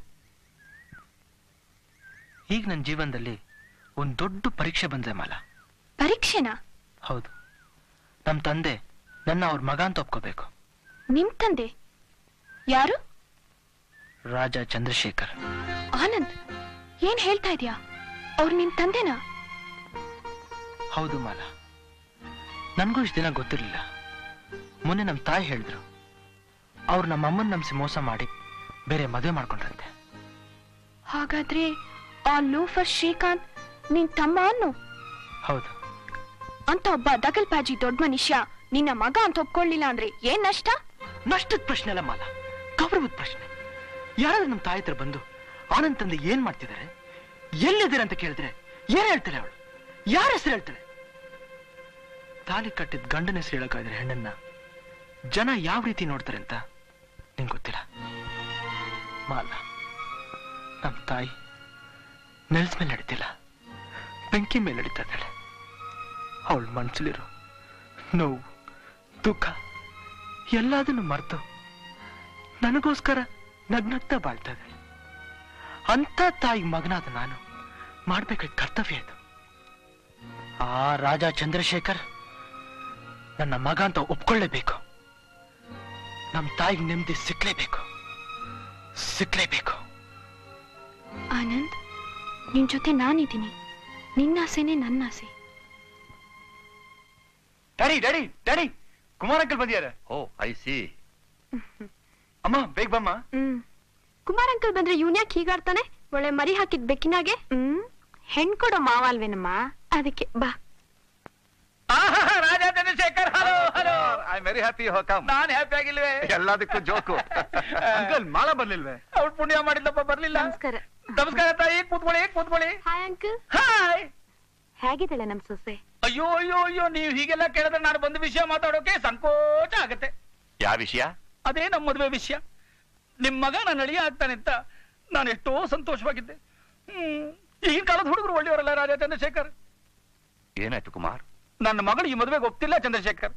ಈಗ ನನ್ನ ಜೀವನದಲ್ಲಿ ಒಂದ್ ದೊಡ್ಡ ಪರೀಕ್ಷೆ ಬಂದ್ರೆ ಮಲ ಪರೀಕ್ಷೆನಾ ಹೌದು ನಮ್ ತಂದೆ ನನ್ನ ಅವ್ರ ಮಗ ಅಂತ ಒಪ್ಕೋಬೇಕು ನಿಮ್ ತಂದೆ ಯಾರು ರಾಜ ಚಂದ್ರಶೇಖರ್ ಆನಂದ್ ಏನ್ ಹೇಳ್ತಾ ಇದೀಯಾ ಅವ್ರು ನಿನ್ ತಂದೆನಾ ಹೌದು ಮಾಲ ನನ್ಗೂ ಇಷ್ಟು ದಿನ ಗೊತ್ತಿರ್ಲಿಲ್ಲ ಮೊನ್ನೆ ನಮ್ಮ ತಾಯಿ ಹೇಳಿದ್ರು ಅವ್ರು ನಮ್ಮ ಅಮ್ಮನ್ ನಂಬಿಸಿ ಮೋಸ ಮಾಡಿ ಬೇರೆ ಮದುವೆ ಮಾಡ್ಕೊಂಡ್ರಂತೆ ಹಾಗಾದ್ರೆ ಆ ಲೂಫರ್ ಶ್ರೀಕಾಂತ್ ನಿನ್ ತಮ್ಮ ಅನ್ನು ಹೌದು ಅಂತ ಒಬ್ಬ ದಗಲ್ಪಾಜಿ ದೊಡ್ಡ ಮನುಷ್ಯ ನಿನ್ನ ಮಗ ಅಂತ ಒಪ್ಕೊಳ್ಳಿಲ್ಲ ಅಂದ್ರೆ ಏನ್ ನಷ್ಟ ನಷ್ಟದ ಪ್ರಶ್ನೆ ಅಲ್ಲ ಮಾಲ ಗೌರವದ ಪ್ರಶ್ನೆ ಯಾರಾದ್ರೂ ನಮ್ಮ ತಾಯಿ ಹತ್ರ ಬಂದು ಆನಂದ್ ತಂದೆ ಏನ್ ಮಾಡ್ತಿದ್ದಾರೆ ಎಲ್ಲಿದ್ದೀರ ಅಂತ ಕೇಳಿದ್ರೆ ಏನ್ ಹೇಳ್ತಾಳೆ ಅವಳು ಯಾರ ಹೆಸರು ಹೇಳ್ತಾಳೆ ತಾಲಿ ಕಟ್ಟಿದ ಗಂಡನ ಹೆಸರು ಹೇಳಕ್ಕಾದ್ರೆ ಹೆಣ್ಣನ್ನ ಜನ ಯಾವ ರೀತಿ ನೋಡ್ತಾರೆ ಅಂತ ನಿಂಗೆ ಗೊತ್ತಿಲ್ಲ ಮಾಲ ನಮ್ಮ ತಾಯಿ ನೆಲ್ಸ್ ಮೇಲೆ ನಡೀತಿಲ್ಲ ಬೆಂಕಿ ಮೇಲೆ ನಡೀತಾ ಇದ್ದಾಳೆ ಅವಳ ಮನ್ಸಲ್ಲಿರೋ ನೋವು ದುಃಖ ಎಲ್ಲದನ್ನು ಮರೆತು ನನಗೋಸ್ಕರ ನಗ್ನಗ್ತಾ ಬಾಳ್ತಾ ಇದ್ದಾಳೆ ಅಂತ ತಾಯಿ ಮಗನಾದ ನಾನು ಮಾಡ್ಬೇಕಾದ ಕರ್ತವ್ಯ ಇದು ಆ ರಾಜ ಚಂದ್ರಶೇಖರ್ ನನ್ನ ಮಗ ಅಂತ ಒಪ್ಕೊಳ್ಳೇಬೇಕು ನಮ್ಮ ತಾಯಿಗೆ ನೆಮ್ಮದಿ ಸಿಕ್ಲೇಬೇಕು ಸಿಕ್ಲೇಬೇಕು ಆನಂದ್ ನಿನ್ ಜೊತೆ ನಾನಿದ್ದೀನಿ ನಿನ್ನ ಆಸೆನೆ ನನ್ನ ಆಸೆ daddy daddy daddy Kumar uncle ಬಂದಿದ್ದಾರೆ ಓ ಐ ಸಿ ಅಮ್ಮ ಬೇಗ ಬಮ್ಮ ಹ್ಮ್ ಕುಮಾರ್ ಅಂಕಲ್ ಬಂದ್ರೆ ಇವನ್ ಯಾಕೆ ಹೀಗಾಡ್ತಾನೆ ಒಳ್ಳೆ ಮರಿ ಹಾಕಿದ್ ಬೆಕ್ಕಿನಾಗೆ ಹ್ಮ್ ಹೆಣ್ ಕೊಡೋ ಮಾವ ಅಲ್ವೇನಮ್ಮ ಅದಕ್ಕೆ ಬಾ Raja Chandrashekhar hello hello I very happy welcome ನಾನ್ ಹ್ಯಾಪಿ ಆಗಿಲ್ವೇ ಎಲ್ಲದಕ್ಕೂ ಜೋಕು ಅಂಕಲ್ ಮಾಲ ಬರ್ಲಿಲ್ವೇ ಅವ್ಳು ಪುಣ್ಯ ಮಾಡಿಲ್ಲಪ್ಪ ಬರ್ಲಿಲ್ಲ ನಮಸ್ಕಾರ ನಮಸ್ಕಾರ ತಾಯಿ ಕೂತ್ಕೊಳ್ಳಿ ಕೂತ್ಕೊಳ್ಳಿ ಹಾಯ್ ಅಂಕಲ್ ಹಾಯ್ ಹೇಗಿದ್ದಾಳೆ ನಮ್ ಸೊಸೆ ಅಯ್ಯೋ ಅಯ್ಯೋ ಅಯ್ಯೋ ನೀವು ಹೀಗೆಲ್ಲ ಕೇಳಿದ್ರೆ ನಾನು ಬಂದ ವಿಷಯ ಮಾತಾಡೋಕೆ ಸಂಕೋಚ ಆಗತ್ತೆ ಯಾವ ವಿಷಯ ಅದೇ ನಮ್ಮ ಮದುವೆ ವಿಷಯ ನಿಮ್ ಮಗ ನನ್ನ ಅಳಿಯ ಆಗ್ತಾನೆ ಅಂತ ನಾನು ಎಷ್ಟೋ ಸಂತೋಷವಾಗಿದ್ದೆ ಹ್ಮ್ ಈಗಿನ ಕಾಲದ ಹುಡುಗರು ಒಳ್ಳೆಯವರಲ್ಲ ರಾಜಾ ಚಂದ್ರಶೇಖರ್ ಏನಾಯ್ತು ಕುಮಾರ್ ನನ್ನ ಮಗಳು ಈ ಮದುವೆಗೆ ಒಪ್ತಿಲ್ಲ ಚಂದ್ರಶೇಖರ್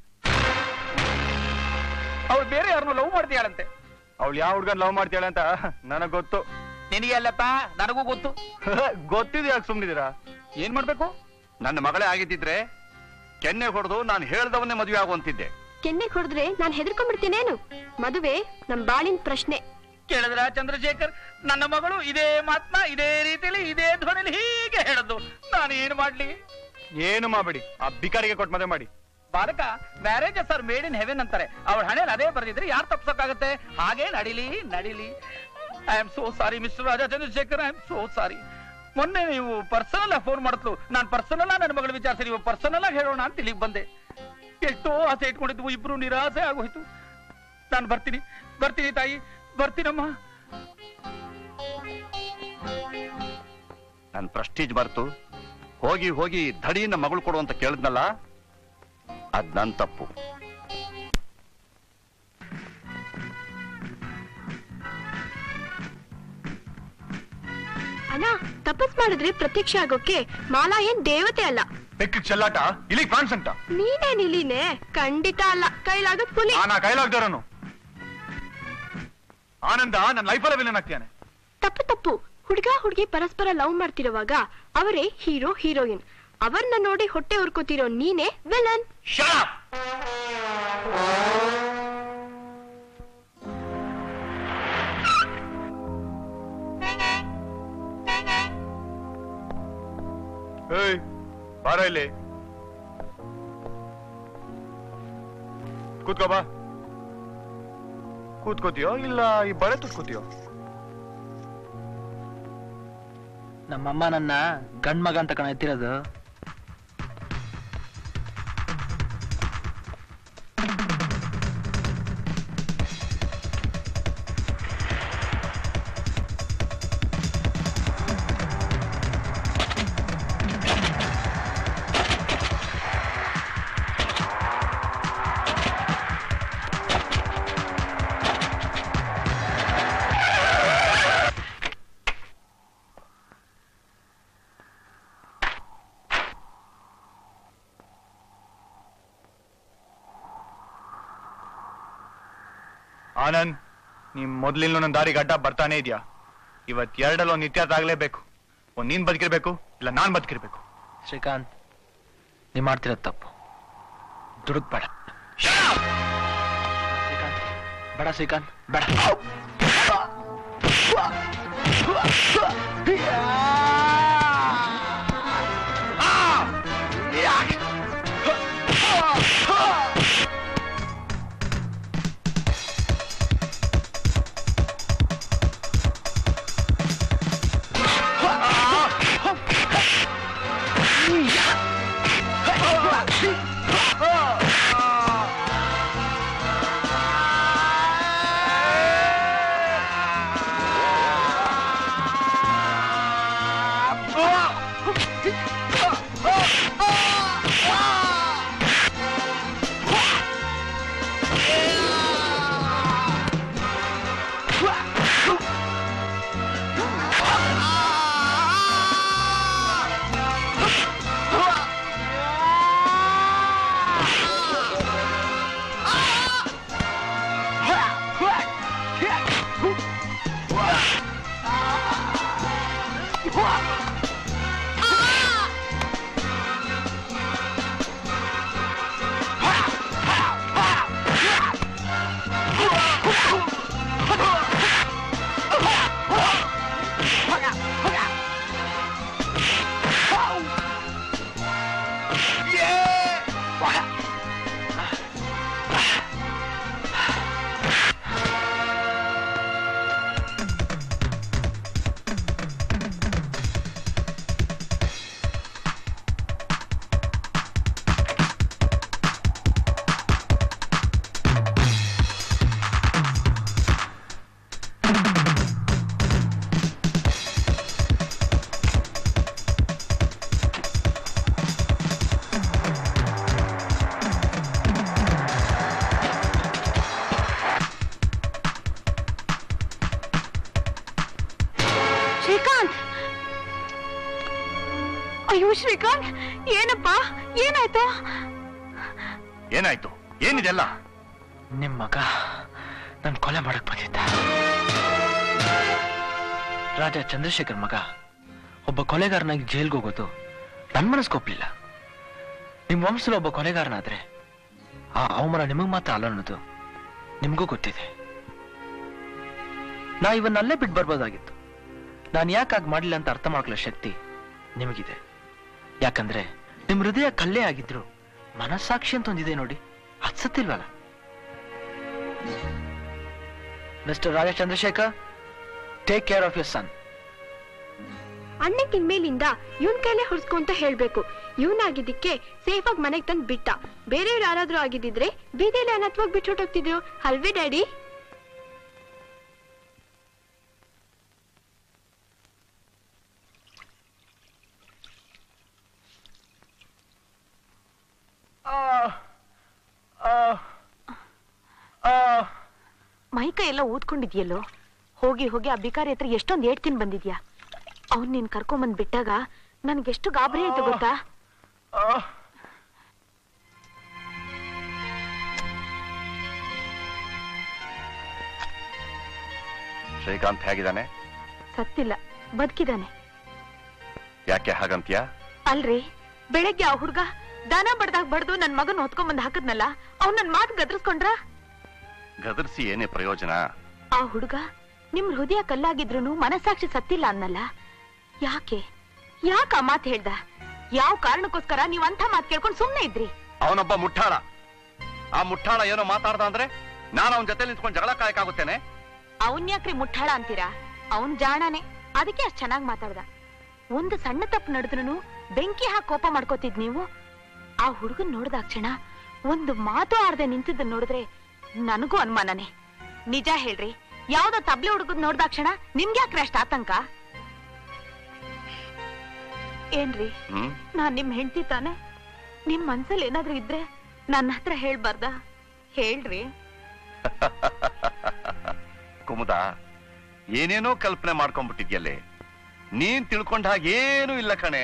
ಅವಳು ಬೇರೆ ಯಾರನ್ನೋ ಲವ್ ಮಾಡ್ತೀಯಾಳಂತೆ ಅವಳು ಯಾವ ಹುಡ್ಗನ್ ಲವ್ ಮಾಡ್ತಾಳೆ ಅಂತ ನನಗ್ ಗೊತ್ತು ನಿನಗೆ ಅಲ್ಲಪ್ಪ ನನಗೂ ಗೊತ್ತು ಗೊತ್ತಿದೆ ಯಾಕೆ ಸುಮ್ನಿದ್ದೀರಾ ಏನ್ ಮಾಡ್ಬೇಕು ನನ್ನ ಮಗಳೇ ಆಗಿದ್ದಿದ್ರೆ ಕೆನ್ನೆ ಹೊಡೆದು ನಾನು ಹೇಳ್ದವನ್ನೇ ಮದುವೆ ಆಗುವಂತಿದ್ದೆ ಕೆನ್ನೆ ಹೊಡೆದ್ರೆ ನಾನ್ ಹೆದರ್ಕೊಂಡ್ಬಿಡ್ತೀನೇನು ಮದುವೆ ನಮ್ ಬಾಳಿನ ಪ್ರಶ್ನೆ ಕೇಳಿದ್ರ ಚಂದ್ರಶೇಖರ್ ನನ್ನ ಮಗಳು ಇದೇ ಮಾತ್ನ ಇದೇ ರೀತಿಯಲ್ಲಿ ಇದೇ ಧ್ವನಿಲಿ ಹೀಗೆ ಹೇಳದ್ದು ನಾನು ಏನು ಮಾಡ್ಲಿ ಏನು ಮಾಡಬೇಡಿ ಆ ಬಿಕಾರಿಗೆ ಕೊಟ್ಟು ಮದುವೆ ಮಾಡಿ ಬಾಲಕ marriage sir made in heaven ಅಂತಾರೆ ಅವಳ ಹಣೆಯಲ್ಲಿ ಅದೇ ಬರ್ದಿದ್ರೆ ಯಾರು ತಪ್ಸಕ್ಕಾಗತ್ತೆ ಹಾಗೆ ನಡಿಲಿ ನಡಿಲಿ I am so sorry mister Raja Chandrashekhar I am so sorry ಮೊನ್ನೆ ನೀವು ಪರ್ಸನಲ್ ಆಗಿ ಫೋನ್ ಮಾಡಿದ್ಲು ನಾನು ಪರ್ಸನಲ್ ನನ್ನ ಮಗಳು ವಿಚಾರಿಸಿ ನೀವು ಪರ್ಸನಲ್ ಆಗಿ ಹೇಳೋಣ ಅಂತ ಇಲ್ಲಿಗೆ ಬಂದೆ ಎಷ್ಟೋ ಆಸೆ ಇಟ್ಕೊಂಡಿದ್ವು ಇಬ್ರು ನಿರಾಸೆ ಆಗೋಯ್ತು ನಾನು ಬರ್ತೀನಿ ಬರ್ತೀನಿ ತಾಯಿ ಬರ್ತೀನಮ್ಮ ನನ್ ಪ್ರೆಸ್ಟೀಜ್ ಬರ್ತು ಹೋಗಿ ಹೋಗಿ ಧಡಿಯಿಂದ ಮಗಳು ಕೊಡು ಅಂತ ಕೇಳಿದ್ನಲ್ಲ ಅದ್ ನನ್ ತಪ್ಪು ಅಣ್ಣ ತಪಸ್ ಮಾಡಿದ್ರೆ ಪ್ರತ್ಯಕ್ಷ ಆಗೋಕೆ ಮಾಲಾ ಏನ್ ದೇವತೆ ಅಲ್ಲ ಬೆಕ್ಕಿಗೆ ಚೆಲ್ಲಾಟ ಇಲ್ಲಿ ಕಾನ್ಸ್ ಅಂತ ನೀನೇ ನಿಲಿನೆ ಖಂಡಿತ ಅಲ್ಲ ಕೈಲಾಗದ್ ಪುಲಿ ಆ ನಾ ಕೈಲಾಗ್ದವರನು ಆನಂದ ನನ್ನ ಲೈಫಲ್ಲ ವಿಲನ್ ಆಗ್ತಾನೆ ತಪ್ಪು ತಪ್ಪು ಹುಡುಗ ಹುಡುಗಿ ಪರಸ್ಪರ ಲವ್ ಮಾಡ್ತಿರುವಾಗ ಅವರೇ ಹೀರೋ ಹೀರೋಯಿನ್ ಅವರನ್ನ ನೋಡಿ ಹೊಟ್ಟೆ ಉರ್ಕೋತಿರೋ ನೀನೇ ವಿಲನ್ ಏಯ್ ಬಾರ ಇಲ್ಲಿ ಕೂತ್ಕೋ ಬಾ ಕೂತ್ಕೋತೀಯೋ ಇಲ್ಲ ಈ ಬಳೆ ತುತ್ಕೋತೀಯೋ ನಮ್ಮಮ್ಮ ನನ್ನ ಗಂಡ್ ಮಗ ಅಂತ ಕಣ ಎತ್ತಿರೋದು ಆನಂದ್ ನೀನ್ ಮೊದ್ಲಿನ ನನ್ನ ದಾರಿಗೆ ಅಡ್ಡ ಬರ್ತಾನೆ ಇದೆಯಾ ಇವತ್ ಎರಡಲ್ಲಿ ಒಂದ್ ಇತಿಹಾಸ ಆಗ್ಲೇಬೇಕು ಒಂದ್ ನೀನ್ ಬದುಕಿರ್ಬೇಕು ಇಲ್ಲ ನಾನ್ ಬದುಕಿರ್ಬೇಕು ಶ್ರೀಕಾಂತ್ ನೀ ಮಾಡ್ತಿರೋದು ತಪ್ಪು ದುಡುಕ್ ಬೇಡ ಶ್ರೀಕಾಂತ್ ಬೇಡ ಶ್ರೀಕಾಂತ್ ಬೇಡ ಶ್ರೀಕಾಂತ್ ಅಯ್ಯೋ ಶ್ರೀಕಾಂತ್ ಏನಪ್ಪ ಏನಾಯ್ತು ಏನಾಯ್ತು ಏನಿದೆಲ್ಲ ನಿಮ್ ಮಗ ನನ್ ಕೊಲೆ ಮಾಡಕ್ ಬಂದಿದ್ದ ರಾಜ ಚಂದ್ರಶೇಖರ್ ಮಗ ಒಬ್ಬ ಕೊಲೆಗಾರನಾಗಿ ಜೈಲ್ಗೆ ಹೋಗೋದು ನನ್ ಮನಸ್ಗೆ ಒಪ್ಲಿಲ್ಲ ನಿಮ್ ವಂಶದಲ್ಲಿ ಒಬ್ಬ ಕೊಲೆಗಾರನಾದ್ರೆ ಆ ಅವಮಾನ ನಿಮಗ್ ಮಾತ್ರ ಅಲ್ಲ ಅನ್ನೋದು ನಿಮ್ಗೂ ಗೊತ್ತಿದೆ ನಾ ಇವನ್ನಲ್ಲೇ ಬಿಟ್ಟು ಬರ್ಬೋದಾಗಿತ್ತು ನಾನು ಯಾಕೆ ಹಾಗೆ ಮಾಡಲಿಲ್ಲ ಅಂತ ಅರ್ಥ ಮಾಡ್ಕೊಳ್ಳೋ ಶಕ್ತಿ ನಿಮಗಿದೆ ಯಾಕಂದ್ರೆ ನಿಮ್ ಹೃದಯ ಕಲ್ಲೇ ಆಗಿದ್ರು ಮನಸ್ಸಾಕ್ಷಿ ಅಂತ ಒಂದಿದೆ ನೋಡಿ ಅದ್ ಸತ್ತಿಲ್ವಲ್ಲ mister Raja Chandrashekhar take care of your son ಅಣ್ಣಕ್ಕಿನ್ ಮೇಲಿಂದ ಇವನ್ ಕೈಲೇ ಹೊಡ್ಸ್ಕೊಂತ ಹೇಳ್ಬೇಕು ಇವನಾಗಿದ್ದಕ್ಕೆ ಸೇಫ್ ಆಗಿ ಮನೆಗ್ ತಂದ್ ಬಿಟ್ಟ ಬೇರೆಯವ್ರು ಯಾರಾದ್ರೂ ಆಗಿದ್ದಿದ್ರೆ ಬೀದಿಯಲ್ಲಿ ಅನತ್ವಾಗಿ ಬಿಟ್ಟು ಹೊಟ್ಟೋಗ್ತಿದ್ರು ಅಲ್ವೇ ಡ್ಯಾಡಿ ಮೈಕ ಎಲ್ಲ ಊದ್ಕೊಂಡಿದ್ಯಲ್ಲೋ ಹೋಗಿ ಹೋಗಿ ಆ ಬಿಕಾರಿ ಹತ್ರ ಎಷ್ಟೊಂದ್ ಏಟ್ ತಿನ್ ಬಂದಿದ್ಯಾ ಅವ್ನ್ ನೀನ್ ಕರ್ಕೊಂಬಂದ್ ಬಿಟ್ಟಾಗ ನನ್ಗೆಷ್ಟು ಗಾಬರಿ ಆಯ್ತು ಗೊತ್ತಾ ಶ್ರೀಕಾಂತ್ ಹೇಗಿದ್ದಾನೆ ಸತ್ತಿಲ್ಲ ಬದುಕಿದಾನೆ ಯಾಕೆ ಹಾಗಂತ್ಯಾ ಅಲ್ರಿ ಬೆಳಗ್ಗೆ ಆ ಹುಡ್ಗ ದನ ಬಡ್ದಾಗ ಬಡ್ದು ನನ್ ಮಗನ್ ಹೊತ್ಕೊಂಬಂದ್ ಹಾಕದ್ನಲ್ಲ ಅವ್ನ್ ನನ್ ಮಾತ್ ಗದ್ರಸ್ಕೊಂಡ್ರ ಗದರ್ಸಿ ಏನೇ ಪ್ರಯೋಜನ ಆ ಹುಡುಗ ನಿಮ್ ಹೃದಯ ಕಲ್ಲಾಗಿದ್ರು ಮನಸ್ಸಾಕ್ಷಿ ಸತ್ತಿಲ್ಲ ಅನ್ನಲ್ಲ ಯಾಕೆ ಯಾಕ ಆ ಮಾತ್ ಹೇಳ್ದ ಯಾವ ಕಾರಣಕ್ಕೋಸ್ಕರ ನೀವ್ ಅಂಥ ಮಾತ್ ಕೇಳ್ಕೊಂಡ್ ಸುಮ್ನೆ ಇದ್ರಿ ಅವನೊಬ್ಬ ಮುಟ್ಟಾಳ ಆ ಮುಟ್ಟಾಳ ಏನೋ ಮಾತಾಡ್ದ ಅಂದ್ರೆ ನಾನು ಅವನ ಜೊತೆ ನಿಂತ್ಕೊಂಡು ಜಗಳ ಕಾಯಕಾಗುತ್ತೇನೆ ಅವನ್ ಯಾಕ್ರಿ ಮುಟ್ಟಾಳ ಅಂತೀರಾ ಅವನ್ ಜಾಣನೆ ಅದಕ್ಕೆ ಅಷ್ಟ್ ಚೆನ್ನಾಗ್ ಮಾತಾಡ್ದ ಒಂದು ಸಣ್ಣ ತಪ್ಪು ನಡೆದ್ರು ಬೆಂಕಿ ಹಾಕಿ ಕೋಪ ಮಾಡ್ಕೋತಿದ್ ನೀವು ಆ ಹುಡುಗನ್ ನೋಡ್ದಾಕ್ಷಣ ಒಂದು ಮಾತು ಆಡ್ದೆ ನಿಂತಿದ್ದನ್ ನೋಡಿದ್ರೆ ನನಗೂ ಅನುಮಾನನೇ ನಿಜ ಹೇಳ್ರಿ ಯಾವ್ದೋ ತಬ್ಲೆ ಹುಡುಗದ್ ನೋಡ್ದಾಕ್ಷಣ ನಿಮ್ಗೆ ಯಾಕ್ರಿ ಅಷ್ಟ್ ಆತಂಕ ಏನ್ರಿ ಹ್ಮ್ ನಾನ್ ನಿಮ್ ಹೆಂಡತಿ ತಾನೆ ನಿಮ್ ಮನ್ಸಲ್ಲಿ ಏನಾದ್ರೂ ಇದ್ರೆ ನನ್ನ ಹತ್ರ ಹೇಳ್ಬಾರ್ದಾ ಹೇಳ್ರಿ ಕುಮುದ ಏನೇನೋ ಕಲ್ಪನೆ ಮಾಡ್ಕೊಂಡ್ಬಿಟ್ಟಿದ್ಯಲ್ಲೇ ನೀನ್ ತಿಳ್ಕೊಂಡ ಹಾಗೇನೂ ಇಲ್ಲ ಕಣೆ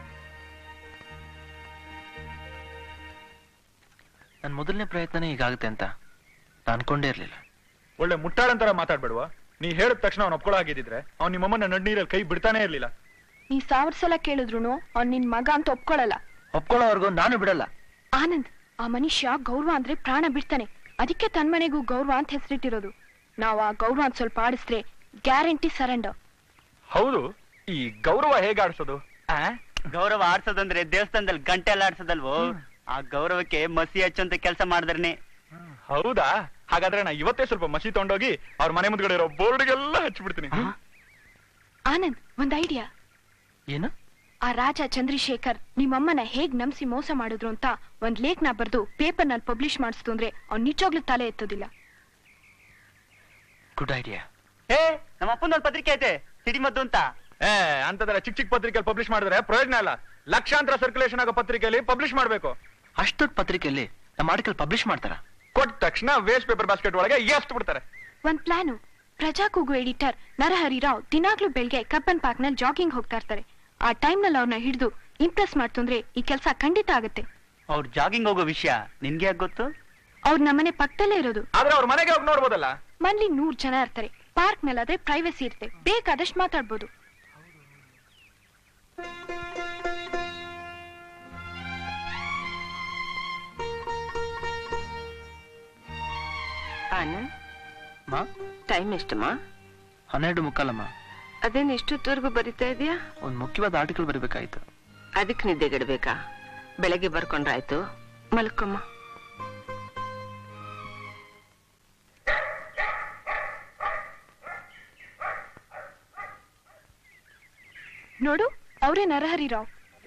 ನನ್ನ ಮೊದಲನೇ ಪ್ರಯತ್ನನೇ ಹೀಗಾಗುತ್ತೆ ಅಂತ ನಾನು ಅನ್ಕೊಂಡೇ ಇರ್ಲಿಲ್ಲ ಒಳ್ಳೆ ಮುಟ್ಟಾಳಂತರ ಮಾತಾಡ್ಬೇಡ್ವಾ ನೀ ಹೇಳಿದ ತಕ್ಷಣ ಅವ್ನು ಒಪ್ಕೊಳ್ಳೋ ಆಗಿದ್ದಿದ್ರೆ ಅವ್ನು ನಿಮ್ಮಮ್ಮನ ನಡ್ನೀರಲ್ಲಿ ಕೈ ಬಿಡ್ತಾನೆ ಇರ್ಲಿಲ್ಲ ನೀ ಸಾವಿರ ಸಲ ಕೇಳಿದ್ರು ಅವ್ನ್ ನಿನ್ ಮಗ ಅಂತ ಒಪ್ಕೊಳಲ್ಲ ಒಪ್ಕೊಳ್ಳೋವರೆಗೂ ನಾನು ಬಿಡಲ್ಲ ಆನಂದ್ ಆ ಮನುಷ್ಯ ಗೌರವ ಅಂದ್ರೆ ಪ್ರಾಣ ಬಿಡ್ತಾನೆ ಅದಕ್ಕೆ ತನ್ ಮನೆಗೂ ಗೌರವ ಅಂತ ಹೆಸರಿಟ್ಟಿರೋದು ನಾವ್ ಆ ಗೌರವ ಅಂತ ಸ್ವಲ್ಪ ಆಡಿಸ್ರೆ ಗ್ಯಾರಂಟಿ ಸರೆಂಡರ್ ಹೌದು ಈ ಗೌರವ ಹೇಗೆ ಆಡ್ಸೋದು ಗೌರವ ಆಡ್ಸೋದಂದ್ರೆ ದೇವಸ್ಥಾನದಲ್ಲಿ ಗಂಟೆ ಎಲ್ಲ ಆಡ್ಸೋದಲ್ವೋ ಆ ಗೌರವಕ್ಕೆ ಮಸಿ ಹಚ್ಚಂತ ಕೆಲಸ ಮಾಡಿದ್ರನೆ ಹೌದಾ ಹಾಗಾದ್ರೆ ನಾ ಇವತ್ತೇ ಸ್ವಲ್ಪ ಮಸಿ ತಗೊಂಡೋಗಿ ಅವ್ರ ಮನೆ ಮುಂದ್ಗಡೆ ಇರೋ ಬೋರ್ಡ್ಗೆಲ್ಲ ಹಚ್ಚಿಬಿಡ್ತೀನಿ ಆನಂದ್ ಒಂದ್ ಐಡಿಯಾ ಏನು ಆ ರಾಜ ಚಂದ್ರಶೇಖರ್ ನಿಮ್ಮಮ್ಮನ ಹೇಗ್ ನಂಬಿಸಿ ಮೋಸ ಮಾಡಿದ್ರು ಅಂತ ಒಂದ್ ಲೇಖನ ಬರ್ದು ಪೇಪರ್ ನಲ್ಲಿ ಪಬ್ಲಿಷ್ ಮಾಡಿಸ್ತು ಅಂದ್ರೆ ಅವ್ನ್ ನಿಜವಾಗ್ಲೂ ತಲೆ ಎತ್ತೋದಿಲ್ಲ ಗುಡ್ ಐಡಿಯಾ ಏ ನಮ್ಮ ಅಪ್ಪನೊಂದು ಪತ್ರಿಕೆ ಐತೆ ಸಿಡಿಮದ್ದು ಅಂತ ಏ ಅಂತದಲ್ಲ ಚಿಕ್ಕ ಚಿಕ್ಕ ಪತ್ರಿಕೆಯಲ್ಲಿ ಪಬ್ಲಿಷ್ ಮಾಡಿದ್ರೆ ಪ್ರಯೋಜನ ಇಲ್ಲ ಲಕ್ಷಾಂತರ ಸರ್ಕ್ಯುಲೇಷನ್ ಆಗೋ ಪತ್ರಿಕೆಯಲ್ಲಿ ಪಬ್ಲಿಷ್ ಮಾಡ್ಬೇಕು ಅಷ್ಟು ದೊಡ್ಡ ಪತ್ರಿಕೆಯಲ್ಲಿ ನಮ್ಮ ಆರ್ಟಿಕಲ್ ಪಬ್ಲಿಷ್ ಮಾಡ್ತಾರ ಕೊಟ್ಟ ತಕ್ಷಣ ವೇಸ್ಟ್ ಪೇಪರ್ ಬಾಸ್ಕೆಟ್ ಒಳಗೆ ಎಷ್ಟು ಬಿಡ್ತಾರೆ ಒಂದ್ ಪ್ಲಾನು ಪ್ರಜಾ ಕೂಗು ಎಡಿಟರ್ ನರಹರಿ ರಾವ್ ದಿನಾಗ್ಲೂ ಬೆಳ್ಗೆ ಕಬ್ಬನ್ ಪಾರ್ಕ್ ನಲ್ಲಿ ಜಾಗಿಂಗ್ ಹೋಗ್ತಾ ಇರ್ತಾರೆ ಆ ಟೈಮ್ ನಲ್ಲಿ ಅವ್ರನ್ನ ಹಿಡಿದು ಇಂಪ್ರೆಸ್ ಮಾಡ್ತಂದ್ರೆ ಈ ಕೆಲಸ ಖಂಡಿತ ಆಗುತ್ತೆ ಅವ್ರು ಜಾಗಿಂಗ್ ಹೋಗೋ ವಿಷಯ ನಿನ್ಗೆ ಯಾಕೆ ಗೊತ್ತು ಅವ್ರ ನಮ್ಮನೆ ಪಕ್ಕದಲ್ಲೇ ಇರೋದು ಆದ್ರೆ ಅವ್ರ ಮನೆಗೆ ಹೋಗಿ ನೋಡ್ಬೋದಲ್ಲ ಮನ್ಲಿ ನೂರ್ ಜನ ಇರ್ತಾರೆ ಪಾರ್ಕ್ ಮೇಲಾದ್ರೆ ಪ್ರೈವಸಿ ಇರುತ್ತೆ ಬೇಕಾದಷ್ಟು ಮಾತಾಡ್ಬೋದು ಆನಂದ್ ಮಾ ಟೈಮ್ ಎಷ್ಟಮ್ಮ ಹನ್ನೆರಡು ಮುಕ್ಕಾಲಮ್ಮ ಅದೇನ್ ಎಷ್ಟೊತ್ತವರೆಗೂ ಬರಿತಾ ಇದೀಯಾ ಒಂದು ಮುಖ್ಯವಾದ ಆರ್ಟಿಕಲ್ ಬರೀಬೇಕಾಯ್ತು ಅದಕ್ಕೆ ನಿದ್ದೆಗೆಡ್ಬೇಕಾ ಬೆಳಗ್ಗೆ ಬರ್ಕೊಂಡ್ರಾಯ್ತು ಮಲ್ಕೊಮ್ಮ ನೋಡು ಅವರೇ ನರಹರಿ ರಾವ್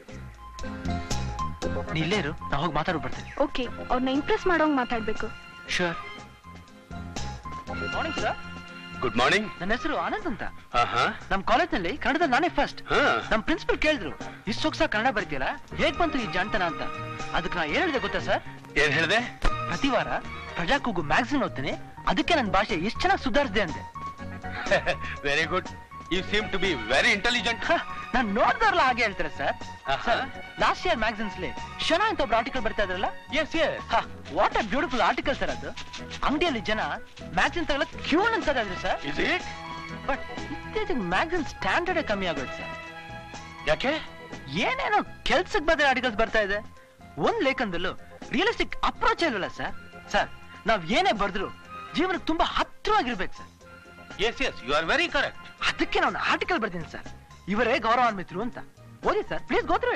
ನೀ ಇಲ್ಲೇ ಇರು ನಾ ಹೋಗಿ ಮಾತಾಡ್ ಬರ್ತೀನಿ ಓಕೆ ಅವ್ರನ್ನ ಇಂಪ್ರೆಸ್ ಮಾಡೋಂಗ್ ಮಾತಾಡ್ಬೇಕು ಶೋರ್ ಮಾರ್ನಿಂಗ್ ಸರ್ ಗುಡ್ ಮಾರ್ನಿಂಗ್ ನನ್ನ ಹೆಸರು ಆನಂದ್ ಅಂತ ಹಾ ನಮ್ ಕಾಲೇಜ್ನಲ್ಲಿ ಕನ್ನಡದಲ್ಲಿ ನಾನೇ ಫಸ್ಟ್ ನಮ್ ಪ್ರಿನ್ಸಿಪಲ್ ಕೇಳಿದ್ರು ಇಷ್ಟು ಸೊಗ್ಸ ಕನ್ನಡ ಬರೀತಿಯಲ್ಲ ಹೇಗ್ ಬಂತು ಈ ಜಾಣ್ತನ ಅಂತ ಅದಕ್ಕೆ ನಾ ಏನ್ ಹೇಳಿದೆ ಗೊತ್ತಾ ಸರ್ ಏನ್ ಹೇಳ್ದೆ ಪ್ರತಿ ವಾರ ಪ್ರಜಾ ಕೂಗು ಮ್ಯಾಗಝಿನ್ ಓದ್ತೀನಿ ಅದಕ್ಕೆ ನನ್ನ ಭಾಷೆ ಎಷ್ಟು ಚೆನ್ನಾಗಿ ಸುಧಾರಿಸಿದೆ ಅಂದೆ very good you seem to be very intelligent ನಾನ್ ನೋಡ್ದವ್ರಲ್ಲ ಹಾಗೆ ಹೇಳ್ತಾರೆ ಸರ್ ಲಾಸ್ಟ್ ಇಯರ್ ಮ್ಯಾಗಝಿನ್ಸ್ ಶನ ಅಂತ ಒಬ್ರು ಆರ್ಟಿಕಲ್ ಬರ್ತಾ ಇದ್ರಲ್ಲ yes yes what a beautiful article sir ಅದು ಅಂಗಡಿಯಲ್ಲಿ ಜನ ಮ್ಯಾಗಝಿನ್ ತಗೊಳ್ಳಕ್ ಕ್ಯೂ ಅನ್ಸೋದಾದ್ರೆ ಸರ್ ಇಸ್ ಇಟ್ ಬಟ್ ಇತ್ತೀಚೆಗೆ ಮ್ಯಾಗಝಿನ್ ಸ್ಟ್ಯಾಂಡರ್ಡ್ ಕಮ್ಮಿ ಆಗೋಯ್ತು ಸರ್ ಯಾಕೆ ಏನೇನೋ ಕೆಲ್ಸಕ್ಕೆ ಬದಲ ಆರ್ಟಿಕಲ್ಸ್ ಬರ್ತಾ ಇದೆ ಒಂದ್ ಲೇಖನದಲ್ಲೂ ರಿಯಲಿಸ್ಟಿಕ್ ಅಪ್ರೋಚ್ ಇಲ್ವಲ್ಲ ಸರ್ ಸರ್ ನಾವ್ ಏನೇ ಬರ್ದ್ರು ಜೀವನಕ್ಕೆ ತುಂಬಾ ಹತ್ರವಾಗಿರ್ಬೇಕು sir yes yes you are very correct ಅದಕ್ಕೆ ನಾನು ಆರ್ಟಿಕಲ್ ಬರ್ತೀನಿ ಸರ್ ಇವರೇ ಗೌರವಾನ್ವಿತರು ಅಂತ ಓದಿ ಸರ್ ಪ್ಲೀಸ್ ಗೋತ್ರು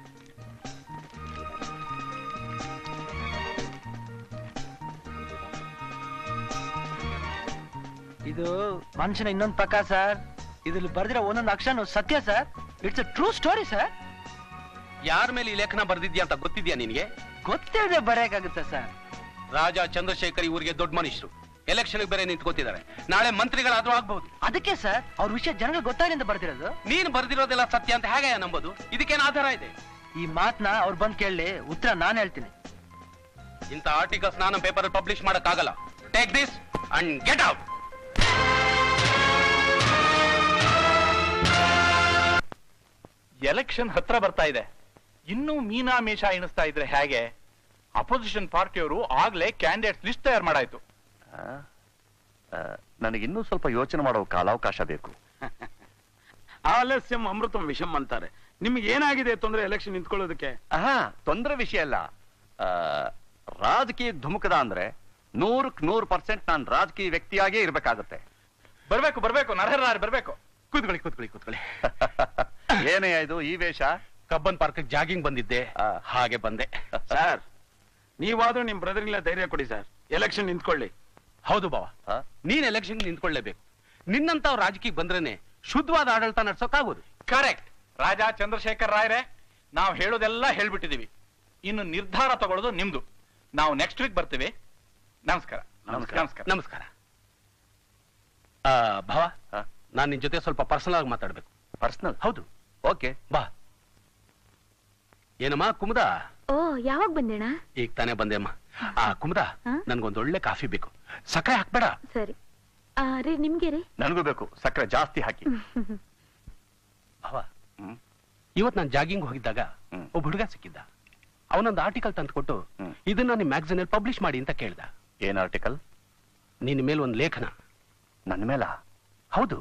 ಇದು ಮನುಷ್ಯನ ಇನ್ನೊಂದು ಪಕ್ಕ ಸರ್ ಇದ್ರಲ್ಲಿ ಬರ್ದಿರೋ ಒಂದೊಂದು ಅಕ್ಷರನು ಸತ್ಯ sir it's a true story sir ಯಾರ ಮೇಲೆ ಈ ಲೇಖನ ಬರ್ದಿದ್ಯಾ ಅಂತ ಗೊತ್ತಿದ್ಯಾ ನಿನಗೆ ಗೊತ್ತಿಲ್ಲದೆ ಬರೆಯಕ್ಕಾಗುತ್ತೆ ಸರ್ ರಾಜ ಚಂದ್ರಶೇಖರ್ ಇವರಿಗೆ ದೊಡ್ಡ ಮನುಷ್ಯರು ಎಲೆಕ್ಷನ್ ಬೇರೆ ನಿಂತ್ಕೋತಿದ್ದಾರೆ ನಾಳೆ ಮಂತ್ರಿಗಳಾದ್ರೂ ಆಗ್ಬಹುದು ಅದಕ್ಕೆ ಸರ್ ಅವ್ರ ವಿಷಯ ಜನಗಳಿಗೆ ಗೊತ್ತಾಗಲಿ ಅಂತ ಬರ್ದಿರೋದು ನೀನ್ ಬರ್ದಿರೋದೆಲ್ಲ ಸತ್ಯ ಅಂತ ಹೇಗೆ ನಂಬೋದು ಇದಕ್ಕೇನು ಆಧಾರ ಇದೆ ಈ ಮಾತನ್ನ ಅವ್ರು ಬಂದ್ ಕೇಳಲಿ ಉತ್ತರ ನಾನು ಹೇಳ್ತೀನಿ ಇಂಥ ಆರ್ಟಿಕಲ್ಸ್ ನಾನು ಪೇಪರ್ ಪಬ್ಲಿಷ್ ಮಾಡಕ್ಕಾಗಲ್ಲ take this and get out election ಹತ್ರ ಬರ್ತಾ ಇದೆ ಇನ್ನೂ ಮೀನಾಮೇಷ ಎಣಿಸ್ತಾ ಇದ್ರೆ ಹೇಗೆ ಅಪೋಸಿಷನ್ ಪಾರ್ಟಿಯವರು ಆಗ್ಲೇ ಕ್ಯಾಂಡಿಡೇಟ್ಸ್ ಲಿಸ್ಟ್ ತಯಾರು ಮಾಡಾಯ್ತು ನನಗಿನ್ನೂ ಸ್ವಲ್ಪ ಯೋಚನೆ ಮಾಡೋ ಕಾಲಾವಕಾಶ ಬೇಕು ಆಲಸ್ಯಂ ಅಮೃತಂ ವಿಷಂ ಅಂತಾರೆ ನಿಮ್ಗೆ ಏನಾಗಿದೆ ತೊಂದ್ರೆ ಎಲೆಕ್ಷನ್ ನಿಂತ್ಕೊಳ್ಳೋದಕ್ಕೆ ಆಹಾ ತೊಂದರೆ ವಿಷಯ ಅಲ್ಲ ಆ, ರಾಜಕೀಯ ಧುಮುಕದ ಅಂದ್ರೆ ನೂರಕ್ ನೂರು ಪರ್ಸೆಂಟ್ ನಾನು ರಾಜಕೀಯ ವ್ಯಕ್ತಿಯಾಗೇ ಇರ್ಬೇಕಾಗತ್ತೆ ಬರ್ಬೇಕು ಬರ್ಬೇಕು ನರಹರ ಬರ್ಬೇಕು ಕೂತ್ಕೊಳ್ಳಿ ಕೂತ್ಕೊಳ್ಳಿ ಕೂತ್ಕೊಳ್ಳಿ ಏನೇ ಇದು ಈ ವೇಷ ಕಬ್ಬನ್ ಪಾರ್ಕ್ ಜಾಗಿಂಗ್ ಬಂದಿದ್ದೆ ಹಾಗೆ ಬಂದೆ ಸರ್ ನೀವಾದ್ರೂ ನಿಮ್ ಬ್ರದರ್ಗೆಲ್ಲ ಧೈರ್ಯ ಕೊಡಿ ಸರ್ ಎಲೆಕ್ಷನ್ ನಿಂತ್ಕೊಳ್ಳಿ ಹೌದು ಬಾವ ನೀನ್ ಎಲೆಕ್ಷನ್ ನಿಂತ್ಕೊಳ್ಳೇಬೇಕು ನಿನ್ನಂತ ರಾಜಕೀಯ ಬಂದ್ರೇನೆ ಶುದ್ಧವಾದ ಆಡಳಿತ ನಡ್ಸೋಕ್ಕಾಗೋದು ಕರೆಕ್ಟ್ ರಾಜ ಚಂದ್ರಶೇಖರ್ ರಾಯರೇ ನಾವು ಹೇಳೋದೆಲ್ಲ ಹೇಳ್ಬಿಟ್ಟಿದೀವಿ ಇನ್ನು ನಿರ್ಧಾರ ತಗೊಳ್ಳೋದು ನಿಮ್ದು ನಾವು ನೆಕ್ಸ್ಟ್ ವೀಕ್ ಬರ್ತೀವಿ ನಮಸ್ಕಾರ ನಮಸ್ಕಾರ ನಮಸ್ಕಾರ ಆ, ಭಾವ ನಾನ್ ನಿನ್ ಜೊತೆ ಸ್ವಲ್ಪ ಪರ್ಸನಲ್ ಆಗಿ ಮಾತಾಡ್ಬೇಕು ಪರ್ಸನಲ್ ಹೌದು ಓಕೆ ಬಾ ಏನಮ್ಮ ಕುಮುದ ಓ ಯಾವಾಗ ಬಂದೇಣ ಈಗ ತಾನೇ ಬಂದೆ ಅಮ್ಮ ಆ ಕುಮುದ ನನ್ಗೊಂದ್ ಒಳ್ಳೆ ಕಾಫಿ ಬೇಕು ಸಕ್ಕರೆ ಹಾಕ್ಬೇಡ ಸರಿ ಆ, ರೀ ನಿಮ್ಗೆ ರೀ ನನಗೂ ಬೇಕು ಸಕ್ಕರೆ ಜಾಸ್ತಿ ಹಾಕಿ ಭಾವ ಇವತ್ ನಾನು ಜಾಗಿಂಗ್ ಹೋಗಿದ್ದಾಗ ಒಬ್ಬ ಹುಡುಗ ಸಿಕ್ಕಿದ್ದ ಅವನೊಂದು ಆರ್ಟಿಕಲ್ ತಂದ್ಕೊಟ್ಟು ಇದನ್ನ ನಿಮ್ ಮ್ಯಾಗಝಿನ್ ಅಲ್ಲಿ ಪಬ್ಲಿಷ್ ಮಾಡಿ ಅಂತ ಕೇಳ್ದ ಏನ್ ಆರ್ಟಿಕಲ್ ನಿನ್ ಮೇಲೆ ಒಂದು ಲೇಖನ ನನ್ನ ಮೇಲ ಹೌದು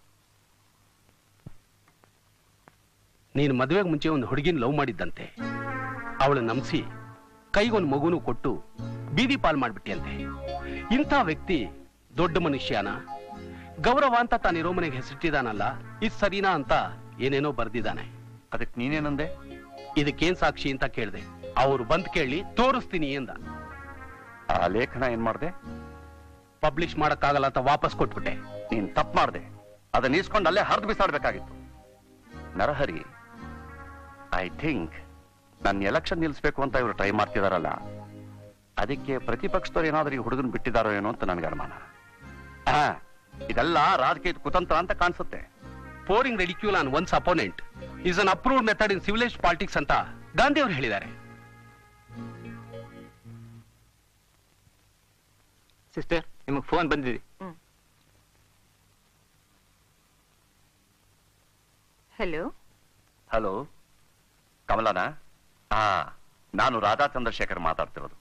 ನೀನು ಮದುವೆಗೆ ಮುಂಚೆ ಒಂದು ಹುಡುಗಿನ ಲವ್ ಮಾಡಿದ್ದಂತೆ ಅವಳು ನಂಬಿಸಿ ಕೈಗೊಂದು ಮಗುನು ಕೊಟ್ಟು ಬೀದಿ ಪಾಲ್ ಮಾಡ್ಬಿಟ್ಟಿಯಂತೆ ಇಂಥ ವ್ಯಕ್ತಿ ದೊಡ್ಡ ಮನುಷ್ಯನ ಗೌರವ ಅಂತ ತಾನಿರೋ ಮನೆಗೆ ಹೆಸರಿಟ್ಟಿದಾನಲ್ಲ ಇದು ಸರಿನಾ ಅಂತ ಏನೇನೋ ಬರ್ದಿದ್ದಾನೆ ಅದಕ್ಕೆ ನೀನೇನಂದೆ ಇದಕ್ಕೇನ್ ಸಾಕ್ಷಿ ಅಂತ ಕೇಳ್ದೆ ಅವ್ರು ಬಂದ್ ಕೇಳಿ ತೋರಿಸ್ತೀನಿ ಎಂದ ಆ ಲೇಖನ ಏನ್ ಮಾಡ್ದೆ ಪಬ್ಲಿಷ್ ಮಾಡಕ್ಕಾಗಲ್ಲ ಅಂತ ವಾಪಸ್ ಕೊಟ್ಬಿಟ್ಟೆ ನೀನ್ ತಪ್ಪು ಮಾಡ್ದೆ ಅದನ್ನ ಈಸ್ಕೊಂಡು ಅಲ್ಲೇ ಹರಿದು ಬಿಸಾಡ್ಬೇಕಾಗಿತ್ತು ನರಹರಿ ಐ ಥಿಂಕ್ ನನ್ನ ಎಲೆಕ್ಷನ್ ನಿಲ್ಲಿಸ್ಬೇಕು ಅಂತ ಇವರು ಟ್ರೈ ಮಾಡ್ತಿದಾರಲ್ಲ ಅದಕ್ಕೆ ಪ್ರತಿಪಕ್ಷದವ್ರು ಏನಾದ್ರೂ ಈ ಹುಡುಗನ್ ಬಿಟ್ಟಿದಾರೋ ಏನೋ ಅಂತ ನನಗೆ ಅನುಮಾನ ಆ, ಇದೆಲ್ಲ ರಾಜಕೀಯದ ಕುತಂತ್ರ ಅಂತ ಕಾಣಿಸುತ್ತೆ pouring ridicule on one's opponent is unapproved method in civilised politics ಅಂತ ಗಾಂಧಿ ಅವರು ಹೇಳಿದ್ದಾರೆ ಸಿಸ್ಟರ್ ನಿಮಗೆ ಫೋನ್ ಬಂದಿದೆ ಹಲೋ ಹಲೋ ಕಮಲನಾ ಹಾ ನಾನು ರಾಧಾ ಚಂದ್ರಶೇಖರ್ ಮಾತಾಡ್ತಿರೋದು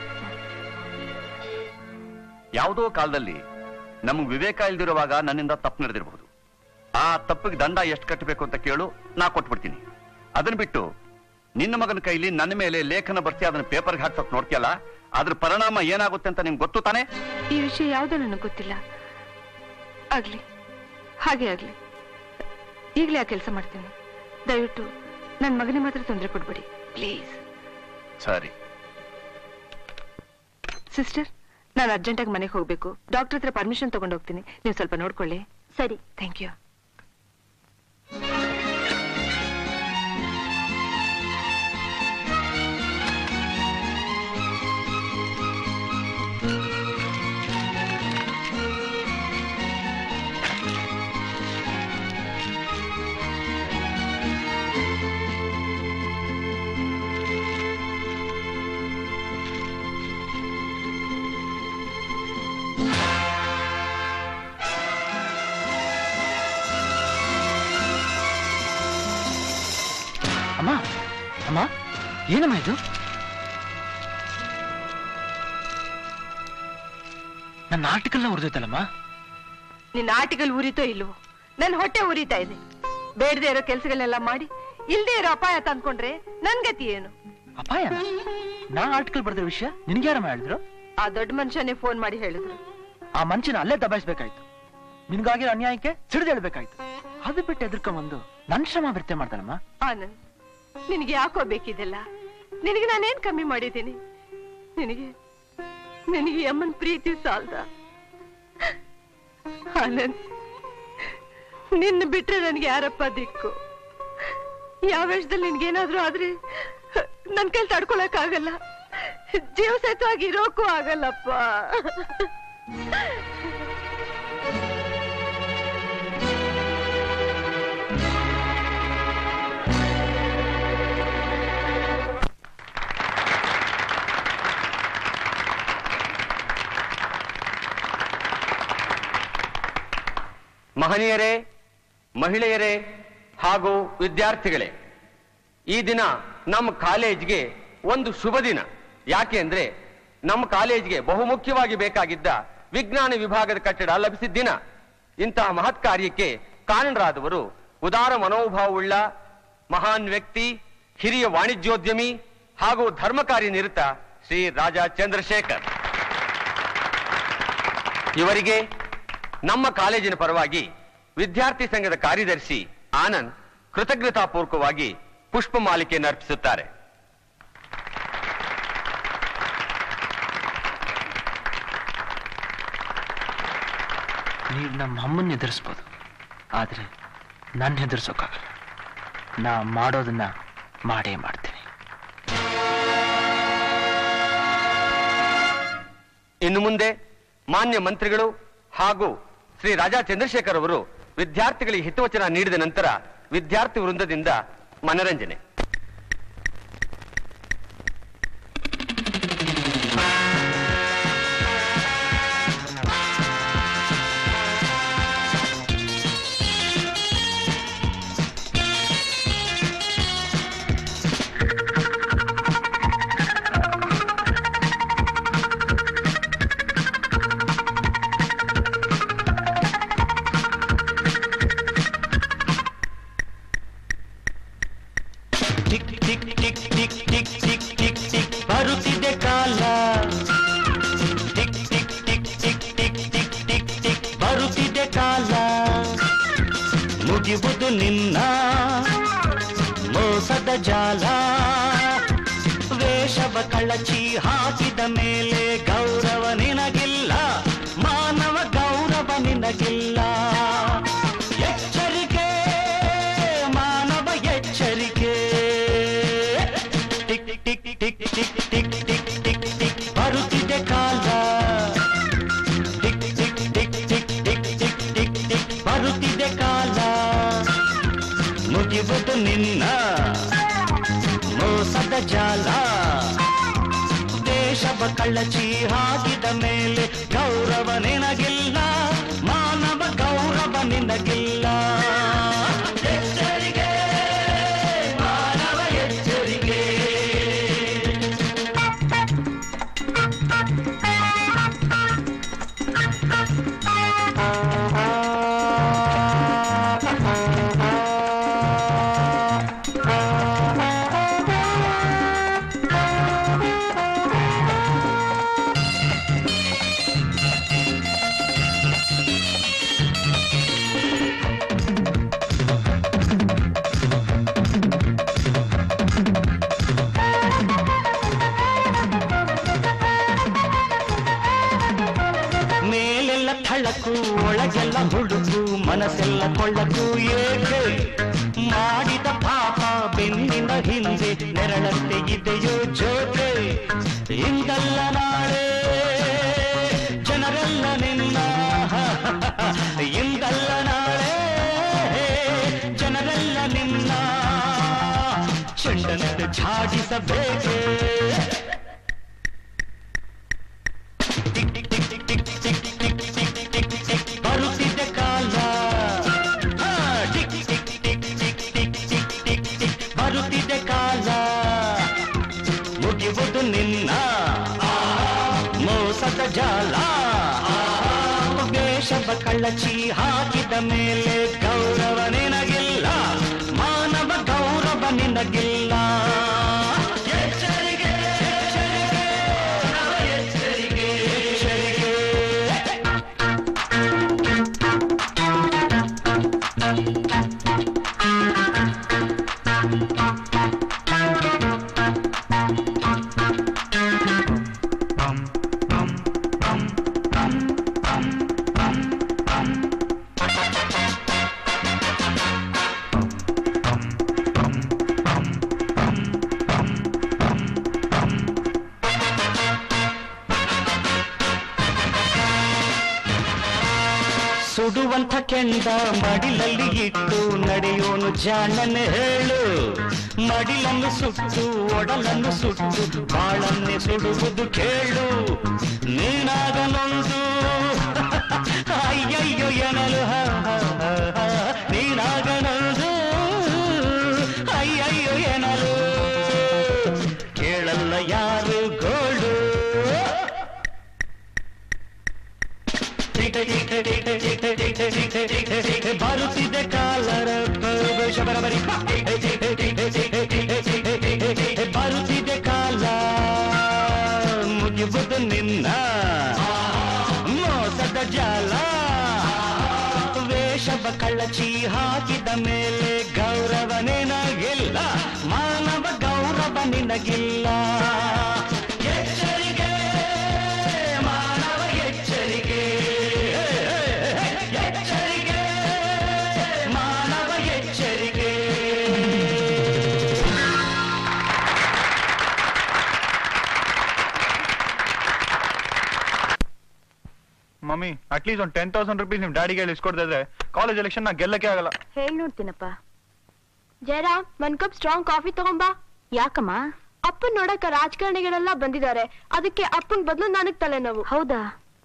ಯಾವುದೋ ಕಾಲದಲ್ಲಿ ನಮ್ಗೆ ವಿವೇಕ ಇಲ್ದಿರುವಾಗ ನನ್ನಿಂದ ತಪ್ಪು ನಡೆದಿರಬಹುದು ಆ ತಪ್ಪಿಗೆ ದಂಡ ಎಷ್ಟು ಕಟ್ಟಬೇಕು ಅಂತ ಕೇಳು ನಾ ಕೊಟ್ಬಿಡ್ತೀನಿ ಅದನ್ನ ಬಿಟ್ಟು ನಿನ್ನ ಮಗನ ಕೈಲಿ ನನ್ನ ಮೇಲೆ ಲೇಖನ ಬರ್ಸಿ ಅದನ್ನ ಪೇಪರ್ಗೆ ಹಾಕ್ಸಕ್ ನೋಡ್ತೀಯಲ್ಲ ಅದ್ರ ಪರಿಣಾಮ ಏನಾಗುತ್ತೆ ಅಂತ ನಿಮ್ಗೆ ಗೊತ್ತು ತಾನೇ ಈ ವಿಷಯ ಯಾವುದೋ ನನಗೆ ಗೊತ್ತಿಲ್ಲ ಆಗ್ಲಿ ಹಾಗೆ ಆಗ್ಲಿ ಈಗಲೇ ಆ ಕೆಲಸ ಮಾಡ್ತೀನಿ ದಯವಿಟ್ಟು ನನ್ನ ಮಗನಿಗೆ ಮಾತ್ರ ತೊಂದರೆ ಕೊಡ್ಬೇಡಿ ಪ್ಲೀಸ್ ಸರಿ ಸಿಸ್ಟರ್ ನಾನು ಅರ್ಜೆಂಟಾಗಿ ಮನೆಗೆ ಹೋಗ್ಬೇಕು ಡಾಕ್ಟರ್ ಹತ್ರ ಪರ್ಮಿಷನ್ ತಗೊಂಡು ಹೋಗ್ತೀನಿ ನೀವು ಸ್ವಲ್ಪ ನೋಡ್ಕೊಳ್ಳಿ ಸರಿ ಥ್ಯಾಂಕ್ ಯು ಅಮ್ಮ ಅಮ್ಮ ಏನಮ್ಮ ಇದು ನನ್ನ ಆರ್ಟಿಕಲ್ ಉರ್ದೈತಲ್ಲಮ್ಮ ನಿನ್ನ ಆರ್ಟಿಕಲ್ ಉರಿತೋ ಇಲ್ವೋ ನನ್ನ ಹೊಟ್ಟೆ ಉರಿತಾ ಇದೆ ಬೇಡದೆ ಇರೋ ಕೆಲಸಗಳನ್ನೆಲ್ಲ ಮಾಡಿ ಇಲ್ದೇ ಇರೋ ಅಪಾಯ ತಂದ್ಕೊಂಡ್ರೆ ನನ್ ಗತಿ ಏನು ಅಪಾಯ ನಾ ಆರ್ಟಿಕಲ್ ಬರ್ದಿರೋ ವಿಷಯ ನಿನ್ಗೆ ಯಾರಮ್ಮ ಹೇಳಿದ್ರು ಆ ದೊಡ್ಡ ಮನುಷ್ಯನೇ ಫೋನ್ ಮಾಡಿ ಹೇಳಿದ್ರು ಆ ಮನುಷ್ಯನ ಅಲ್ಲೇ ದಬಾಯಿಸ್ಬೇಕಾಯ್ತು ನಿನ್ಗಾಗಿರೋ ಅನ್ಯಾಯಕ್ಕೆ ಸಿಡಿದು ಹೇಳ್ಬೇಕಾಯ್ತು ಅದು ಬಿಟ್ಟು ಎದ್ರಕೊಂಬಂದು ನನ್ ಶ್ರಮ ವ್ಯರ್ಥ ಮಾಡ್ತಾನಮ್ಮ ಆನಂದ್ ನಿನಗೆ ಯಾಕೋ ಬೇಕಿದೆಲ್ಲ ನಿನಗೆ ನಾನೇನ್ ಕಮ್ಮಿ ಮಾಡಿದ್ದೀನಿ ನಿನಗೆ ನಿನಗೆ ಅಮ್ಮನ್ ಪ್ರೀತಿ ಸಾಲ್ದ ಆನಂದ್ ನಿನ್ನ ಬಿಟ್ರೆ ನನ್ಗೆ ಯಾರಪ್ಪ ದಿಕ್ಕು ಯಾವ ವೇಷದಲ್ಲಿ ನಿನ್ಗೇನಾದ್ರೂ ಆದ್ರೆ ನನ್ ಕೈಲಿ ತಡ್ಕೊಳಕ್ ಆಗಲ್ಲ ಜೀವ ಸಹಿತವಾಗಿ ಇರೋಕ್ಕೂ ಆಗಲ್ಲಪ್ಪ ಮಹನೀಯರೇ ಮಹಿಳೆಯರೇ ಹಾಗೂ ವಿದ್ಯಾರ್ಥಿಗಳೇ ಈ ದಿನ ನಮ್ಮ ಕಾಲೇಜ್ಗೆ ಒಂದು ಶುಭ ದಿನ ಯಾಕೆ ಅಂದ್ರೆ ನಮ್ಮ ಕಾಲೇಜ್ಗೆ ಬಹುಮುಖ್ಯವಾಗಿ ಬೇಕಾಗಿದ್ದ ವಿಜ್ಞಾನ ವಿಭಾಗದ ಕಟ್ಟಡ ಲಭಿಸಿದ ದಿನ ಇಂತಹ ಮಹತ್ ಕಾರ್ಯಕ್ಕೆ ಕಾರಣರಾದವರು ಉದಾರ ಮನೋಭಾವವುಳ್ಳ ಮಹಾನ್ ವ್ಯಕ್ತಿ ಹಿರಿಯ ವಾಣಿಜ್ಯೋದ್ಯಮಿ ಹಾಗೂ ಧರ್ಮಕಾರ್ಯ ನಿರತ ಶ್ರೀ ರಾಜಾ ಚಂದ್ರಶೇಖರ್ ಇವರಿಗೆ ನಮ್ಮ ಕಾಲೇಜಿನ ಪರವಾಗಿ ವಿದ್ಯಾರ್ಥಿ ಸಂಘದ ಕಾರ್ಯದರ್ಶಿ ಆನಂದ್ ಕೃತಜ್ಞತಾಪೂರ್ವಕವಾಗಿ ಪುಷ್ಪ ಮಾಲಿಕೆಯನ್ನು ಅರ್ಪಿಸುತ್ತಾರೆ ನೀವು ನಮ್ಮ ಅಮ್ಮನ್ನ ಎದುರಿಸ್ಬೋದು ಆದ್ರೆ ನನ್ನ ಹೆದರ್ಸೋಕ್ಕಾಗಲ್ಲ ನಾ ಮಾಡೋದನ್ನ ಮಾಡೇ ಮಾಡ್ತೀನಿ ಇನ್ನು ಮುಂದೆ ಮಾನ್ಯ ಮಂತ್ರಿಗಳು ಹಾಗೂ ಶ್ರೀ ರಾಜಾ ಚಂದ್ರಶೇಖರ್ ಅವರು ವಿದ್ಯಾರ್ಥಿಗಳಿಗೆ ಹಿತವಚನ ನೀಡಿದ ನಂತರ ವಿದ್ಯಾರ್ಥಿ ವೃಂದದಿಂದ ಮನರಂಜನೆ tick tick tick tick tick tick tick tick ಬರುತ್ತಿದೆ ಕಾಲ tick tick tick tick tick tick tick tick ಬರುತ್ತಿದೆ ಕಾಲ ಮುಗಿಯುವುದು ನಿನ್ನ ಮೋಸದ ಜಾಲ ವೇಷವ ಕಳಚಿ ಹಾಕಿದ ಮೇಲೆ ಗೌರವ ನಿನಗಿಲ್ಲ ಮಾನವ ಗೌರವ ನಿನಗಿಲ್ಲ ಎಚ್ಚರಿಕೆ ಮಾನವ ಎಚ್ಚರಿಕೆ tick tick tick tick tick tick tick tick ಬರುತ್ತಿದೆ ಕಾಲ tick tick tick tick tick tick tick tick ಬರುತ್ತಿದೆ ಕಾಲ ಮುಗಿಯುವುದು ನಿನ್ನ ಮೋಸದ ಜಾಲ ದೇಶವ ಕಳ್ಳಚಿ ಹಾಕಿದ ಮೇಲೆ ಗೌರವ ನಿನಗಿಲ್ಲ ಮಾನವ ಗೌರವ ನಿನಗಿಲ್ಲ ಎಚ್ಚರಿಕೆ ಮಾನವ ಎಚ್ಚರಿಕೆ ಮೇಲೆಲ್ಲ ಥಳಕು ಒಳಗೆಲ್ಲ ಹುಡುಕು ಮನಸ್ಸೆಲ್ಲ ಕೊಳ್ಳಕು ಏಕೆ ಮಾಡಿದ ಪಾಪ ಬೆನ್ನಿನ ಹಿಂದೆ ನೆರಳಂತೆ ಇದೆಯೋ ಜೋತೆ ಇಂದಲ್ಲ ನಾಳೆ ಜನರೆಲ್ಲ ನಿನ್ನ ಇಂದಲ್ಲ ನಾಳೆ ಜನರೆಲ್ಲ ನಿನ್ನ ಚೆಂಡನಂತೆ ಝಾಡಿಸಬೇಕೆ ಬರುತ್ತಿದ್ದ ಕಾಲ ಆ, tick tick tick tick tick tick tick tick ಬರುತ್ತಿದ್ದ ಕಾಲ ಮುಗಿಯುವುದು ನಿನ್ನ ಮೋಸದ ಜಾಲ ವೇಷವ ಕಳ್ಳಚಿ ಹಾಕಿದ ಮೇಲೆ ಗೌರವ ನಿನಗಿಲ್ಲ ಮಾನವ ಗೌರವ ನಿನಗಿಲ್ಲ ಎಚ್ಚರಿಕೆ ಎಚ್ಚರಿಕೆ ಎಚ್ಚರಿಕೆ ಎಚ್ಚರಿಕೆ ಸುಡುವಂಥ ಕೆಂಡ ಮಡಿಲಲ್ಲಿ ಇಟ್ಟು ನಡೆಯೋನು ಜಾಣನೆ ಹೇಳು ಮಡಿಲನ್ನು ಸುಟ್ಟು ಒಡಲನ್ನು ಸುಟ್ಟು ಬಾಳನ್ನೇ ಸುಡುವುದು ಕೇಳು ನೀನಾಗನೊಂದು ಅಯ್ಯಯ್ಯೋ ಎನಲು ಹ, ಹ, ಹ, ಹ. ನೀನಾಗನೊಂದು ಅಯ್ಯಯ್ಯೋ ಎನಲು ಕೇಳಲ್ಲ ಯಾರು ಗೋಳು ಬರುತ್ತಿದೆ ಕಾಲರ ಶಬರಬರಿ ಬರುತ್ತಿದೆ ಕಾಲ ಮುಗಿಯುವುದು ನಿನ್ನ ಮೋಸದ ಜಾಲ ವೇಷವ ಕಳ್ಳಚಿ ಹಾಕಿದ ಮೇಲೆ ಗೌರವ ನಿನಗಿಲ್ಲ ಮಾನವ ಗೌರವ ನಿನಗಿಲ್ಲ ಎಚ್ಚರಿಕೆ ಮಾನವ ಎಚ್ಚರಿಕೆ ಎಚ್ಚರಿಕೆ ಮಾನವ ಎಚ್ಚರಿಕೆ ಮಮ್ಮಿ ಅಟ್ಲೀಸ್ಟ್ ಒಂದು ಟೆನ್ ತೌಸಂಡ್ ರುಪೀಸ್ ನಿಮ್ ಡ್ಯಾಡಿಗೆ ಹೇಳಿ ಇಸ್ಕೊಡ್ತಾ ಇದ್ರೆ ಕಾಲೇಜ್ ಎಲೆಕ್ಷನ್ ನಾ ಗೆಲ್ಲಕ್ಕೆ ಆಗಲ್ಲ ಹೇಳ್ ನೋಡ್ತೀನಪ್ಪ ಜಯರಾಮ್ ಒಂದ್ ಕಪ್ ಸ್ಟ್ರಾಂಗ್ ಕಾಫಿ ತಗೊಂಬಾ ಯಾಕಮ್ಮ ಅಪ್ಪನ್ ನೋಡಕ ರಾಜಕಾರಣಿಗಳೆಲ್ಲ ಬಂದಿದ್ದಾರೆ ಅದಕ್ಕೆ ಅಪ್ಪನ್ ಬದಲು ನನಗ್ ತಲೆನೋವು ಹೌದಾ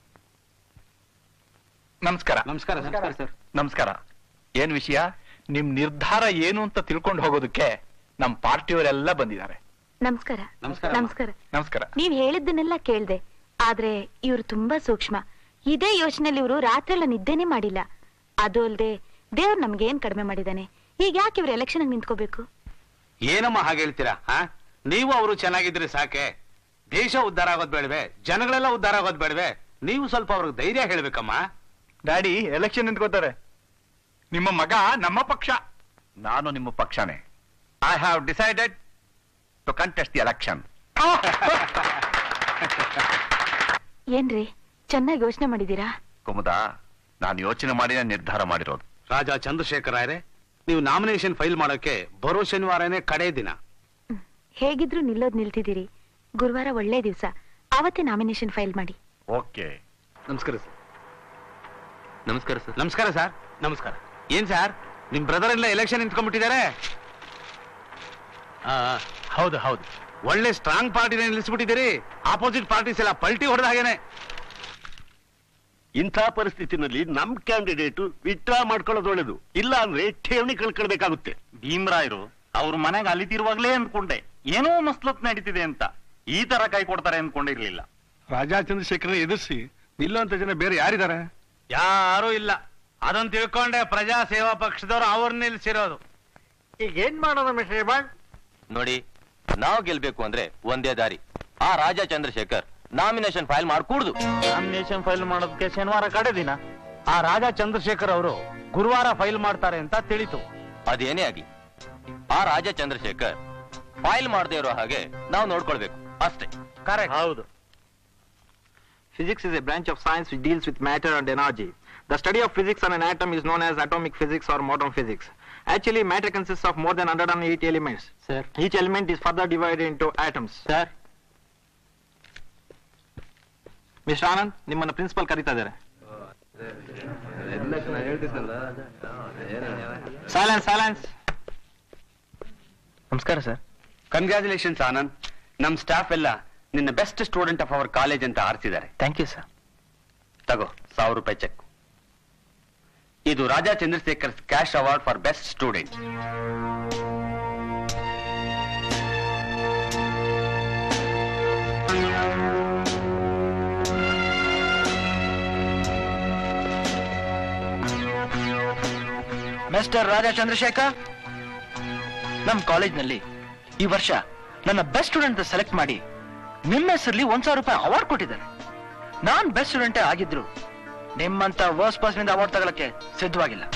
ನಮಸ್ಕಾರ ನಮಸ್ಕಾರ ನಮಸ್ಕಾರ ಸರ್ ನಮಸ್ಕಾರ ಏನ್ ವಿಷಯ ನಿಮ್ ನಿರ್ಧಾರ ಏನು ಅಂತ ತಿಳ್ಕೊಂಡು ಹೋಗೋದಕ್ಕೆ ನಮ್ ಪಾರ್ಟಿಯವರೆಲ್ಲ ಬಂದಿದ್ದಾರೆ ನಮಸ್ಕಾರ ನಮಸ್ಕಾರ. ನಮಸ್ಕಾರ ನಮಸ್ಕಾರ ನೀವ್ ಹೇಳಿದ್ದನ್ನೆಲ್ಲ ಕೇಳ್ದೆ ಆದ್ರೆ ಇವ್ರು ತುಂಬಾ ಸೂಕ್ಷ್ಮ ಇದೇ ಯೋಚನೆಯಲ್ಲಿ ಇವರು ರಾತ್ರಿ ಎಲ್ಲ ನಿದ್ದೆನೆ ಮಾಡಿಲ್ಲ ಅದು ಅಲ್ದೆ ದೇವ್ರು ನಮ್ಗೆ ಏನ್ ಕಡಿಮೆ ಮಾಡಿದಾನೆ ಈಗ ಯಾಕೆ ಇವ್ರು ಎಲೆಕ್ಷನ್ ನಿಂತ್ಕೋಬೇಕು ಏನಮ್ಮ ಹಾಗೆ ಹೇಳ್ತೀರಾ ಹಾ ನೀವು ಅವರು ಚೆನ್ನಾಗಿದ್ರೆ ಸಾಕೆ ದೇಶ ಉದ್ಧಾರ ಆಗೋದ್ ಬೇಡವೆ ಜನಗಳೆಲ್ಲ ಉದ್ಧಾರ ಆಗೋದ್ ಬೇಡವೆ ನೀವು ಸ್ವಲ್ಪ ಅವ್ರಿಗೆ ಧೈರ್ಯ ಹೇಳ್ಬೇಕಮ್ಮ ಡ್ಯಾಡಿ ಎಲೆಕ್ಷನ್ ನಿಂತ್ಕೋತಾರೆ ನಿಮ್ಮ ಮಗ ನಮ್ಮ ಪಕ್ಷ ನಾನು ನಿಮ್ಮ ಪಕ್ಷನೇ I have decided to contest the election ಏನ್ರಿ ಚೆನ್ನಾಗಿ ಯೋಚನೆ ಮಾಡಿದೀರಾ ಕುಮುದ ನಾನು ಯೋಚನೆ ಮಾಡಿ ನಿರ್ಧಾರ ಮಾಡಿರೋದು ರಾಜ ಚಂದ್ರಶೇಖರ್ ರಾಯರೇ ನೀವು ನಾಮಿನೇಷನ್ ಫೈಲ್ ಮಾಡೋಕೆ ಬರೋ ಶನಿವಾರನೇ ಕಡೆ ದಿನ ಹೇಗಿದ್ರು ನಿಲ್ಲೋದ್ ನಿಲ್ತಿದ್ದೀರಿ ಗುರುವಾರ ಒಳ್ಳೆ ದಿವ್ಸ ಆವತ್ತೇ ನಾಮಿನೇಷನ್ ಫೈಲ್ ಮಾಡಿ ಓಕೆ ನಮಸ್ಕಾರ ಸರ್ ನಮಸ್ಕಾರ ಸರ್ ನಮಸ್ಕಾರ ಸರ್ ನಮಸ್ಕಾರ ಏನ್ ಸರ್ ನಿಮ್ ಬ್ರದರ್ ಎಲ್ಲ ಎಲೆಕ್ಷನ್ ನಿಂತ್ಕೊಂಡ್ಬಿಟ್ಟಿದ್ದಾರೆ ಹೌದು ಹೌದು ಒಳ್ಳೆ ಸ್ಟ್ರಾಂಗ್ ಪಾರ್ಟಿನ ನಿಲ್ಲಿಸ್ಬಿಟ್ಟಿದ್ದೀರಿ ಆಪೋಸಿಟ್ ಪಾರ್ಟೀಸ್ ಎಲ್ಲ ಪಲ್ಟಿ ಹೊಡೆದ ಹಾಗೇನೆ ಇಂಥ ಪರಿಸ್ಥಿತಿನಲ್ಲಿ ನಮ್ ಕ್ಯಾಂಡಿಡೇಟ್ ವಿತ್ಡ್ರಾ ಮಾಡ್ಕೊಳ್ಳೋದು ಒಳ್ಳೇದು ಇಲ್ಲ ಅಂದ್ರೆ ಠೇವಣಿ ಕಳ್ಕೊಳ್ಬೇಕಾಗುತ್ತೆ ಭೀಮರಾಯರು ಅವ್ರ ಮನೆಗೆ ಅಲಿತಿರುವಾಗ್ಲೇ ಅನ್ಕೊಂಡೆ ಏನೋ ಮಸ್ಲತ್ ನಡೀತಿದೆ ಅಂತ ಈ ತರ ಕೈ ಕೊಡ್ತಾರೆ ಅನ್ಕೊಂಡಿರ್ಲಿಲ್ಲ ರಾಜಾ ಚಂದ್ರಶೇಖರ ಎದುರಿಸಿ ನಿಲ್ಲುವಂತ ಜನ ಬೇರೆ ಯಾರಿದ್ದಾರೆ ಯಾರು ಇಲ್ಲ ಅದನ್ನ ತಿಳ್ಕೊಂಡೆ ಪ್ರಜಾ ಸೇವಾ ಪಕ್ಷದವರು ಅವ್ರನ್ನ ನಿಲ್ಸಿರೋದು ಈಗ ಏನ್ ಮಾಡೋಣ ಮಿಸ್ಟರ್ ಬಾಂಡ್ ನೋಡಿ ನಾವು ಗೆಲ್ಬೇಕು ಅಂದ್ರೆ ಒಂದೇ ದಾರಿ ಆ ರಾಜ ಚಂದ್ರಶೇಖರ್ ನಾಮಿನೇಷನ್ ಫೈಲ್ ಮಾಡ್ಕೂಡ್ದು ನಾಮಿನೇಷನ್ ಫೈಲ್ ಮಾಡೋದಕ್ಕೆ ಶನಿವಾರ ಕಡೆ ದಿನ ಆ ರಾಜಾ ಚಂದ್ರಶೇಖರ್ ಅವರು ಗುರುವಾರ ಫೈಲ್ ಮಾಡ್ತಾರೆ ಅಂತ ತಿಳಿತು ಅದೇನೇ ಆಗ್ಲಿ ಆ ರಾಜ ಚಂದ್ರಶೇಖರ್ ಫೈಲ್ ಮಾಡದೇ ಇರೋ ಹಾಗೆ ನಾವು ನೋಡ್ಕೊಳ್ಬೇಕು ಅಷ್ಟೇ ಕರೆಕ್ಟ್ ಹೌದು Physics is a branch of science which deals with matter and energy. The study of physics on an atom is known as atomic physics or modern physics. Actually, matter consists of more than 108 elements. Sir. Each element is further divided into atoms. Sir. Mister Anand ನಿಮ್ಮನ್ನ principal ಕರೀತಾ ಇದ್ದಾರೆ silence silence ನಮಸ್ಕಾರ sir congratulations Anand ನಮ್ staff ಎಲ್ಲ ನಿನ್ನ best student of our college ಅಂತ ಆರಿಸಿದ್ದಾರೆ thank you sir ತಗೋ ಸಾವಿರ ರೂಪಾಯಿ ಚೆಕ್ ಇದು Raja Chandrashekhar cash award for best student mister Raja Chandrashekhar ನಮ್ ಕಾಲೇಜ್ನಲ್ಲಿ ಈ ವರ್ಷ ನನ್ನ ಬೆಸ್ಟ್ ಸ್ಟೂಡೆಂಟ್ ಸೆಲೆಕ್ಟ್ ಮಾಡಿ ನಿಮ್ಮ ಹೆಸರಲ್ಲಿ ಒಂದ್ ಸಾವಿರ ರೂಪಾಯಿ ಅವಾರ್ಡ್ ಕೊಟ್ಟಿದ್ದಾರೆ ನಾನ್ ಬೆಸ್ಟ್ ಸ್ಟೂಡೆಂಟೇ ಆಗಿದ್ರು ನಿಮ್ಮಂತ ವರ್ಸ್ ಪರ್ಸನ್ ಅವಾರ್ಡ್ ತಗೊಳಕ್ಕೆ ಸಿದ್ಧವಾಗಿಲ್ಲ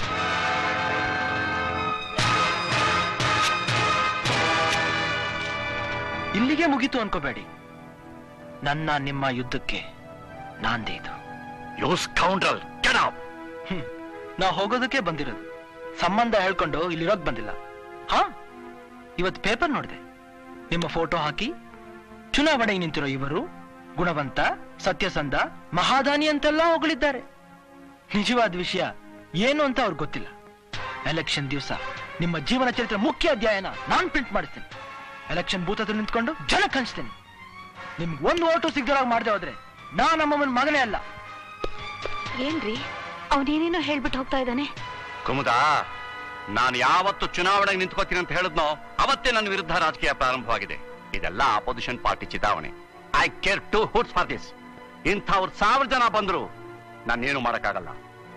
ಇಲ್ಲಿಗೆ ಮುಗೀತು ಅನ್ಕೋಬೇಡಿ ನನ್ನ ನಿಮ್ಮ ಯುದ್ಧಕ್ಕೆ ನಾಂದೇ ಇದು you scoundrel get out hmm. ನಾ ಹೋಗೋದಕ್ಕೆ ಬಂದಿರೋದು ಸಂಬಂಧ ಹೇಳ್ಕೊಂಡು ಇಲ್ಲಿರೋಕ್ ಬಂದಿಲ್ಲ ಹಾ ಇವತ್ತು ಪೇಪರ್ ನೋಡಿದೆ ನಿಮ್ಮ ಫೋಟೋ ಹಾಕಿ ಚುನಾವಣೆಗೆ ನಿಂತಿರೋ ಇವರು ಗುಣವಂತ ಸತ್ಯಸಂಧ ಮಹಾದಾನಿ ಅಂತೆಲ್ಲ ಹೊಗಳಿದ್ದಾರೆ ನಿಜವಾದ ವಿಷಯ ಏನು ಅಂತ ಅವ್ರಿಗೆ ಗೊತ್ತಿಲ್ಲ ಎಲೆಕ್ಷನ್ ದಿವಸ ನಿಮ್ಮ ಜೀವನ ಚರಿತ್ರೆ ಮುಖ್ಯ ಅಧ್ಯಾಯನ ನಾನ್ ಪ್ರಿಂಟ್ ಮಾಡ್ತೀನಿ ಎಲೆಕ್ಷನ್ ಬೂತ್ ಹತ್ರ ನಿಂತ್ಕೊಂಡು ಜನಕ್ಕೆ ಹಂಚ್ತೀನಿ ನಿಮ್ಗೆ ಒಂದು ಓಟು ಸಿಗ್ದೋರಾಗ ಮಾಡದೆ ಹೋದ್ರೆ ನಾ ನಮ್ಮಮ್ಮನ ಮಗನೇ ಅಲ್ಲ ಏನ್ರಿ ಅವನೇನೇನೋ ಹೇಳ್ಬಿಟ್ಟು ಹೋಗ್ತಾ ಇದ್ದಾನೆ ಕುಮುದ ನಾನು ಯಾವತ್ತು ಚುನಾವಣೆಗೆ ನಿಂತ್ಕೋತೀನಿ ಅಂತ ಹೇಳಿದ್ನೋ ಅವತ್ತೇ ನನ್ನ ವಿರುದ್ಧ ರಾಜಕೀಯ ಪ್ರಾರಂಭವಾಗಿದೆ ಇದೆಲ್ಲ ಅಪೋಸಿಷನ್ ಪಾರ್ಟಿ ಚಿತಾವಣೆ I care two hoots for this ಇಂಥವ್ರು ಸಾವಿರ ಜನ ಬಂದ್ರು ನಾನೇನು ಮಾಡಕ್ಕಾಗಲ್ಲ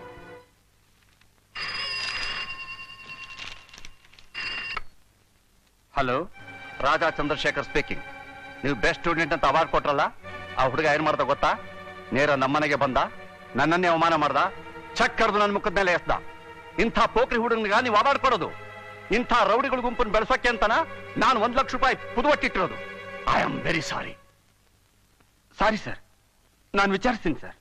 ಹಲೋ ರಾಜಾ ಚಂದ್ರಶೇಖರ್ ಸ್ಪೀಕಿಂಗ್ ನೀವು ಬೆಸ್ಟ್ ಸ್ಟೂಡೆಂಟ್ ಅಂತ ಅವಾರ್ಡ್ ಕೊಟ್ರಲ್ಲ ಆ ಹುಡುಗ ಏನ್ ಮಾಡ್ದ ಗೊತ್ತಾ ನೇರ ನಮ್ಮನೆಗೆ ಬಂದ ನನ್ನನ್ನೇ ಅವಮಾನ ಮಾಡ್ದ ಚೆಕ್ ಕರೆದು ನನ್ನ ಮುಖದ ಮೇಲೆ ಎಸ್ದ ಇಂಥ ಪೋಖ್ರಿ ಹುಡುಗನಿಗ ನೀವು ಅವಾರ್ಡ್ ಕೊಡೋದು ಇಂಥ ರೌಡಿಗಳ ಗುಂಪನ್ನು ಬೆಳೆಸೋಕೆ ಅಂತನ ನಾನು ಒಂದ್ ಲಕ್ಷ ರೂಪಾಯಿ ಪುದುವಟ್ಟಿಟ್ಟಿರೋದು I am very sorry sorry sir ನಾನು ವಿಚಾರಿಸ್ತೀನಿ ಸರ್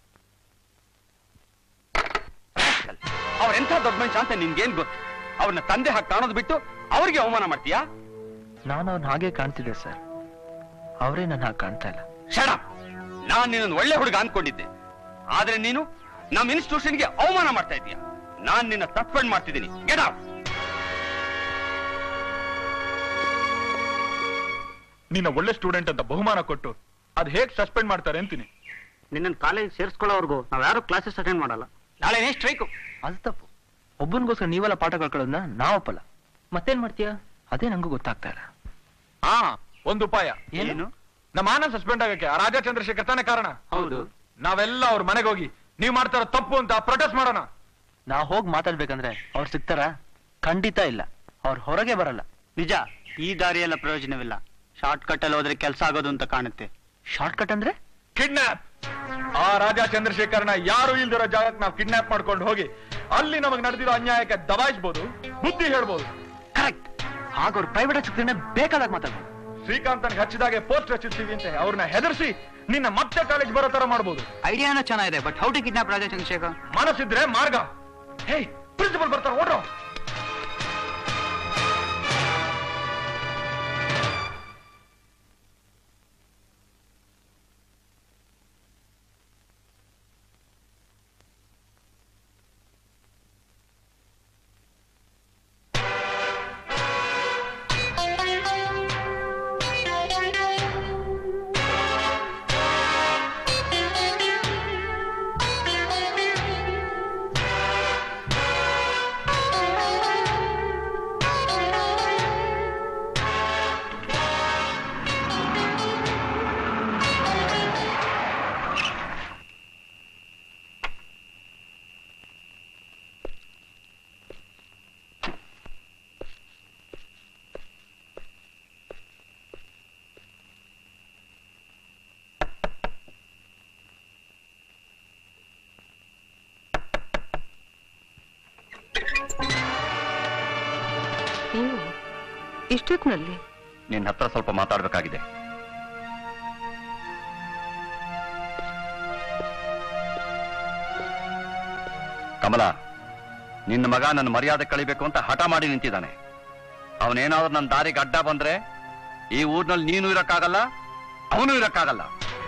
ಅವ್ರೆಂಥ ದೊಡ್ಡ ಮನುಷ್ಯ ಅಂತ ನಿನ್ಗೇನ್ ಗೊತ್ತು ಅವ್ರನ್ನ ತಂದೆ ಹಾಕಿ ಕಾಣೋದು ಬಿಟ್ಟು ಅವ್ರಿಗೆ ಅವಮಾನ ಮಾಡ್ತೀಯಾ ನಾನು ಅವ್ನ ಹಾಗೆ ಕಾಣ್ತಿದ್ದೆ ಸರ್ ಅವರೇ ನನ್ನ ಹಾಗೆ ಕಾಣ್ತಾ ಇಲ್ಲ ಶಡ ನಾನ್ ನಿನ್ನ ಒಳ್ಳೆ ಹುಡುಗ ಅನ್ಕೊಂಡಿದ್ದೆ ಆದ್ರೆ ನೀನು ನಮ್ಮ ಇನ್ಸ್ಟಿಟ್ಯೂಷನ್ಗೆ ಅವಮಾನ ಮಾಡ್ತಾ ಇದೀಯ ನಾನ್ ನಿನ್ನ ಸಸ್ಪೆಂಡ್ ಮಾಡ್ತಿದ್ದೀನಿ ಗೆಟ್ ಔಟ್ ನಿನ್ನ ಒಳ್ಳೆ ಸ್ಟೂಡೆಂಟ್ ಅಂತ ಬಹುಮಾನ ಕೊಟ್ಟು ಅದ್ ಹೇಗ್ ಸಸ್ಪೆಂಡ್ ಮಾಡ್ತಾರೆ ಅಂತೀನಿ ನಿನ್ನ ಕಾಲೇಜ್ ಸೇರಿಸ್ಕೊಳ್ಳೋವರೆಗೂ ನಾವ್ ಯಾರು ಕ್ಲಾಸಸ್ ಅಟೆಂಡ್ ಮಾಡಲ್ಲ ನಾಳೆನೇ ಸ್ಟ್ರೈಕು ಅದು ತಪ್ಪು ಒಬ್ಬನಿಗೋಸ್ಕರ ನೀವೆಲ್ಲ ಪಾಠ ಕಳ್ಕೊಳ್ಳೋದನ್ನ ನಾವಪ್ಪಲ್ಲ ಮತ್ತೇನ್ ಮಾಡ್ತೀಯಾ ಅದೇ ನಂಗೂ ಗೊತ್ತಾಗ್ತಾ ಇಲ್ಲ ಹಾ ಒಂದು ಉಪಾಯ ಏನು ನಮ್ಮ ಆನಂದ್ ಸಸ್ಪೆಂಡ್ ಆಗಕ್ಕೆ ಆ ರಾಜಾ ಚಂದ್ರಶೇಖರ್ ತಾನೇ ಕಾರಣ ಹೌದು ನಾವೆಲ್ಲ ಅವ್ರ ಮನೆಗೆ ಹೋಗಿ ನೀವ್ ಮಾಡ್ತಾರ ತಪ್ಪು ಅಂತ ಪ್ರೊಟೆಸ್ಟ್ ಮಾಡೋಣ ನಾವ್ ಹೋಗಿ ಮಾತಾಡ್ಬೇಕಂದ್ರೆ ಅವ್ರು ಸಿಗ್ತಾರ ಖಂಡಿತ ಇಲ್ಲ ಅವ್ರು ಹೊರಗೆ ಬರಲ್ಲ ನಿಜ ಈ ದಾರಿಯೆಲ್ಲ ಪ್ರಯೋಜನವಿಲ್ಲ ಶಾರ್ಟ್ ಕಟ್ ಅಲ್ಲಿ ಹೋದ್ರೆ ಕೆಲಸ ಆಗೋದು ಅಂತ ಕಾಣುತ್ತೆ ಶಾರ್ಟ್ ಕಟ್ ಅಂದ್ರೆ ಕಿಡ್ನಾಪ್ ಆ ರಾಜಾ ಚಂದ್ರಶೇಖರ್ನ ಯಾರು ಇಲ್ದಿರೋ ಜಾಗಕ್ಕೆ ನಾವು ಕಿಡ್ನಾಪ್ ಮಾಡ್ಕೊಂಡು ಹೋಗಿ ಅಲ್ಲಿ ನಮಗ್ ನಡೆದಿರೋ ಅನ್ಯಾಯಕ್ಕೆ ದಬಾಯಿಸ್ಬೋದು ಬುದ್ಧಿ ಹೇಳ್ಬೋದು ಕರೆಕ್ಟ್ ಆಗ ಅವ್ರು ಪ್ರೈವೇಟ್ ಸಿಗ್ತಾನೆ ಬೇಕಾದಾಗ ಮಾತಾಡ್ಬೋದು ಶ್ರೀಕಾಂತನ್ ಹಚ್ಚಿದಾಗೆ ಪೋಸ್ಟ್ ಹಚ್ಚಿರ್ತೀವಿ ಅಂತ ಅವ್ರನ್ನ ಹೆದರ್ಸಿ ನಿನ್ನ ಮತ್ತೆ ಕಾಲೇಜ್ ಬರೋ ತರ ಮಾಡ್ಬೋದು ಐಡಿಯಾನೂ ಚೆನ್ನಾಗಿದೆ but how to kidnap Raja Chandrashekhar ಮನಸ್ಸಿದ್ರೆ ಮಾರ್ಗ ಹೇ ಪ್ರಿನ್ಸಿಪಲ್ ಬರ್ತಾರೆ ಓಡ್ರೋ ನೀವು ಇಷ್ಟೊತ್ತಿನಲ್ಲಿ ನಿನ್ನ ಹತ್ರ ಸ್ವಲ್ಪ ಮಾತಾಡ್ಬೇಕಾಗಿದೆ ಕಮಲ ನಿನ್ನ ಮಗ ನನ್ನ ಮರ್ಯಾದೆ ಕಳಿಬೇಕು ಅಂತ ಹಠ ಮಾಡಿ ನಿಂತಿದ್ದಾನೆ ಅವನೇನಾದ್ರೂ ನನ್ನ ದಾರಿಗೆ ಅಡ್ಡ ಬಂದ್ರೆ ಈ ಊರ್ನಲ್ಲಿ ನೀನು ಇರಕ್ಕಾಗಲ್ಲ ಅವನು ಇರಕ್ಕಾಗಲ್ಲ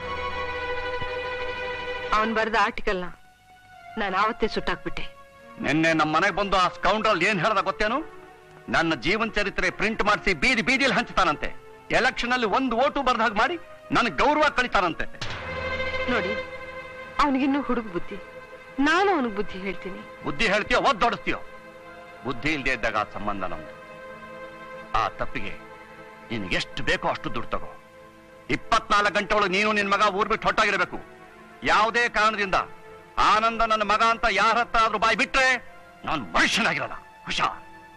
ಅವನ್ ಬರೆದ ಆರ್ಟಿಕಲ್ನ ನಾನು ಆವತ್ತೇ ಸುಟ್ಟಾಕ್ಬಿಟ್ಟೆ ನಿನ್ನೆ ನಮ್ಮ ಮನೆಗೆ ಬಂದು ಆ ಸ್ಕೌಂಡ್ರಲ್ಲಿ ಏನ್ ಹೇಳ್ದ ಗೊತ್ತೇನು ನನ್ನ ಜೀವನ ಚರಿತ್ರೆ ಪ್ರಿಂಟ್ ಮಾಡಿಸಿ ಬೀದಿ ಬೀದಿಯಲ್ಲಿ ಹಂಚ್ತಾನಂತೆ ಎಲೆಕ್ಷನ್ ಅಲ್ಲಿ ಒಂದು ಓಟು ಬರ್ದ ಹಾಗೆ ಮಾಡಿ ನನಗೆ ಗೌರವ ಕಳಿತಾನಂತೆ ನೋಡಿ ಅವನಿಗಿನ್ನೂ ಹುಡುಗ ಬುದ್ಧಿ ನಾನು ಅವನಿಗೆ ಬುದ್ಧಿ ಹೇಳ್ತೀನಿ ಬುದ್ಧಿ ಹೇಳ್ತೀಯೋ ಒದ್ದೊಡಿಸ್ತೀಯೋ ಬುದ್ಧಿ ಇಲ್ಲದೆ ಇದ್ದಾಗ ಆ ಸಂಬಂಧ ನಮ್ದು ಆ ತಪ್ಪಿಗೆ ನೀನು ಎಷ್ಟು ಬೇಕೋ ಅಷ್ಟು ದುಡ್ಡು ತಗೋ ಇಪ್ಪತ್ನಾಲ್ಕು ಗಂಟೆ ಒಳಗೆ ನೀನು ನಿನ್ ಮಗ ಊರ್ ಬಿಟ್ಟು ಹೊಟ್ಟಾಗಿರ್ಬೇಕು ಯಾವುದೇ ಕಾರಣದಿಂದ ಆನಂದ ನನ್ನ ಮಗ ಅಂತ ಯಾರ ಹತ್ರ ಆದ್ರೂ ಬಾಯಿ ಬಿಟ್ರೆ ನಾನು ಮನುಷ್ಯನಾಗಿರಲ್ಲ ಹುಷಾರ್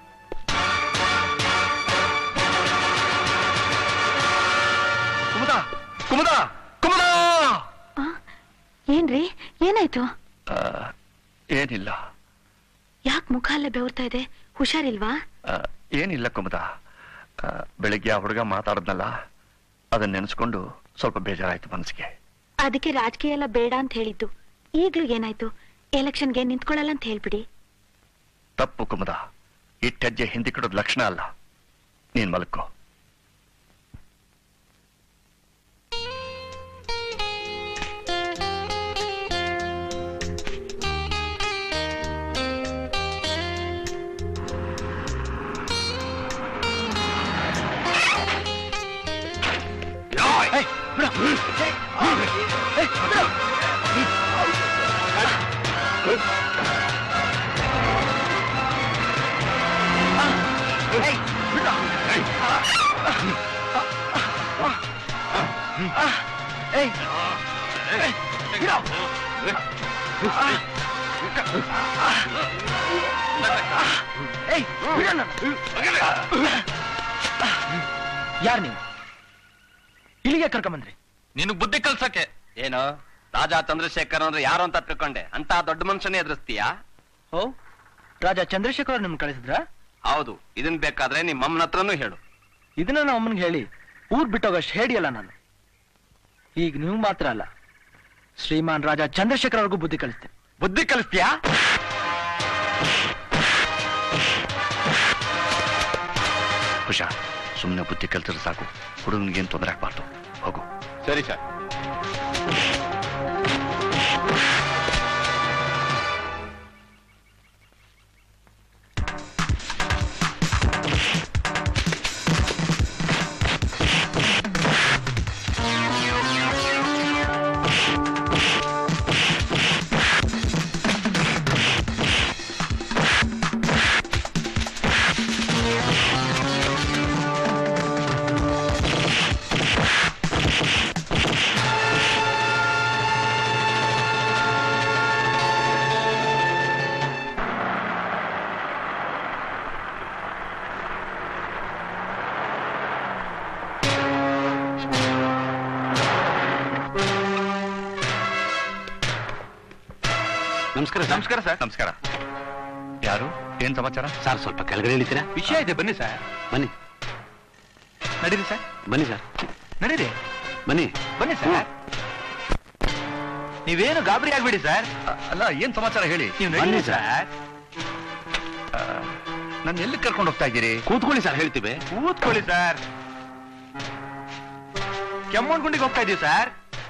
ಕುಮುದ ಕುಮುದ ಕುಮುದ ಏನ್ರಿ ಏನಾಯ್ತು ಆ, ಏನಿಲ್ಲ ಯಾಕೆ ಮುಖ ಎಲ್ಲ ಬೆವರ್ತಾ ಇದೆ ಹುಷಾರಿಲ್ವಾ ಆ, ಏನಿಲ್ಲ ಕುಮುದ ಆ, ಬೆಳಿಗ್ಗೆ ಆ ಹುಡುಗ ಮಾತಾಡದ್ನಲ್ಲ ಅದನ್ನ ನೆನೆಸ್ಕೊಂಡು ಸ್ವಲ್ಪ ಬೇಜಾರಾಯ್ತು ಮನಸ್ಸಿಗೆ ಅದಕ್ಕೆ ರಾಜಕೀಯ ಎಲ್ಲ ಬೇಡ ಅಂತ ಹೇಳಿದ್ದು ಈಗ್ಲೂ ಏನಾಯ್ತು ಎಲೆಕ್ಷನ್ಗೆ ನಿಂತ್ಕೊಳ್ಳಲ್ಲ ಅಂತ ಹೇಳ್ಬಿಡಿ ತಪ್ಪು ಕುಮುದ ಇಟ್ಟೆಜ್ಜೆ ಹಿಂದಿ ಕೊಡೋದು ಲಕ್ಷಣ ಅಲ್ಲ ನೀನ್ ಮಲ್ಕೋ ಏಯ್ ಬಿಡು. ಏಯ್ ಬಿಡಣ್ಣ ಯಾರು ನೀವು ಇಲ್ಲಿಗೆ ಕರ್ಕೊಂಬಂದ್ರಿ ನಿನಗ್ ಬುದ್ಧಿ ಕಲ್ಸಕ್ಕೆ ಏನು ರಾಜಾ ಚಂದ್ರಶೇಖರ್ ಅಂದ್ರೆ ಯಾರು ಅಂತ ತಿಳ್ಕೊಂಡೆ ಅಂತ ದೊಡ್ಡ ಮನುಷ್ಯನೇ ಎದುರಿಸ್ತೀಯಾ ಓ ರಾಜಾ ಚಂದ್ರಶೇಖರ್ ಅವ್ರು ನಿಮ್ಗೆ ಕಳಿಸಿದ್ರ ಹೌದು ಇದನ್ ಬೇಕಾದ್ರೆ ನಿಮ್ಮ ಅಮ್ಮನ ಹತ್ರನೂ ಹೇಳು ಇದನ್ನ ನಮ್ಮ ಅಮ್ಮನಿಗೆ ಹೇಳಿ ಊರ್ ಬಿಟ್ಟೋಗಷ್ಟು ಹೇಳಿಯಲ್ಲ ನಾನು ಈಗ ನೀವು ಮಾತ್ರ ಅಲ್ಲ ಶ್ರೀಮಾನ್ ರಾಜಾ ಚಂದ್ರಶೇಖರ್ ಅವ್ರಿಗೂ ಬುದ್ಧಿ ಕಲಿಸ್ತೇನೆ ಬುದ್ಧಿ ಕಲಿಸ್ತೀಯಾ ಹುಷಾರ್ ಸುಮ್ಮನೆ ಬುದ್ಧಿ ಕಲ್ತಿದ್ರೆ ಸಾಕು ಹುಡುಗನಿಗೇನು ತೊಂದರೆ ಆಗ್ಬಾರ್ದು ಹೋಗು ಸರಿ ಸರ್ ನಮಸ್ಕಾರ ನಮಸ್ಕಾರ ಸರ್ ನಮಸ್ಕಾರ ಯಾರು ಏನ್ ಸಮಾಚಾರ ಸರ್ ಸ್ವಲ್ಪ ಕೆಳಗಡೆ ಇಳಿತೀರಾ ವಿಷಯ ಇದೆ ಬನ್ನಿ ಸರ್ ಬನ್ನಿ ನಡೀರಿ ಸರ್ ಬನ್ನಿ ಸರ್ ನಡೀರಿ ಬನ್ನಿ ಬನ್ನಿ ಸರ್ ನೀವೇನು ಗಾಬರಿ ಆಗ್ಬೇಡಿ ಸರ್ ಅಲ್ಲ ಏನ್ ಸಮಾಚಾರ ಹೇಳಿ ನೀವು ಬನ್ನಿ ನಡೀರಿ ಸರ್ ಸರ್ ನನ್ನ ಎಲ್ಲಿ ಕರ್ಕೊಂಡು ಹೋಗ್ತಾ ಇದ್ದೀರಿ ಕೂತ್ಕೊಳ್ಳಿ ಸರ್ ಹೇಳ್ತೀವಿ ಕೂತ್ಕೊಳ್ಳಿ ಸರ್ ಕೆಮ್ಮಣ್ಗುಂಡಿಗೆ ಹೋಗ್ತಾ ಇದೀವಿ ಸರ್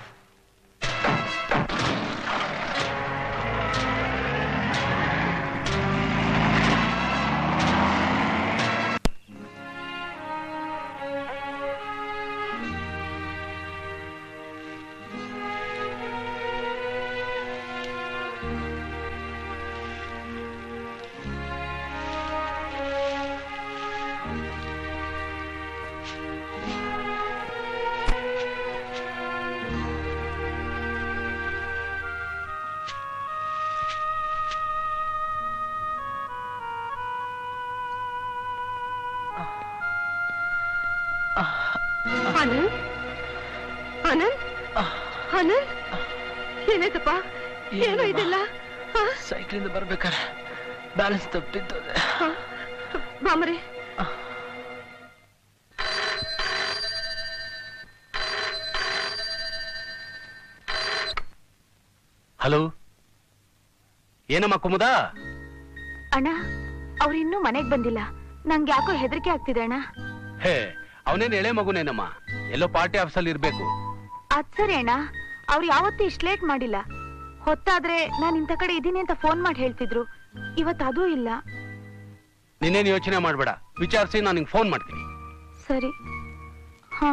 ಆನಂದ್ ಆನಂದ್ ಆನಂದ್ ಏನಾಯ್ತಪ್ಪ ಏನೋ ಇದೆಲ್ಲ ಸೈಕ್ಲಿಂದ ಬರ್ಬೇಕಾರೆ ಬ್ಯಾಲೆನ್ಸ್ ತಪ್ಪಿತ್ತು ಬಾಮರೆ ಹಲೋ ಏನಮ್ಮ ಕುಮುದ ಅಣ್ಣ ಅವ್ರು ಇನ್ನೂ ಮನೆಗ್ ಬಂದಿಲ್ಲ ನಂಗೆ ಯಾಕೋ ಹೆದರಿಕೆ ಆಗ್ತಿದೆ ಅಣ್ಣ ಹೇ ಅವನೇನ್ ಎಳೆ ಮಗುನೇನಮ್ಮ ಎಲ್ಲೋ ಪಾರ್ಟಿ ಆಫೀಸಲ್ಲಿ ಇರ್ಬೇಕು ಅದ್ ಸರಿ ಅಣ್ಣ ಅವ್ರು ಯಾವತ್ತೂ ಇಷ್ಟ ಲೇಟ್ ಮಾಡಿಲ್ಲ ಹೊತ್ತಾದ್ರೆ ನಾನ್ ಇಂಥ ಕಡೆ ಇದೀನಿ ಅಂತ ಫೋನ್ ಮಾಡಿ ಹೇಳ್ತಿದ್ರು ಇವತ್ತು ಅದೂ ಇಲ್ಲ ನೀನೇನು ಯೋಚನೆ ಮಾಡ್ಬೇಡ ವಿಚಾರಿಸಿ ನಾನು ನಿಂಗೆ ಫೋನ್ ಮಾಡ್ತೀನಿ ಸರಿ ಹಾ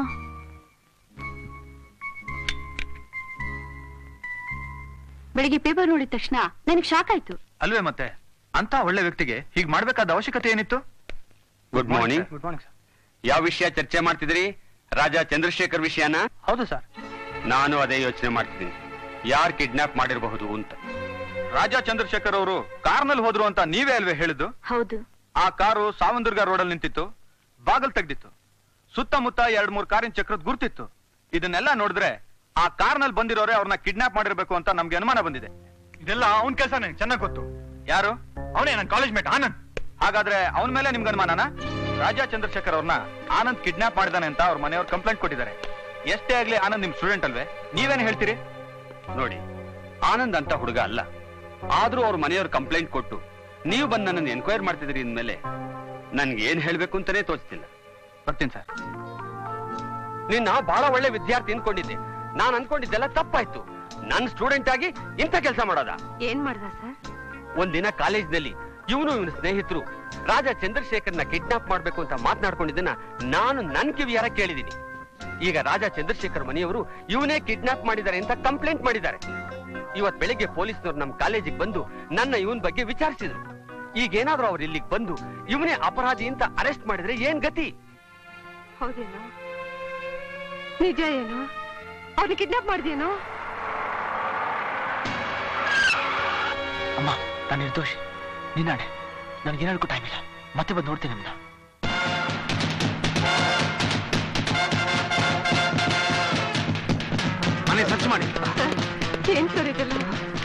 ಬೆಳಿಗ್ಗೆ ಪೇಪರ್ ನೋಡಿದ ತಕ್ಷಣ ನನಗೆ ಶಾಕ್ ಆಯ್ತು ಅಲ್ವೇ ಮತ್ತೆ ಅಂತ ಒಳ್ಳೆ ವ್ಯಕ್ತಿಗೆ ಹೀಗ್ ಮಾಡ್ಬೇಕಾದ ಅವಶ್ಯಕತೆ ಏನಿತ್ತು good morning good morning sir ಯಾವ ವಿಷಯ ಚರ್ಚೆ ಮಾಡ್ತಿದ್ರಿ ರಾಜಾ ಚಂದ್ರಶೇಖರ್ ವಿಷಯನ ಹೌದು ಸರ್ ನಾನು ಅದೇ ಯೋಚನೆ ಮಾಡ್ತಿದ್ದೀನಿ ಯಾರು ಕಿಡ್ನಾಪ್ ಮಾಡಿರಬಹುದು ಅಂತ ರಾಜಾ ಚಂದ್ರಶೇಖರ್ ಅವರು ಕಾರ್ನಲ್ಲಿ ಹೋದ್ರು ಅಂತ ನೀವೇ ಅಲ್ವೇ ಹೇಳಿದ್ದು ಹೌದು ಆ ಕಾರು ಸಾವಂದುರ್ಗ ರೋಡಲ್ಲಿ ನಿಂತಿತ್ತು ಬಾಗಲ್ ತೆಗ್ದಿತ್ತು ಸುತ್ತಮುತ್ತ ಎರಡ್ ಮೂರ್ ಕಾರಿನ ಚಕ್ರದ ಗುರ್ತಿತ್ತು ಇದನ್ನೆಲ್ಲ ನೋಡಿದ್ರೆ ಆ ಕಾರ್ನಲ್ಲಿ ಬಂದಿರೋರೆ ಅವ್ರನ್ನ ಕಿಡ್ನಾಪ್ ಮಾಡಿರ್ಬೇಕು ಅಂತ ನಮ್ಗೆ ಅನುಮಾನ ಬಂದಿದೆ ಇದೆಲ್ಲ ಅವನ್ ಕೆಲಸ ನನಗೆ ಚೆನ್ನಾಗ್ ಗೊತ್ತು ಯಾರು ಅವನೇ ನನ್ನ ಕಾಲೇಜ್ ಮೇಟ್ ಆನಂದ್ ಹಾಗಾದ್ರೆ ಅವನ ಮೇಲೆ ನಿಮ್ಗೆ ಅನುಮಾನನ ರಾಜಾ ಚಂದ್ರಶೇಖರ್ ಅವ್ರನ್ನ ಆನಂದ್ ಕಿಡ್ನಾಪ್ ಮಾಡಿದಾನೆ ಅಂತ ಅವ್ರ ಮನೆಯವ್ರು ಕಂಪ್ಲೇಂಟ್ ಕೊಟ್ಟಿದ್ದಾರೆ ಎಷ್ಟೇ ಆಗ್ಲಿ ಆನಂದ್ ನಿಮ್ ಸ್ಟೂಡೆಂಟ್ ಅಲ್ವೇ ನೀವೇನ್ ಹೇಳ್ತೀರಿ ನೋಡಿ ಆನಂದ್ ಅಂತ ಹುಡುಗ ಅಲ್ಲ ಆದ್ರೂ ಅವ್ರ ಮನೆಯವ್ರು ಕಂಪ್ಲೇಂಟ್ ಕೊಟ್ಟು ನೀವು ಬಂದು ನನ್ನನ್ನು ಎನ್ಕ್ವೈರ್ ಮಾಡ್ತಿದ್ರಿ ಇನ್ಮೇಲೆ ನನ್ಗೆ ಏನ್ ಹೇಳ್ಬೇಕು ಅಂತಾನೆ ತೋಚ್ತಿಲ್ಲ ಬರ್ತೀನಿ ಸರ್ ನಿನ್ನ ಬಹಳ ಒಳ್ಳೆ ವಿದ್ಯಾರ್ಥಿ ಅನ್ಕೊಂಡಿದ್ದೆ ನಾನ್ ಅನ್ಕೊಂಡಿದ್ದೆಲ್ಲ ತಪ್ಪಾಯ್ತು ನನ್ ಸ್ಟೂಡೆಂಟ್ ಆಗಿ ಇಂಥ ಕೆಲಸ ಮಾಡೋದ ಏನ್ ಮಾಡ್ದ ಸರ್ ಒಂದಿನ ಕಾಲೇಜ್ನಲ್ಲಿ ಇವನು ಇವನ ಸ್ನೇಹಿತರು ರಾಜ ಚಂದ್ರಶೇಖರ್ನ ಕಿಡ್ನಾಪ್ ಮಾಡ್ಬೇಕು ಅಂತ ಮಾತನಾಡ್ಕೊಂಡಿದ್ದನ್ನ ನಾನು ನನ್ ಕಿವಿಯಾರ ಕೇಳಿದೀನಿ ಈಗ ರಾಜ ಚಂದ್ರಶೇಖರ್ ಮನೆಯವರು ಇವನೇ ಕಿಡ್ನಾಪ್ ಮಾಡಿದ್ದಾರೆ ಅಂತ ಕಂಪ್ಲೇಂಟ್ ಮಾಡಿದ್ದಾರೆ ಇವತ್ ಬೆಳಿಗ್ಗೆ ಪೊಲೀಸ್ನವ್ರು ನಮ್ ಕಾಲೇಜಿಗೆ ಬಂದು ನನ್ನ ಇವನ್ ಬಗ್ಗೆ ವಿಚಾರಿಸಿದ್ರು ಈಗೇನಾದ್ರೂ ಅವ್ರು ಇಲ್ಲಿಗೆ ಬಂದು ಇವನೇ ಅಪರಾಧಿ ಅಂತ ಅರೆಸ್ಟ್ ಮಾಡಿದ್ರೆ ಏನ್ ಗತಿ ಹೌದೇನೋ ನಿಜ ಏನು ಅವ್ರನ್ನ ಕಿಡ್ನಾಪ್ ಮಾಡಿದೇನೋ ಅಮ್ಮ ನಾನು ನಿರ್ದೋಷಿ ನಿನ್ನಾಣೆ ನನಗೇನಾಡ್ಕೂ ಟೈಮ್ ಇಲ್ಲ ಮತ್ತೆ ಬಂದು ನೋಡ್ತೀನಿ ನಿಮ್ಮನ್ನ ಮನೆ ಸರ್ಚ್ ಮಾಡಿ ಏನ್ ಸರ್ ಇದೆಲ್ಲ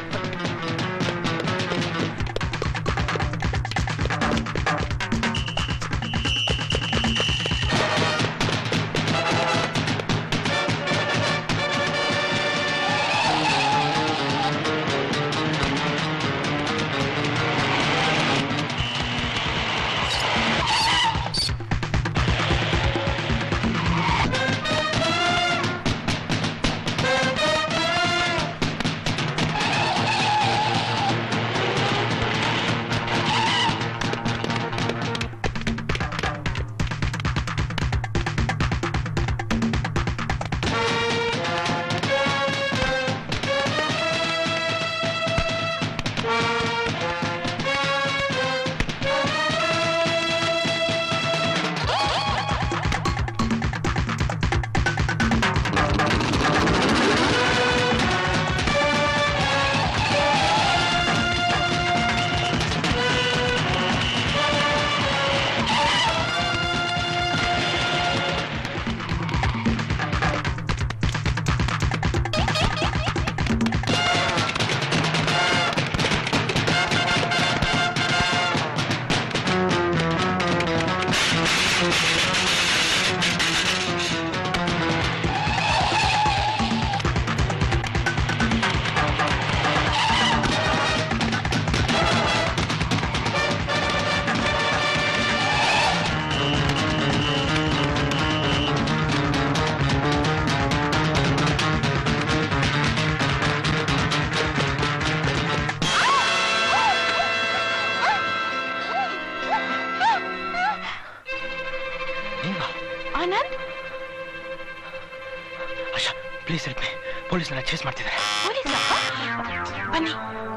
Anand Asha please help me police ನನ್ನ ಚೇಸ್ ಮಾಡ್ತಿದ್ದಾರೆ ಪೊಲೀಸ್ ಬನ್ನಿ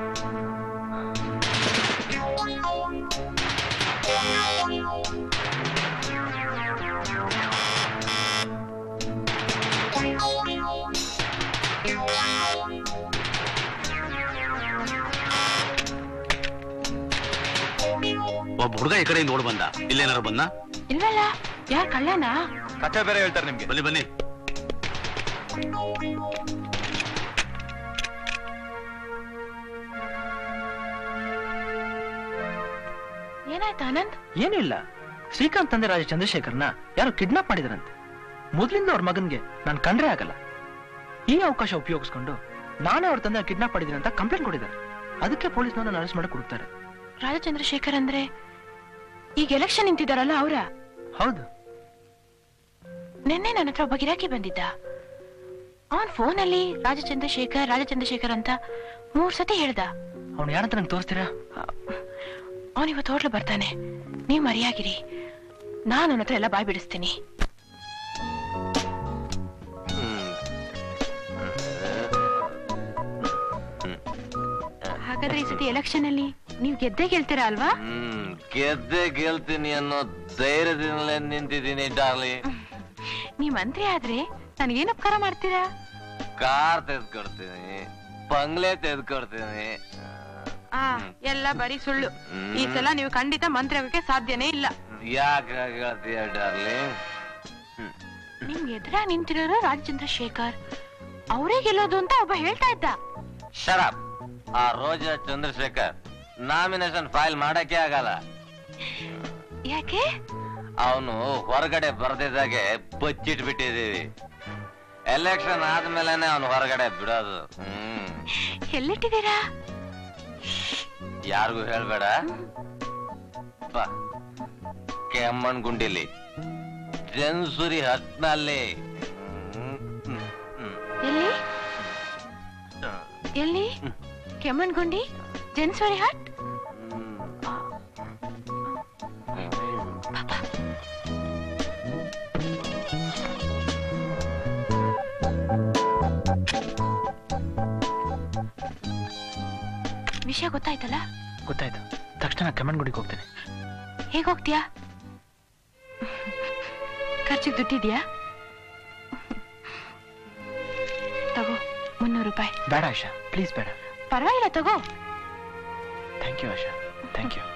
ಒಬ್ಬ ಹುಡುಗ ಈ ಕಡೆಯಿಂದ ಓಡ್ ಬಂದ ಇಲ್ಲೇನಾರು ಬಂದ ಇಲ್ವಲ್ಲ ಯಾರ್ ಕಳ್ಳನಾ ಕಥೆ ಬೇರೆ ಹೇಳ್ತಾರೆ ನಿಮ್ಗೆ ಬನ್ನಿ ಬನ್ನಿ ಏನಾಯ್ತು ಆನಂದ್ ಏನೂ ಇಲ್ಲ ಶ್ರೀಕಾಂತ್ ತಂದೆ ರಾಜ ಚಂದ್ರಶೇಖರ್ನ ಯಾರು ಕಿಡ್ನಾಪ್ ಮಾಡಿದಾರಂತೆ ಮೊದ್ಲಿಂದ ಅವ್ರ ಮಗನ್ಗೆ ನಾನು ಕಂಡ್ರೆ ಆಗಲ್ಲ ಈ ಅವಕಾಶ ಉಪಯೋಗಿಸ್ಕೊಂಡು ನಾನೇ ಅವ್ರ ತಂದೆ ಕಿಡ್ನಾಪ್ ಮಾಡಿದ್ದೀನಿ ಅಂತ ಕಂಪ್ಲೇಂಟ್ ಕೊಟ್ಟಿದ್ದಾರೆ ಅದಕ್ಕೆ ಪೊಲೀಸ್ನವ್ರನ್ನ ಅರೆಸ್ಟ್ ಮಾಡಕ್ ಹುಡುಕ್ತಾರೆ ರಾಜಚಂದ್ರಶೇಖರ್ ಅಂದ್ರೆ ಈಗ ಎಲೆಕ್ಷನ್ ನಿಂತಿದಾರಲ್ಲ ಅವ್ರ ಹೌದು ನಿನ್ನೆ ನನ್ನ ಹತ್ರ ಒಬ್ಬ ಗಿರಾಕಿ ಬಂದಿದ್ದ ಅವನ್ ಫೋನಲ್ಲಿ ರಾಜಚಂದ್ರಶೇಖರ್ ರಾಜಚಂದ್ರಶೇಖರ್ ಅಂತ ಮೂರ್ ಸತಿ ಹೇಳ್ದ ಅವ್ನು ಯಾರಂತ ನಂಗೆ ತೋರಿಸ್ತೀರಾ ಅವನ್ ಇವತ್ತು ಹೋಟ್ಲು ಬರ್ತಾನೆ ನೀವ್ ಮರಿಯಾಗಿರಿ ನಾನು ಅವನ ಹತ್ರ ಎಲ್ಲ ಬಾಯ್ ಬಿಡಿಸ್ತೀನಿ ಹಾಗಾದ್ರೆ ಈ ಸತಿ ಎಲೆಕ್ಷನ್ ಅಲ್ಲಿ ನೀವ್ ಗೆದ್ದೇ ಗೆಲ್ತೀರಾ ಅಲ್ವಾ ಹ್ಮ್ ಗೆದ್ದೆ ಗೆಲ್ತೀನಿ ಅನ್ನೋ ಧೈರ್ಯದಿಂದಲೇ ನಿಂತಿದ್ದೀನಿ ಡಾರ್ಲಿ ನೀವ್ ಮಂತ್ರಿ ಆದ್ರೆ ನನಗೇನ್ ಉಪಕಾರ ಮಾಡ್ತೀರಾ ಕಾರ್ ತೆಗೆದ್ಕೊಡ್ತೀನಿ ಬಂಗ್ಲೆ ತೆಗೆದ್ಕೊಡ್ತೀನಿ ಆ ಎಲ್ಲ ಬರೀ ಸುಳ್ಳು ಈ ಸಲ ನೀವು ಖಂಡಿತ ಮಂತ್ರಿ ಆಗೋಕೆ ಸಾಧ್ಯನೇ ಇಲ್ಲ ಯಾಕೆ ಹೇಳ್ತೀಯ ಡಾರ್ಲಿಂಗ್ ನಿಮ್ ಎದುರ ನಿಂತಿರೋರು ರಾಜಚಂದ್ರಶೇಖರ್ ಅವರೇ ಗೆಲ್ಲೋದು ಅಂತ ಒಬ್ಬ ಹೇಳ್ತಾ ಇದ್ದ ಶರಾಬ್ ಆ ರೋಜಾ ಚಂದ್ರಶೇಖರ್ ನಾಮಿನೇಷನ್ ಫೈಲ್ ಮಾಡಕ್ಕೆ ಆಗಲ್ಲ ಯಾಕೆ ಅವನು ಹೊರಗಡೆ ಬರ್ದಿದ್ದಾಗೆ ಬಚ್ಚಿಟ್ಬಿಟ್ಟಿದೀವಿ ಎಲೆಕ್ಷನ್ ಆದ್ಮೇಲೆನೆ ಅವನು ಹೊರಗಡೆ ಬಿಡೋದು ಹ್ಮ್ ಎಲ್ಲಿಟ್ಟಿದ್ದೀರಾ ಯಾರಿಗೂ ಹೇಳ್ಬೇಡ ಬಾ ಕೆಮ್ಮಣ್ ಗುಂಡಿಲಿ ಜನ್ಸುರಿ ಹತ್ನಲ್ಲಿ ಎಲ್ಲಿ ಎಲ್ಲಿ ಕೆಮ್ಮಣ್ಗುಂಡಿ ಜನ್ಸ್ವರಿ ಹಟ್ ವಿಷಯ ಗೊತ್ತಾಯ್ತಲ್ಲ ಗೊತ್ತಾಯ್ತು ತಕ್ಷಣ ಕಮಂಡ್ಗುಡಿಗೆ ಹೋಗ್ತೇನೆ ಹೇಗ್ ಹೋಗ್ತೀಯಾ ಖರ್ಚಿಗೆ ದುಡ್ಡಿದ್ಯಾ ತಗೋ ಮುನ್ನೂರು ರೂಪಾಯಿ ಬೇಡ ಆಶಾ ಪ್ಲೀಸ್ ಬೇಡ ಪರವಾಗಿಲ್ಲ ತಗೋ thank you Asha thank you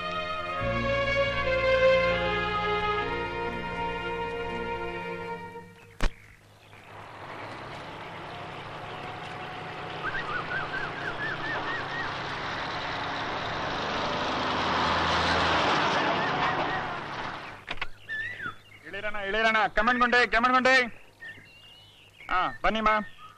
ಇಳಿರಣ ಇಳಿರಣ ಕಮಂಡ್ಗೊಂಡೆ ಕಮಂಡ್ಗೊಂಡೆ ಹಾ ಬನ್ನಿಮ್ಮ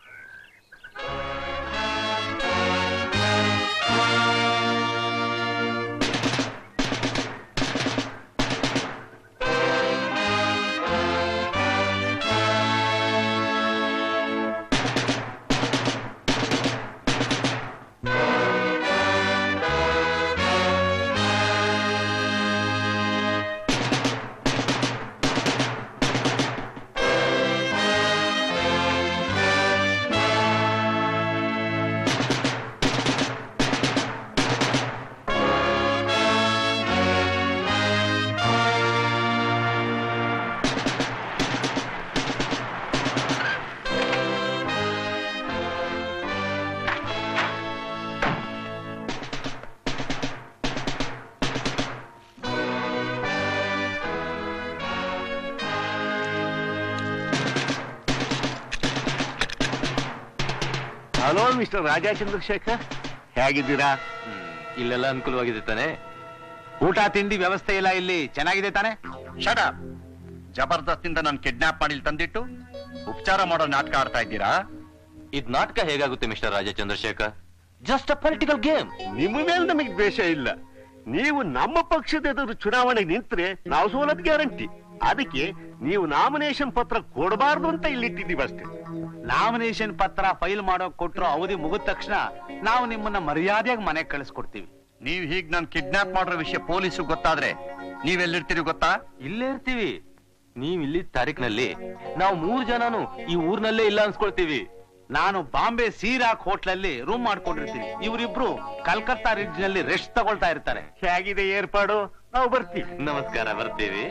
ಹಲೋ ಮಿಸ್ಟರ್ ರಾಜಾ ಚಂದ್ರಶೇಖರ್ ಹೇಗಿದ್ದೀರಾ ಇಲ್ಲೆಲ್ಲ ಅನುಕೂಲವಾಗಿದೆ ತಾನೆ ಊಟ ತಿಂಡಿ ವ್ಯವಸ್ಥೆ ಇಲ್ಲ ಇಲ್ಲಿ ಚೆನ್ನಾಗಿದೆ ತಾನೆ ಶಟ ಜಬರ್ದಸ್ತಿಂದ ನಾನು ಕಿಡ್ನಾಪ್ ಮಾಡಿ ಇಲ್ಲಿ ತಂದಿಟ್ಟು ಉಪಚಾರ ಮಾಡೋ ನಾಟಕ ಆಡ್ತಾ ಇದ್ದೀರಾ ಇದ್ ನಾಟಕ ಹೇಗಾಗುತ್ತೆ mister Raja Chandrashekhar just a political game ನಿಮ್ಮ ಮೇಲೆ ನಮಗೆ ದ್ವೇಷ ಇಲ್ಲ ನೀವು ನಮ್ಮ ಪಕ್ಷದ ಎದುರು ಚುನಾವಣೆಗೆ ನಿಂತ್ರೆ ನಾವು ಸೋಲದ್ ಗ್ಯಾರಂಟಿ ಅದಕ್ಕೆ ನೀವು ನಾಮಿನೇಷನ್ ಪತ್ರ ಕೊಡಬಾರ್ದು ಅಂತ ಇಲ್ಲಿಟ್ಟಿದ್ದೀವಿ ಅಷ್ಟೇ ನಾಮಿನೇಷನ್ ಪತ್ರ ಫೈಲ್ ಮಾಡೋ ಕೊಟ್ರು ಅವಧಿ ಮುಗಿದ ತಕ್ಷಣ ನಾವು ನಿಮ್ಮನ್ನ ಮರ್ಯಾದೆಯಾಗಿ ಮನೆಗೆ ಕಳಿಸ್ಕೊಡ್ತೀವಿ ನೀವ್ ಹೀಗ್ ನಾನು ಕಿಡ್ನಾಪ್ ಮಾಡಿರೋ ವಿಷಯ ಪೊಲೀಸು ಗೊತ್ತಾದ್ರೆ ನೀವೆಲ್ಲಿರ್ತೀರಿ ಗೊತ್ತಾ ಇಲ್ಲೇ ಇರ್ತೀವಿ ನೀವ್ ಇಲ್ಲಿ ತಾರೀಕ್ನಲ್ಲಿ ನಾವು ಮೂರ್ ಜನನು ಈ ಊರ್ನಲ್ಲೇ ಇಲ್ಲ ಅನ್ಸ್ಕೊಳ್ತೀವಿ ನಾನು ಬಾಂಬೆ ಸೀರಾಕ್ ಹೋಟ್ಲಲ್ಲಿ ರೂಮ್ ಮಾಡ್ಕೊಂಡಿರ್ತೀನಿ ಇವರಿಬ್ರು ಕಲ್ಕತ್ತಾ ರಿಡ್ಜ್ ನಲ್ಲಿ ರೆಸ್ಟ್ ತಗೊಳ್ತಾ ಇರ್ತಾರೆ ಹೇಗಿದೆ ಏರ್ಪಾಡು ನಾವು ಬರ್ತೀವಿ ನಮಸ್ಕಾರ ಬರ್ತೀವಿ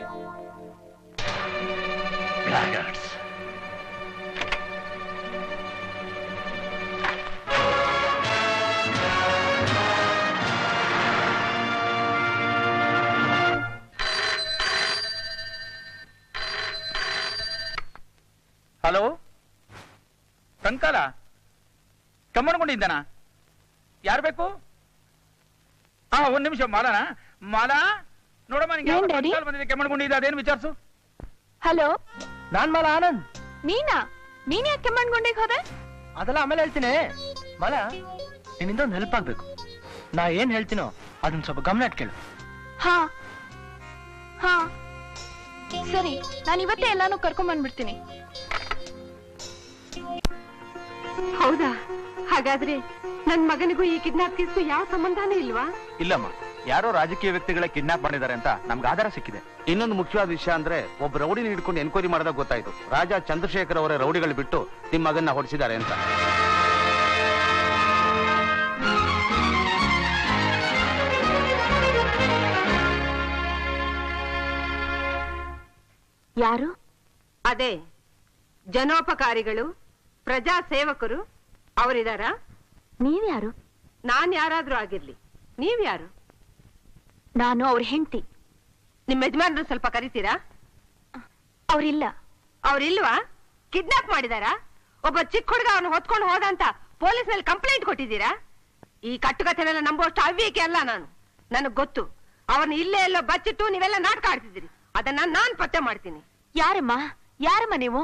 ಹಲೋ ಕಂಕಾಲ ಕಮ್ಮಣ್ಕೊಂಡಿದ್ದಾನ ಯಾರು ಬೇಕು ಹಾ ಒಂದ್ ನಿಮಿಷ ಮಾಲನ ಮಾಲ ನೋಡಮ್ಮ ನಿಂಗೆ ಯಾವ್ದೋ ಕಂಕಾಲ್ ಬಂದಿದೆ ಕೆಮ್ಮಣ್ಕೊಂಡಿದ್ದ ಅದೇನು ವಿಚಾರಿಸು ಹಲೋ ನಾನ್ ಮಾಲ ಆನಂದ್ ನೀನಾ ನೀನ್ ಯಾಕೆ ಕೆಮ್ಮಣ್ಗೊಂಡಿಗೆ ಹೋದೆ ಅದೆಲ್ಲ ಆಮೇಲೆ ಹೇಳ್ತೀನಿ ಮಾಲ ನಿನ್ನಿಂದ ಒಂದು ಹೆಲ್ಪ್ ಆಗ್ಬೇಕು ನಾ ಏನ್ ಹೇಳ್ತೀನೋ ಅದನ್ನ ಸ್ವಲ್ಪ ಗಮನ ಇಟ್ ಕೇಳು ಹಾ ಹಾ ಸರಿ ನಾನು ಇವತ್ತೇ ಎಲ್ಲಾನು ಕರ್ಕೊಂಡ್ ಬಂದ್ಬಿಡ್ತೀನಿ ಹೌದಾ ಹಾಗಾದ್ರೆ ನನ್ ಮಗನಿಗೂ ಈ ಕಿಡ್ನಾಪ್ ಕೇಸ್ಗೂ ಯಾವ ಸಂಬಂಧನೂ ಇಲ್ವಾ ಇಲ್ಲಮ್ಮ ಯಾರೋ ರಾಜಕೀಯ ವ್ಯಕ್ತಿಗಳ ಕಿಡ್ನಾಪ್ ಮಾಡಿದ್ದಾರೆ ಅಂತ ನಮ್ಗೆ ಆಧಾರ ಸಿಕ್ಕಿದೆ ಇನ್ನೊಂದು ಮುಖ್ಯವಾದ ವಿಷಯ ಅಂದ್ರೆ ಒಬ್ಬ ರೌಡಿನ ಹಿಡ್ಕೊಂಡು ಎನ್ಕ್ವೈರಿ ಮಾಡಿದಾಗ ಗೊತ್ತಾಯ್ತು ರಾಜಾ ಚಂದ್ರಶೇಖರ್ ಅವರ ರೌಡಿಗಳು ಬಿಟ್ಟು ನಿಮ್ಮ ಮಗನ್ನ ಹೊಡಿಸಿದ್ದಾರೆ ಅಂತ ಯಾರು ಅದೇ ಜನೋಪಕಾರಿಗಳು ಪ್ರಜಾ ಸೇವಕರು ಅವರಿದಾರಾ ನೀವ್ಯಾರು ನಾನ್ ಯಾರಾದ್ರೂ ಆಗಿರ್ಲಿ ನೀವ್ಯಾರು ನಾನು ಅವ್ರ ಹೆಂಡತಿ ನಿಮ್ ಯಜಮಾನ್ರು ಸ್ವಲ್ಪ ಕರಿತೀರಾ ಅವ್ರಿಲ್ಲ ಅವ್ರಿಲ್ವಾ ಕಿಡ್ನಾಪ್ ಮಾಡಿದಾರಾ ಒಬ್ಬ ಚಿಕ್ಕ ಹುಡುಗ ಅವನು ಹೊತ್ಕೊಂಡು ಹೋದ ಅಂತ ಪೊಲೀಸ್ ನಲ್ಲಿ ಕಂಪ್ಲೇಂಟ್ ಕೊಟ್ಟಿದ್ದೀರಾ ಈ ಕಟ್ಟುಕಥೆನೆಲ್ಲ ನಂಬುವಷ್ಟು ಅವ್ಯಕೆ ಅಲ್ಲ ನಾನು ನನಗ್ ಗೊತ್ತು ಅವನ್ನ ಇಲ್ಲೇ ಎಲ್ಲೋ ಬಚ್ಚಿಟ್ಟು ನೀವೆಲ್ಲ ನಾಟಕ ಆಡ್ತಿದ್ದೀರಿ ಅದನ್ನ ನಾನ್ ಪತ್ತೆ ಮಾಡ್ತೀನಿ ಯಾರಮ್ಮ ಯಾರಮ್ಮ ನೀವು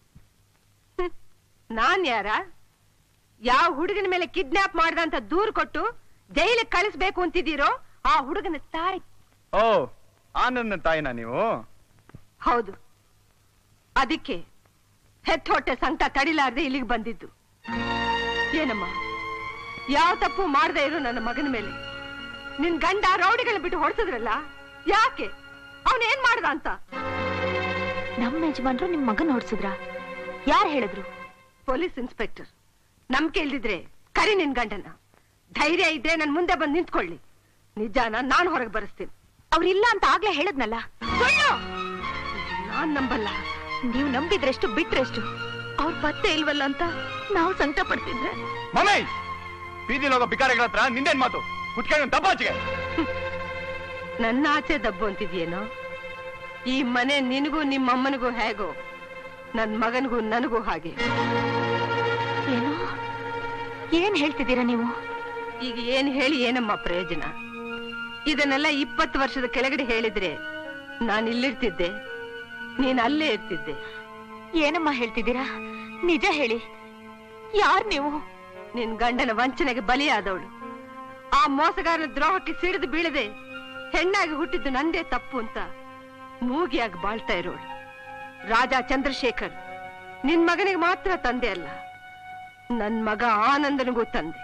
ನಾನ್ ಯಾರ ಯಾವ ಹುಡುಗನ ಮೇಲೆ ಕಿಡ್ನಾಪ್ ಮಾಡ್ದಂತ ದೂರ್ ಕೊಟ್ಟು ಜೈಲಿಗೆ ಕಳಿಸ್ಬೇಕು ಅಂತಿದ್ದೀರೋ ಆ ಹುಡುಗನ ತಾಯಿ ಓ ಆನಂದ್ ತಾಯಿನ ನೀವು ಹೌದು ಅದಕ್ಕೆ ಹೆತ್ ಹೊಟ್ಟೆ ಸಂಕಟ ತಡಿಲಾರ್ದೆ ಇಲ್ಲಿಗೆ ಬಂದಿದ್ದು ಏನಮ್ಮ ಯಾವ ತಪ್ಪು ಮಾಡದೆ ಇರು ನನ್ನ ಮಗನ ಮೇಲೆ ನಿನ್ ಗಂಡ ರೌಡಿಗಳನ್ನ ಬಿಟ್ಟು ಹೊಡ್ಸಿದ್ರಲ್ಲ ಯಾಕೆ ಅವನ್ ಏನ್ ಮಾಡ್ದ ಅಂತ ನಮ್ಮ ಯಜಮಾನ್ರು ನಿಮ್ ಮಗನ್ ನೋಡ್ಸಿದ್ರ ಯಾರು ಹೇಳಿದ್ರು ಪೊಲೀಸ್ ಇನ್ಸ್ಪೆಕ್ಟರ್ ನಂಬಿಕೆ ಇಲ್ದಿದ್ರೆ ಕರಿ ನಿನ್ ಗಂಡನ ಧೈರ್ಯ ಇದ್ರೆ ನನ್ ಮುಂದೆ ಬಂದು ನಿಂತ್ಕೊಳ್ಳಿ ನಿಜಾನ ನಾನ್ ಹೊರಗೆ ಬರೆಸ್ತೀನಿ ಅವ್ರಿಲ್ಲ ಅಂತ ಆಗ್ಲೇ ಹೇಳದ್ನಲ್ಲ ಸುಳ್ಳು ನಾನ್ ನಂಬಲ್ಲ ನೀವು ನಂಬಿದ್ರೆಷ್ಟು ಬಿಟ್ರೆಷ್ಟು ಅವ್ರ ಪತ್ತೆ ಇಲ್ವಲ್ಲ ಅಂತ ನಾವು ಸಂಕಟ ಪಡ್ತಿದ್ರೆ ಮಮ್ಮಿ ಬೀದಿಲ್ ಹೋಗೋ ಬಿಕಾರಿಗಳ ಹತ್ರ ನಿಂದೇನ್ ಮಾತು ಕುತ್ಕೊಂಡು ದಬ್ಬಾಚಿಗೆ ನನ್ನ ಆಚೆ ದಬ್ಬು ಅಂತಿದ್ಯೇನೋ ಈ ಮನೆ ನಿನಗೂ ನಿಮ್ಮಮ್ಮನಿಗೂ ಹೇಗೋ ನನ್ ಮಗನಿಗೂ ನನಗೂ ಹಾಗೆ ಏನು ಏನ್ ಹೇಳ್ತಿದ್ದೀರಾ ನೀವು ಈಗ ಏನ್ ಹೇಳಿ ಏನಮ್ಮ ಪ್ರಯೋಜನ ಇದನ್ನೆಲ್ಲ ಇಪ್ಪತ್ತು ವರ್ಷದ ಕೆಳಗಡೆ ಹೇಳಿದ್ರೆ ನಾನು ಇಲ್ಲಿರ್ತಿದ್ದೆ ನೀನ್ ಅಲ್ಲೇ ಇರ್ತಿದ್ದೆ ಏನಮ್ಮ ಹೇಳ್ತಿದ್ದೀರಾ ನಿಜ ಹೇಳಿ ಯಾರ್ ನೀವು ನಿನ್ ಗಂಡನ ವಂಚನೆಗೆ ಬಲಿಯಾದವಳು ಆ ಮೋಸಗಾರನ ದ್ರೋಹಕ್ಕೆ ಸಿಡಿದು ಬೀಳದೆ ಹೆಣ್ಣಾಗಿ ಹುಟ್ಟಿದ್ದು ನಂದೇ ತಪ್ಪು ಅಂತ ಮೂಗಿಯಾಗಿ ಬಾಳ್ತಾ ಇರೋಳು ರಾಜ ಚಂದ್ರಶೇಖರ್ ನಿನ್ ಮಗನಿಗೆ ಮಾತ್ರ ತಂದೆ ಅಲ್ಲ ನನ್ ಮಗ ಆನಂದನಿಗೂ ತಂದೆ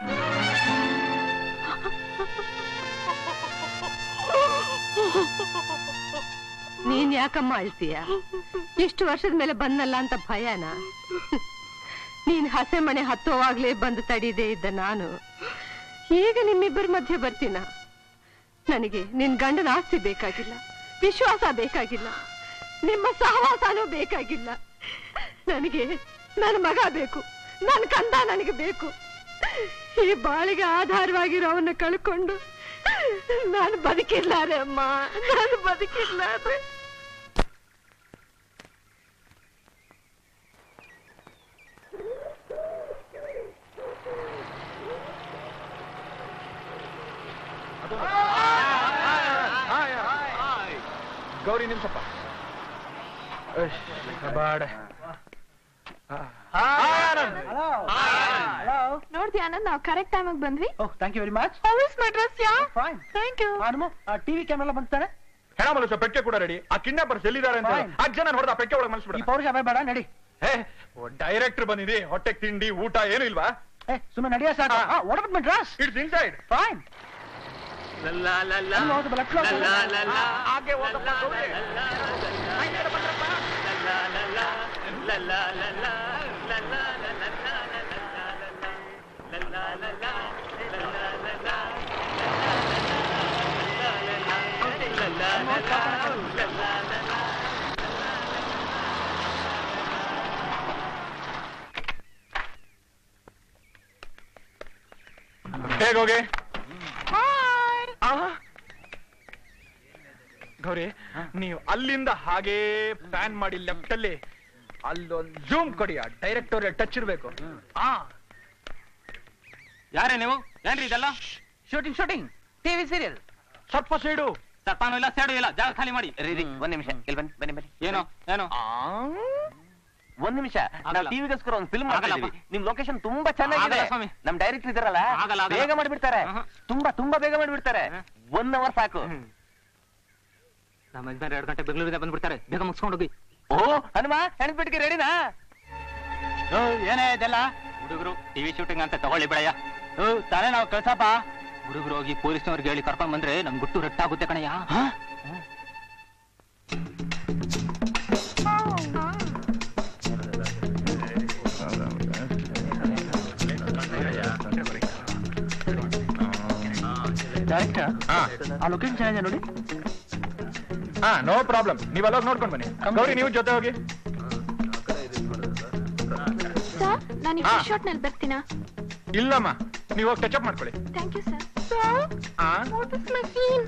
ನೀನ್ ಯಾಕಮ್ಮ ಅಳ್ತೀಯ ಇಷ್ಟು ವರ್ಷದ ಮೇಲೆ ಬಂದಲ್ಲ ಅಂತ ಭಯನಾ ನೀನ್ ಹಸೆ ಮನೆ ಹತ್ತೋವಾಗ್ಲೇ ಬಂದು ತಡೀದೇ ಇದ್ದ ನಾನು ಈಗ ನಿಮ್ಮಿಬ್ಬರ ಮಧ್ಯೆ ಬರ್ತೀನ ನನಗೆ ನಿನ್ ಗಂಡನ ಆಸ್ತಿ ಬೇಕಾಗಿಲ್ಲ ವಿಶ್ವಾಸ ಬೇಕಾಗಿಲ್ಲ ನಿಮ್ಮ ಸಹವಾಸನೂ ಬೇಕಾಗಿಲ್ಲ ನನಗೆ ನನ್ನ ಮಗ ಬೇಕು ನನ್ನ ಕಂದ ನನಗೆ ಬೇಕು ಈ ಬಾಳಿಗೆ ಆಧಾರವಾಗಿರೋ ಅವನ್ನ ಕಳ್ಕೊಂಡು ನಾನು ಬದುಕಿರ್ಲಾರೆ ಅಮ್ಮ ನಾನು ಬದುಕಿರ್ಲಾರೆ ಗೌರಿ ನಿಮಿಷಪ್ಪ ಬಾಡ ನೋಡ್ದಿ ಆನಂದ್ ನಾವು ಕರೆಕ್ಟ್ ಟೈಮಿಗೆ ಬಂದ್ವಿ oh thank you very much how's Madras yeah fine thank you Hanuma TV camera ಬಂತಾನೆ ಹೆಣ ಮಲಸ ಪೆಕ್ಕೆ ಕೂಡ ರೆಡಿ ಆ ಕಿಡ್ನಾಪರ್ಸ್ ಎಲ್ಲಿದ್ದಾರೆ ಅಂತ Fine. ಆ ಜನ ಹೊಡೆದ ಪೆಕ್ಕೆ ಒಳಗೆ ಮನಸ್ಬಿಡ ಈ ಪೌರುಷ ಬೇಡ ನಡಿ ಡೈರೆಕ್ಟರ್ ಬಂದಿದಿ ಹೊಟ್ಟೆಗೆ ತಿಂಡಿ ಊಟ ಏನು ಇಲ್ವಾ ಏ ಸುಮ್ಮನೆ ನಡೆಯ ಸಾಕು ಒಡಬಿಟ್ ಮೆಡ್ರಾಸ್ ಇಟ್ಸ್ ಇನ್ಸೈಡ್ ಫೈನ್ ಹಾಗೆ ಹೋಗಪ್ಪ ಗೌರಿ. ಹೇಗೋಗಿ ಗೌರಿ ನೀವು ಅಲ್ಲಿಂದ ಹಾಗೇ ಪ್ಲಾನ್ ಮಾಡಿ ಲೆಫ್ಟ್ ಅಲ್ಲಿ ಅಲ್ಲೊಂದು ಜೂಮ್ ಕೊಡಿ ಆ ಡೈರೆಕ್ಟರ್ ಟಚ್ ಇರ್ಬೇಕು ಆ ಯಾರೇ ನೀವು ಏನ್ರಿ ಇದೆಲ್ಲ ಶೂಟಿಂಗ್ ಶೂಟಿಂಗ್ ಟಿವಿ ಸೀರಿಯಲ್ ಸ್ವಲ್ಪ ಸೈಡು ಸರ್ಪಾನು ಇಲ್ಲ ಸೇಡು ಇಲ್ಲ ಜಾಗ ಖಾಲಿ ಮಾಡಿ ರೀ ರೀ ಒಂದ್ ನಿಮಿಷ ಇಲ್ಲಿ ಬನ್ನಿ ಬನ್ನಿ ಬನ್ನಿ ಏನು ಏನು ಒಂದ್ ನಿಮಿಷ ನಾವು ಆಗಲ್ಲ. ಟಿವಿಗೋಸ್ಕರ ಒಂದು ಫಿಲ್ಮ್ ಆಗಲ್ಲಪ್ಪ. ಮಾಡ್ತಿದೀವಿ ನಿಮ್ ಲೊಕೇಶನ್ ತುಂಬಾ ಚೆನ್ನಾಗಿದೆ ಆಗಲ್ಲ ಸ್ವಾಮಿ. ನಮ್ ಡೈರೆಕ್ಟರ್ ಇದಾರಲ್ಲ ಆಗಲ್ಲ, ಆಗಲ್ಲ. ಬೇಗ ಮಾಡ್ಬಿಡ್ತಾರೆ ತುಂಬಾ ತುಂಬಾ ಬೇಗ ಮಾಡ್ಬಿಡ್ತಾರೆ ಒನ್ ಅವರ್ ಸಾಕು ನಮ್ಮ ಯಜಮಾನ್ ಎರಡು ಗಂಟೆ ಬೆಂಗಳೂರಿಂದ ಬಂದ್ಬಿಡ್ತಾರೆ ಬೇಗ ಮುಗಿಸ್ಕೊಂಡು ಹೋಗಿ ಓ ಹನುಮ ಹೆಣ್ಬಿಟ್ಟಿಗೆ ರೆಡಿನಾ ಏನೇ ಇದೆಲ್ಲ ಹುಡುಗರು ಟಿವಿ ಶೂಟಿಂಗ್ ಅಂತ ತಗೊಳ್ಳಿ ಬೆಳೆಯ ತಾನೇ ನಾವು ಕಳ್ಸಪ್ಪ ಹುಡುಗರು ಹೋಗಿ ಪೊಲೀಸ್ನವ್ರಿಗೆ ಹೇಳಿ ಕರ್ಕೊಂಡ್ ಬಂದ್ರೆ ನಮ್ ಗುಟ್ಟು ರಟ್ಟಾಗುತ್ತೆ ಕಣಯ್ಯ ಡೈರೆಕ್ಟರ್ ಆ ಲೊಕೇಶನ್ ಚೆನ್ನಾಗಿದೆ ನೋಡಿ ಹಾ ನೋ ಪ್ರಾಬ್ಲಮ್ ನೀವ್ ಅಲ್ಲೋಗಿ ನೋಡ್ಕೊಂಡ್ ಬನ್ನಿ ಗೌರಿ ನೀವು ಜೊತೆ ಹೋಗಿ ಸರ್ ನಾನು ಈ ಹಾ. ಶಾರ್ಟ್ ನಲ್ಲಿ ಬರ್ತೀನಾ ಇಲ್ಲಮ್ಮ ನೀವು ಹೋಗಿ ಟಚ್ ಅಪ್ ಮಾಡ್ಕೊಳ್ಳಿ ಥ್ಯಾಂಕ್ ಯು ಸರ್ ಸರ್ ಆ what is my scene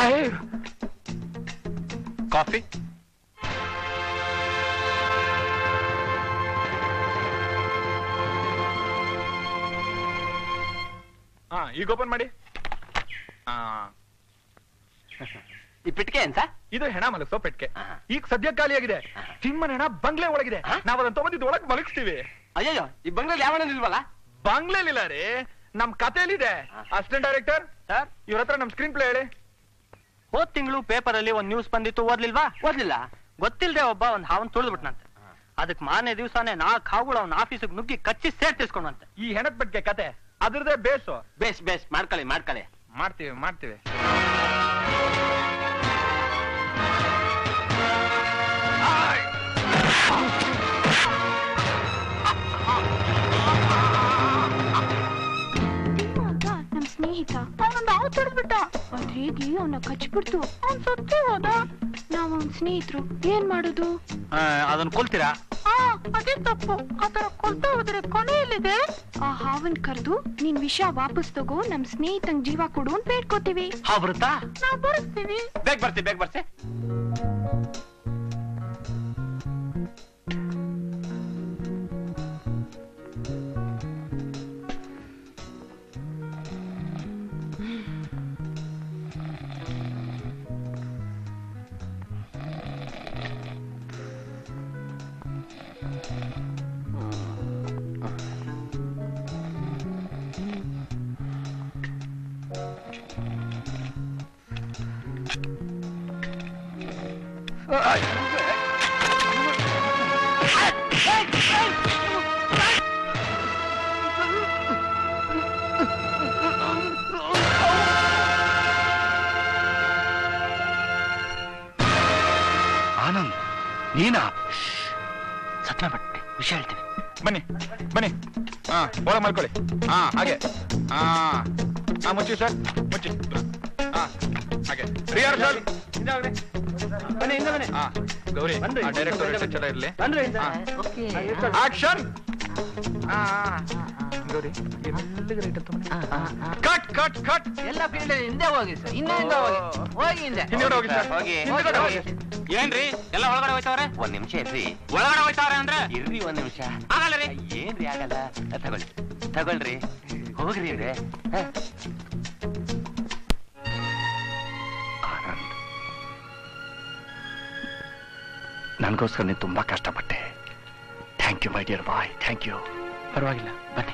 coffee ಹಾ ಈಗ ಓಪನ್ ಮಾಡಿ ಆ ಈ ಪಿಟ್ಕೆ ಅಂತ ಇದು ಹೆಣ ಮಲಗಿಸೋ ಪೆಟ್ಕೆ ಈಗ ಸದ್ಯ ಖಾಲಿಯಾಗಿದೆ ತಿಮ್ಮನ ಹೆಣ ಬಂಗ್ಲೆ ಒಳಗಿದೆ ನಾವ್ ಅದನ್ನ ತಗೊಂಡಿದ್ದು ಒಳಗ್ ಮಲಗಿಸ್ತೀವಿ ಅಯ್ಯಯ್ಯೋ ಈ ಬಂಗ್ಲೆಲಿ ಯಾವ ಇಲ್ವಲ್ಲ ಬಂಗ್ಲೆಲಿಲ್ಲ ರೀ ನಮ್ ಕಥೆಲಿದೆ ಅಸಿಸ್ಟೆಂಟ್ ಡೈರೆಕ್ಟರ್ ಸರ್ ಇವ್ರ ಹತ್ರ ನಮ್ ಸ್ಕ್ರೀನ್ ಪ್ಲೇ ಹೇಳಿ ಹೋದ್ ತಿಂಗಳು ಪೇಪರ್ ಅಲ್ಲಿ ಒಂದ್ ನ್ಯೂಸ್ ಬಂದಿತ್ತು ಓದ್ಲಿಲ್ವಾ ಓದ್ಲಿಲ್ಲ ಗೊತ್ತಿಲ್ದೆ ಒಬ್ಬ ಒಂದ್ ಹಾವನ್ ತುಳಿದ್ಬಿಟ್ನಂತೆ ಅದಕ್ ಮಾರನೇ ದಿವಸನೇ ನಾಲ್ಕು ಹಾವುಗಳು ಅವ್ನ ಆಫೀಸಿಗೆ ನುಗ್ಗಿ ಕಚ್ಚಿ ಸೇರ್ ತಿಸ್ಕೊಂಡಂತೆ ಈ ಹೆಣದ ಪೆಟ್ಕೆ ಕತೆ ಅದ್ರದೇ ಬೇಸು ಬೇಸ್ ಬೇಸ್ ಮಾಡ್ಕೊಳ್ಳಿ ಮಾಡ್ಕೊಳ್ಳಿ ಮಾಡ್ತೀವಿ ಮಾಡ್ತೀವಿ ಅಂತ ನಮ್ ಏನಾಯ್ತಾ ಅವನ ನಾವು ತಡೆದ್ಬಿಟ್ಟ ಅದ್ ಹೇಗೆ ಅವನ ಕಚ್ಬಿಡ್ತು ಅವ್ನ್ ಸತ್ತೇ ಹೋದ ನಾವ್ ಅವ್ನ್ ಸ್ನೇಹಿತರು ಏನ್ ಮಾಡೋದು ಅದನ್ನ ಕೊಲ್ತೀರಾ ಆ ಅದೇ ತಪ್ಪು ಆತರ ಕೊಲ್ತಾ ಹೋದ್ರೆ ಕೊನೆಯಲ್ಲಿದೆ ಆ ಹಾವನ್ ಕರೆದು ನಿನ್ ವಿಷ ವಾಪಸ್ ತಗೋ ನಮ್ ಸ್ನೇಹಿತಂಗ್ ಜೀವ ಕೊಡು ಅಂತ ಬೇಡ್ಕೋತೀವಿ ಹಾವ್ ಬರುತ್ತಾ ನಾವ್ ಬರೆಸ್ತೀವಿ ಬೇಗ ಬರ್ತಿ ಬೇಗ ಬರ್ತಿ ಆನಂದ್ ನೀನಾ ಸತ್ನ ಬಟ್ಟೆ ವಿಷಯ ಹೇಳ್ತೀನಿ ಬನ್ನಿ ಬನ್ನಿ ಹಾ ಒಳಗೆ ಮಲ್ಕೊಳ್ಳಿ ಹಾ ಹಾಗೆ ಹಾ ಹಾ ಮುಚ್ಚಿ ಸರ್ ಮುಚ್ಚಿ ಹಾ ಹಾಗೆ ರಿಯಾರ್ ಸರ್ ಬನ್ನಿ ಹಿಂದೆ ಬನ್ನಿ ಹಾ ಗೌರಿ ಬನ್ರಿ. ಡೈರೆಕ್ಟರ್ ಎಚ್ಚರ ಇರಲಿ ಬನ್ರಿ ಹಿಂದೆ. Action Gauri cut cut cut ಎಲ್ಲ ಫೀಲ್ಡ್ ಹಿಂದೆ ಹೋಗಿ ಸರ್ ಹಿಂದೆ ಹಿಂದೆ ಹೋಗಿ ಹೋಗಿ ಹಿಂದೆ ಹಿಂದ್ಗಡೆ ಹೋಗಿ ಸರ್ ಹೋಗಿ. ಹಿಂದ್ಗಡೆ ಹೋಗಿ ಏನ್ರಿ ಎಲ್ಲ ಒಳಗಡೆ ಹೋಯ್ತವ್ರೆ ಒಂದ್ ನಿಮಿಷ ಇರ್ರಿ ಒಳಗಡೆ ಹೋಯ್ತವ್ರೆ ಅಂದ್ರೆ ಇರ್ರಿ ಒಂದ್ ನಿಮಿಷ ಆಗಲ್ಲ ರೀ ಏನ್ರಿ ಆಗಲ್ಲ ತಗೊಳ್ಳಿ ತಗೊಳ್ರಿ ಹೋಗ್ರಿ ಅಂದ್ರೆ ಆನಂದ್ ನನಗೋಸ್ಕರ ನೀನು ತುಂಬಾ ಕಷ್ಟಪಟ್ಟೆ thank you my dear boy thank you ಪರವಾಗಿಲ್ಲ ಬನ್ನಿ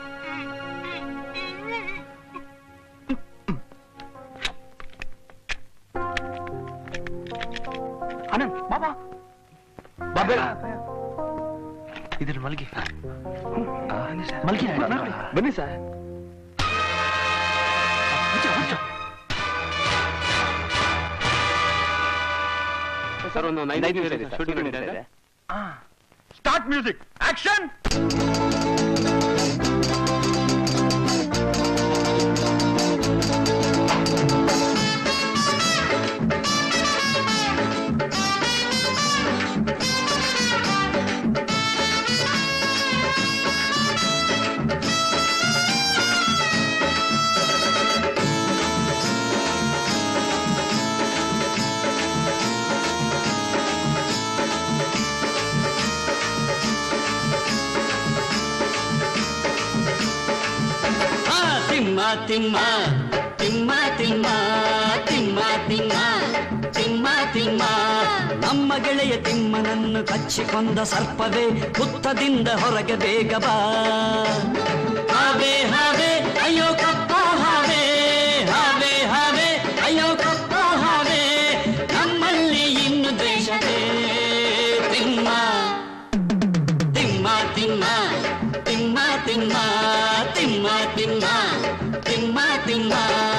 ಆನಂದ್ ಬಾಬಾ ಬಾಬೆ ಇದ್ರ ಮಲ್ಗಿ ಮಲ್ಗಿ ಬನ್ನಿ ಸರ್ ಸರ್ ಒಂದು ಐದು ನಿಮಿಷ ಇದೆ ಶೂಟಿಂಗ್ ನಡೀತಾ ಇದೆ ಸ್ಟಾರ್ಟ್ ಮ್ಯೂಸಿಕ್ ಆಕ್ಷನ್ ಆ ತಿಮ್ಮ ತಿಮ್ಮ ತಿಮ್ಮ ತಿಮ್ಮ ತಿಮ್ಮ ತಿಮ್ಮ ತಿಮ್ಮ ತಿಮ್ಮ ನಮ್ಮ ಗೆಳೆಯ ತಿಮ್ಮನನ್ನು ಕಚ್ಚಿಕೊಂದ ಸರ್ಪವೇ ಹುತ್ತದಿಂದ ಹೊರಗೆ ಬೇಗ ಬಾ ಹಾವೆ ಹಾವೆ ಅಯ್ಯೋ ಕಪ್ಪ ಹಾವೆ ಹಾವೆ ಹಾವೆ ಅಯ್ಯೋ ಕಪ್ಪ ಹಾವೆ ನಮ್ಮಲ್ಲಿ ಇನ್ನು ದ್ವೇಷವೇ ತಿಮ್ಮ ತಿಮ್ಮ ತಿಮ್ಮ ತಿಮ್ಮ ತಿಮ್ಮ ತಿಮ್ಮ ತಿಮ್ಮ ತಿಮ್ಮ ತಿಮ್ಮ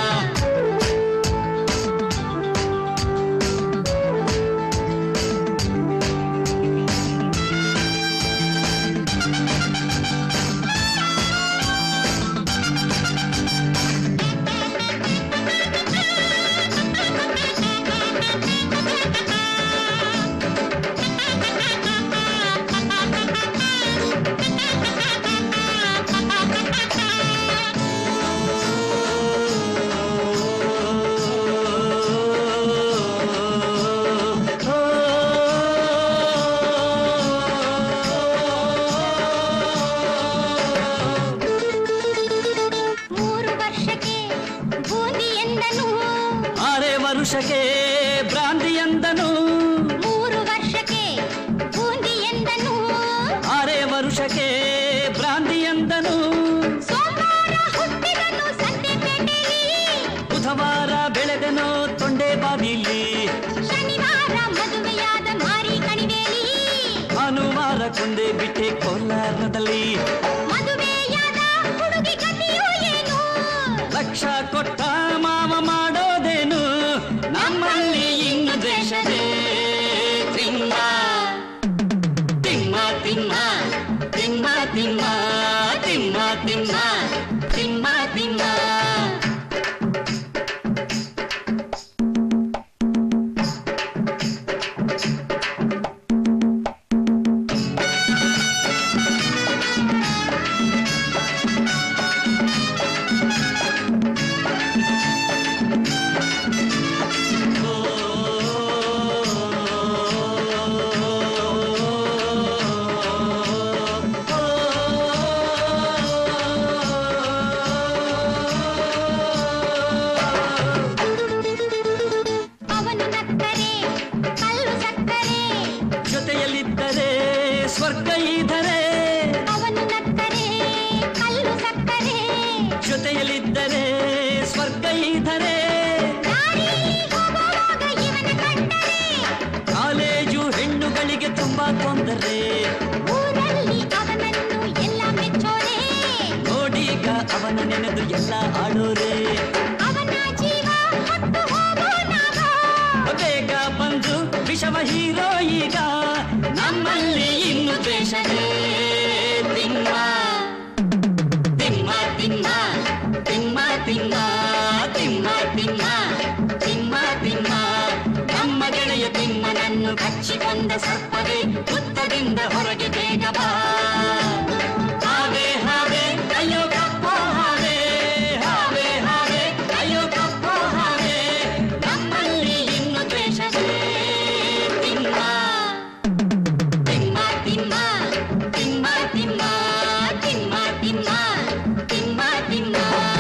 ಮೂರು ವರ್ಷಕ್ಕೆ ಬೂಂದಿ ಎಂದನು ಆರೇ ವರುಷಕ್ಕೆ ಭ್ರಾಂತಿ ಎಂದನು ಮೂರು ವರ್ಷಕ್ಕೆ ಬೂಂದಿ ಎಂದನು ಆರೇ ವರುಷಕ್ಕೆ ಭ್ರಾಂತಿ ಎಂದನು ಸೋಮವಾರ ಹುಟ್ಟಿದನು ಸಂತೆಪೇಟೆಯಲ್ಲಿ ಬುಧವಾರ ಬೆಳೆದನು ತೊಂಡೆ ಬಾವಿಲಿ ಶನಿವಾರ ಮದುವೆಯಾದ ಮಾರಿ ಕಣಿವೆಯಲ್ಲಿ ಭಾನುವಾರ ಕೊಂದೆ ಬಿಟ್ಟೆ ಕೋಲಾರದಲ್ಲಿ ಮದುವೆಯಾದ ಹುಡುಗಿ ಗತಿಯು ಏನು ಲಕ್ಷ ಕೊಟ್ಟ ಮಾವ ಮಾಡೋದೇನು ನಮ್ಮಲ್ಲಿ ಇನ್ನು ದ್ವೇಷವೇ ತಿಮ್ಮ ತಿಮ್ಮ ತಿಮ್ಮ ತಿಮ್ಮ ತಿಮ್ಮ ತಿಮ್ಮ ತಿಮ್ಮ ತಿಮ್ಮ ತಿಮ್ಮ ಮುರಳೀಧರೇ ಕಾಲೇಜು ಹೆಣ್ಣುಗಳಿಗೆ ತುಂಬಾ ತೊಂದರೆ ಊರಲ್ಲಿ ಅವನನ್ನು ಎಲ್ಲ ಮೆಚ್ಚೋರೆ ನೋಡೀಗ ಅವನ ನೆನೆದು ಎಲ್ಲ ಆಡೋರೆ ಅವನ ಜೀವ ಹೊತ್ತು ಹೋಗೋ ನಾವು ಬೇಗ ಬಂದು ವಿಷಮ ಹೀರೋ ಈಗ ನಮ್ಮಲ್ಲಿ ಇನ್ನು ದ್ವೇಷವೇ ತಿಮ್ಮ ತಿಮ್ಮ ತಿಮ್ಮ ತಿಮ್ಮ ತಿಮ್ಮ ತಿಮ್ಮ ತಿಮ್ಮ ತಿಮ್ಮ ತಿಮ್ಮ ನಮ್ಮ ಗೆಳೆಯ ತಿಮ್ಮನನ್ನು ಕಚ್ಚಿಕೊಂಡ ಸರ್ಪವೇ ವೃತ್ತದಿಂದ ಹೊರಗೆ ಬೇಗ ಬಾ ಹಾವೆ ಹಾವೆ ಅಯ್ಯೋ ಕಪ್ಪೋ ಹಾವೆ ಹಾವೆ ಹಾವೆ ಅಯ್ಯೋ ಕಪ್ಪೋ ಹಾವೆ ನಮ್ಮಲ್ಲಿ ಇನ್ನು ದ್ವೇಷವೇ ತಿಮ್ಮ ತಿಮ್ಮ ತಿಮ್ಮ ತಿಮ್ಮ ತಿಮ್ಮ ತಿಮ್ಮ ತಿಮ್ಮ ತಿಮ್ಮ ತಿಮ್ಮ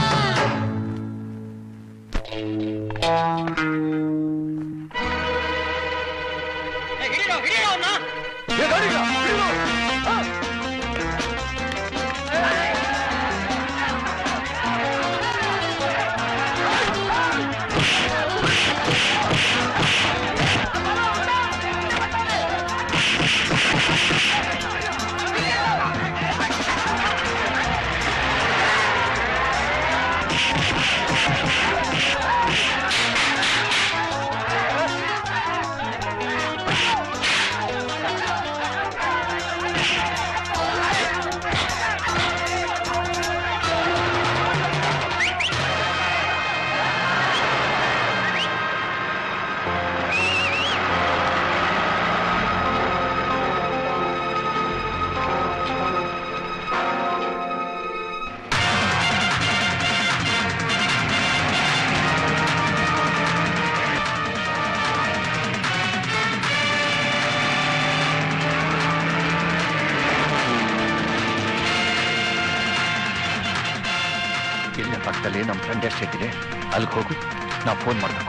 ಇಲ್ಲೇ ಪಕ್ಕದಲ್ಲಿ ನಮ್ಮ ಫ್ರೆಂಡ್ ಎಸ್ಟೇಟ್ ಇದೆ ಅಲ್ಲಿಗೆ ಹೋಗು ನಾವು ಫೋನ್ ಮಾಡಬೇಕು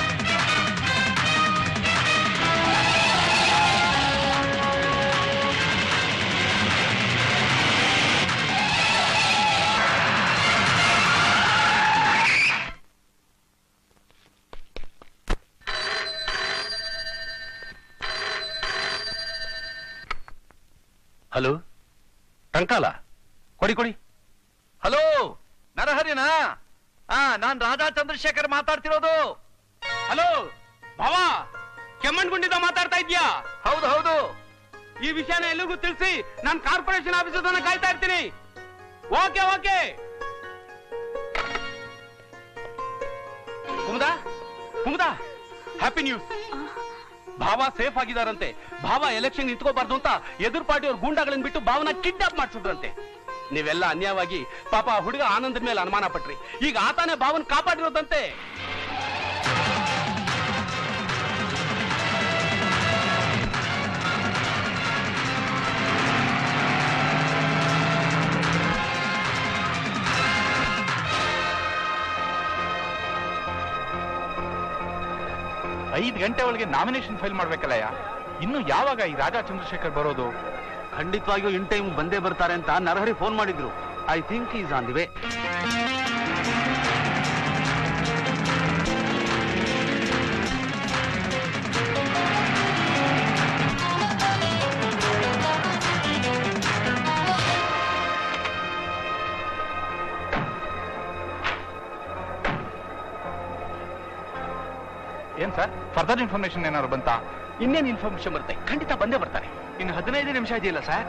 ಹಲೋ ಟಂಕಾಲ ಕೊಡಿ ಕೊಡಿ ಹಲೋ ನರಹರಿನಾ ಆ ನಾನ್ ರಾಧಾ ಚಂದ್ರಶೇಖರ್ ಮಾತಾಡ್ತಿರೋದು ಹಲೋ ಭಾವ ಕೆಮ್ಮಣ್ಗುಂಡಿದ ಮಾತಾಡ್ತಾ ಇದ್ಯಾ ಹೌದು ಹೌದು ಈ ವಿಷಯನ ಎಲ್ಲಿಗೂ ತಿಳಿಸಿ ನಾನು ಕಾರ್ಪೊರೇಷನ್ ಆಫೀಸ್ ತನಕ ಕಾಯ್ತಾ ಇರ್ತೀನಿ okay okay Kumuda Kumuda happy news ಭಾವ ಸೇಫ್ ಆಗಿದಾರಂತೆ ಭಾವ ಎಲೆಕ್ಷನ್ ನಿಂತ್ಕೋಬಾರ್ದು ಅಂತ ಎದುರು ಪಾರ್ಟಿಯವ್ರ ಗೂಂಡಾಗಳನ್ನ ಬಿಟ್ಟು ಭಾವನ ಕಿಡ್ನಾಪ್ ಮಾಡ್ಸಿದ್ರಂತೆ ನೀವೆಲ್ಲ ಅನ್ಯಾಯವಾಗಿ ಪಾಪ ಆ ಹುಡುಗ ಆನಂದದ ಮೇಲೆ ಅನುಮಾನ ಪಟ್ರಿ ಈಗ ಆತಾನೆ ಭಾವನ್ ಕಾಪಾಡಿರೋದಂತೆ ಐದು ಗಂಟೆ ಒಳಗೆ ನಾಮಿನೇಷನ್ ಫೈಲ್ ಮಾಡ್ಬೇಕಲ್ಲಯ್ಯ ಇನ್ನು ಯಾವಾಗ ಈ ರಾಜಾ ಚಂದ್ರಶೇಖರ್ ಬರೋದು ಖಂಡಿತವಾಗಿಯೂ ಇನ್ ಟೈಮ್ ಬಂದೇ ಬರ್ತಾರೆ ಅಂತ ನರಹರಿ ಫೋನ್ ಮಾಡಿದ್ರು I think is on the way ಏನ್ ಸರ್ ಫರ್ದರ್ ಇನ್ಫಾರ್ಮೇಶನ್ ಏನಾದ್ರು ಬಂತಾ ಇನ್ನೇನು ಇನ್ಫಾರ್ಮೇಶನ್ ಬರುತ್ತೆ ಖಂಡಿತ ಬಂದೇ ಬರ್ತಾರೆ ಇನ್ನು ಹದಿನೈದು ನಿಮಿಷ ಇದೆಯಲ್ಲ ಸರ್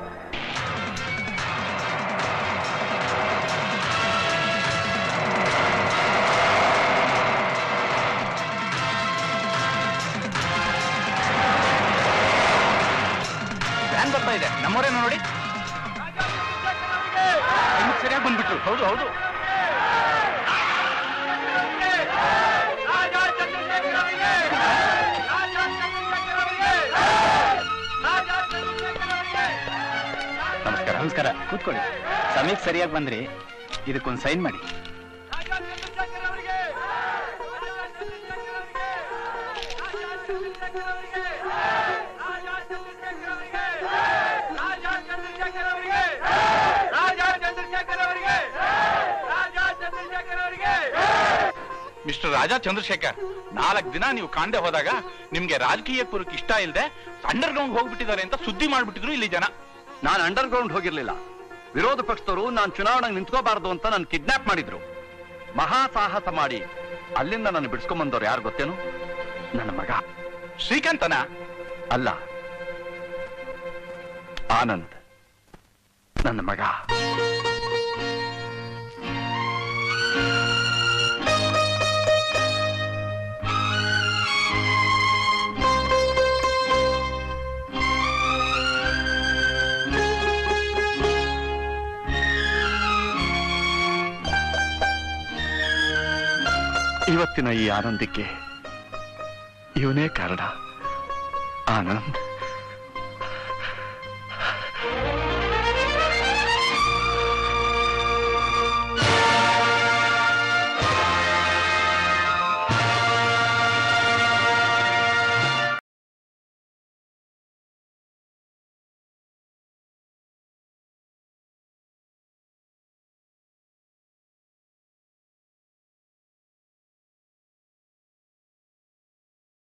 ವ್ಯಾನ್ ಬರ್ತಾ ಇದೆ ನಮ್ಮವರೇನೋ ನೋಡಿ ಸರಿಯಾಗಿ ಬಂದ್ಬಿಟ್ರು ಹೌದು ಹೌದು ನಮಸ್ಕಾರ ನಮಸ್ಕಾರ ಕೂತ್ಕೊಳ್ಳಿ ಸಮಯಕ್ಕೆ ಸರಿಯಾಗಿ ಬಂದ್ರಿ ಇದಕ್ಕೊಂದು ಸೈನ್ ಮಾಡಿ ರಾಜಾ ಚಂದ್ರಶೇಖರ್ ಅವರಿಗೆ ರಾಜಾ ಚಂದ್ರಶೇಖರ್ ಅವರಿಗೆ ರಾಜಾ ಚಂದ್ರಶೇಖರ್ ಅವರಿಗೆ ಮಿಸ್ಟರ್ ರಾಜಾ ಚಂದ್ರಶೇಖರ್ ನಾಲ್ಕು ದಿನ ನೀವು ಕಾಣದೆ ಹೋದಾಗ ನಿಮ್ಗೆ ರಾಜಕೀಯ ಪುರಕ್ಕೆ ಇಷ್ಟ ಇಲ್ಲದೆ ಅಂಡರ್ ಗ್ರೌಂಡ್ ಹೋಗ್ಬಿಟ್ಟಿದ್ದಾರೆ ಅಂತ ಸುದ್ದಿ ಮಾಡ್ಬಿಟ್ಟಿದ್ರು ಇಲ್ಲಿ ಜನ ನಾನು ಅಂಡರ್ ಗ್ರೌಂಡ್ ಹೋಗಿರ್ಲಿಲ್ಲ ವಿರೋಧ ಪಕ್ಷದವರು ನಾನು ಚುನಾವಣೆಗೆ ನಿಂತ್ಕೋಬಾರ್ದು ಅಂತ ನಾನು ಕಿಡ್ನಾಪ್ ಮಾಡಿದ್ರು ಮಹಾ ಸಾಹಸ ಮಾಡಿ ಅಲ್ಲಿಂದ ನಾನು ಬಿಡಿಸ್ಕೊಂಬಂದವ್ರು ಯಾರು ಗೊತ್ತೇನು ನನ್ನ ಮಗ ಶ್ರೀಕಾಂತನ ಅಲ್ಲ ಆನಂದ್ ನನ್ನ ಮಗ ಇವತ್ತಿನ ಈ ಆನಂದಕ್ಕೆ ಇವನೇ ಕಾರಣ ಆನಂದ್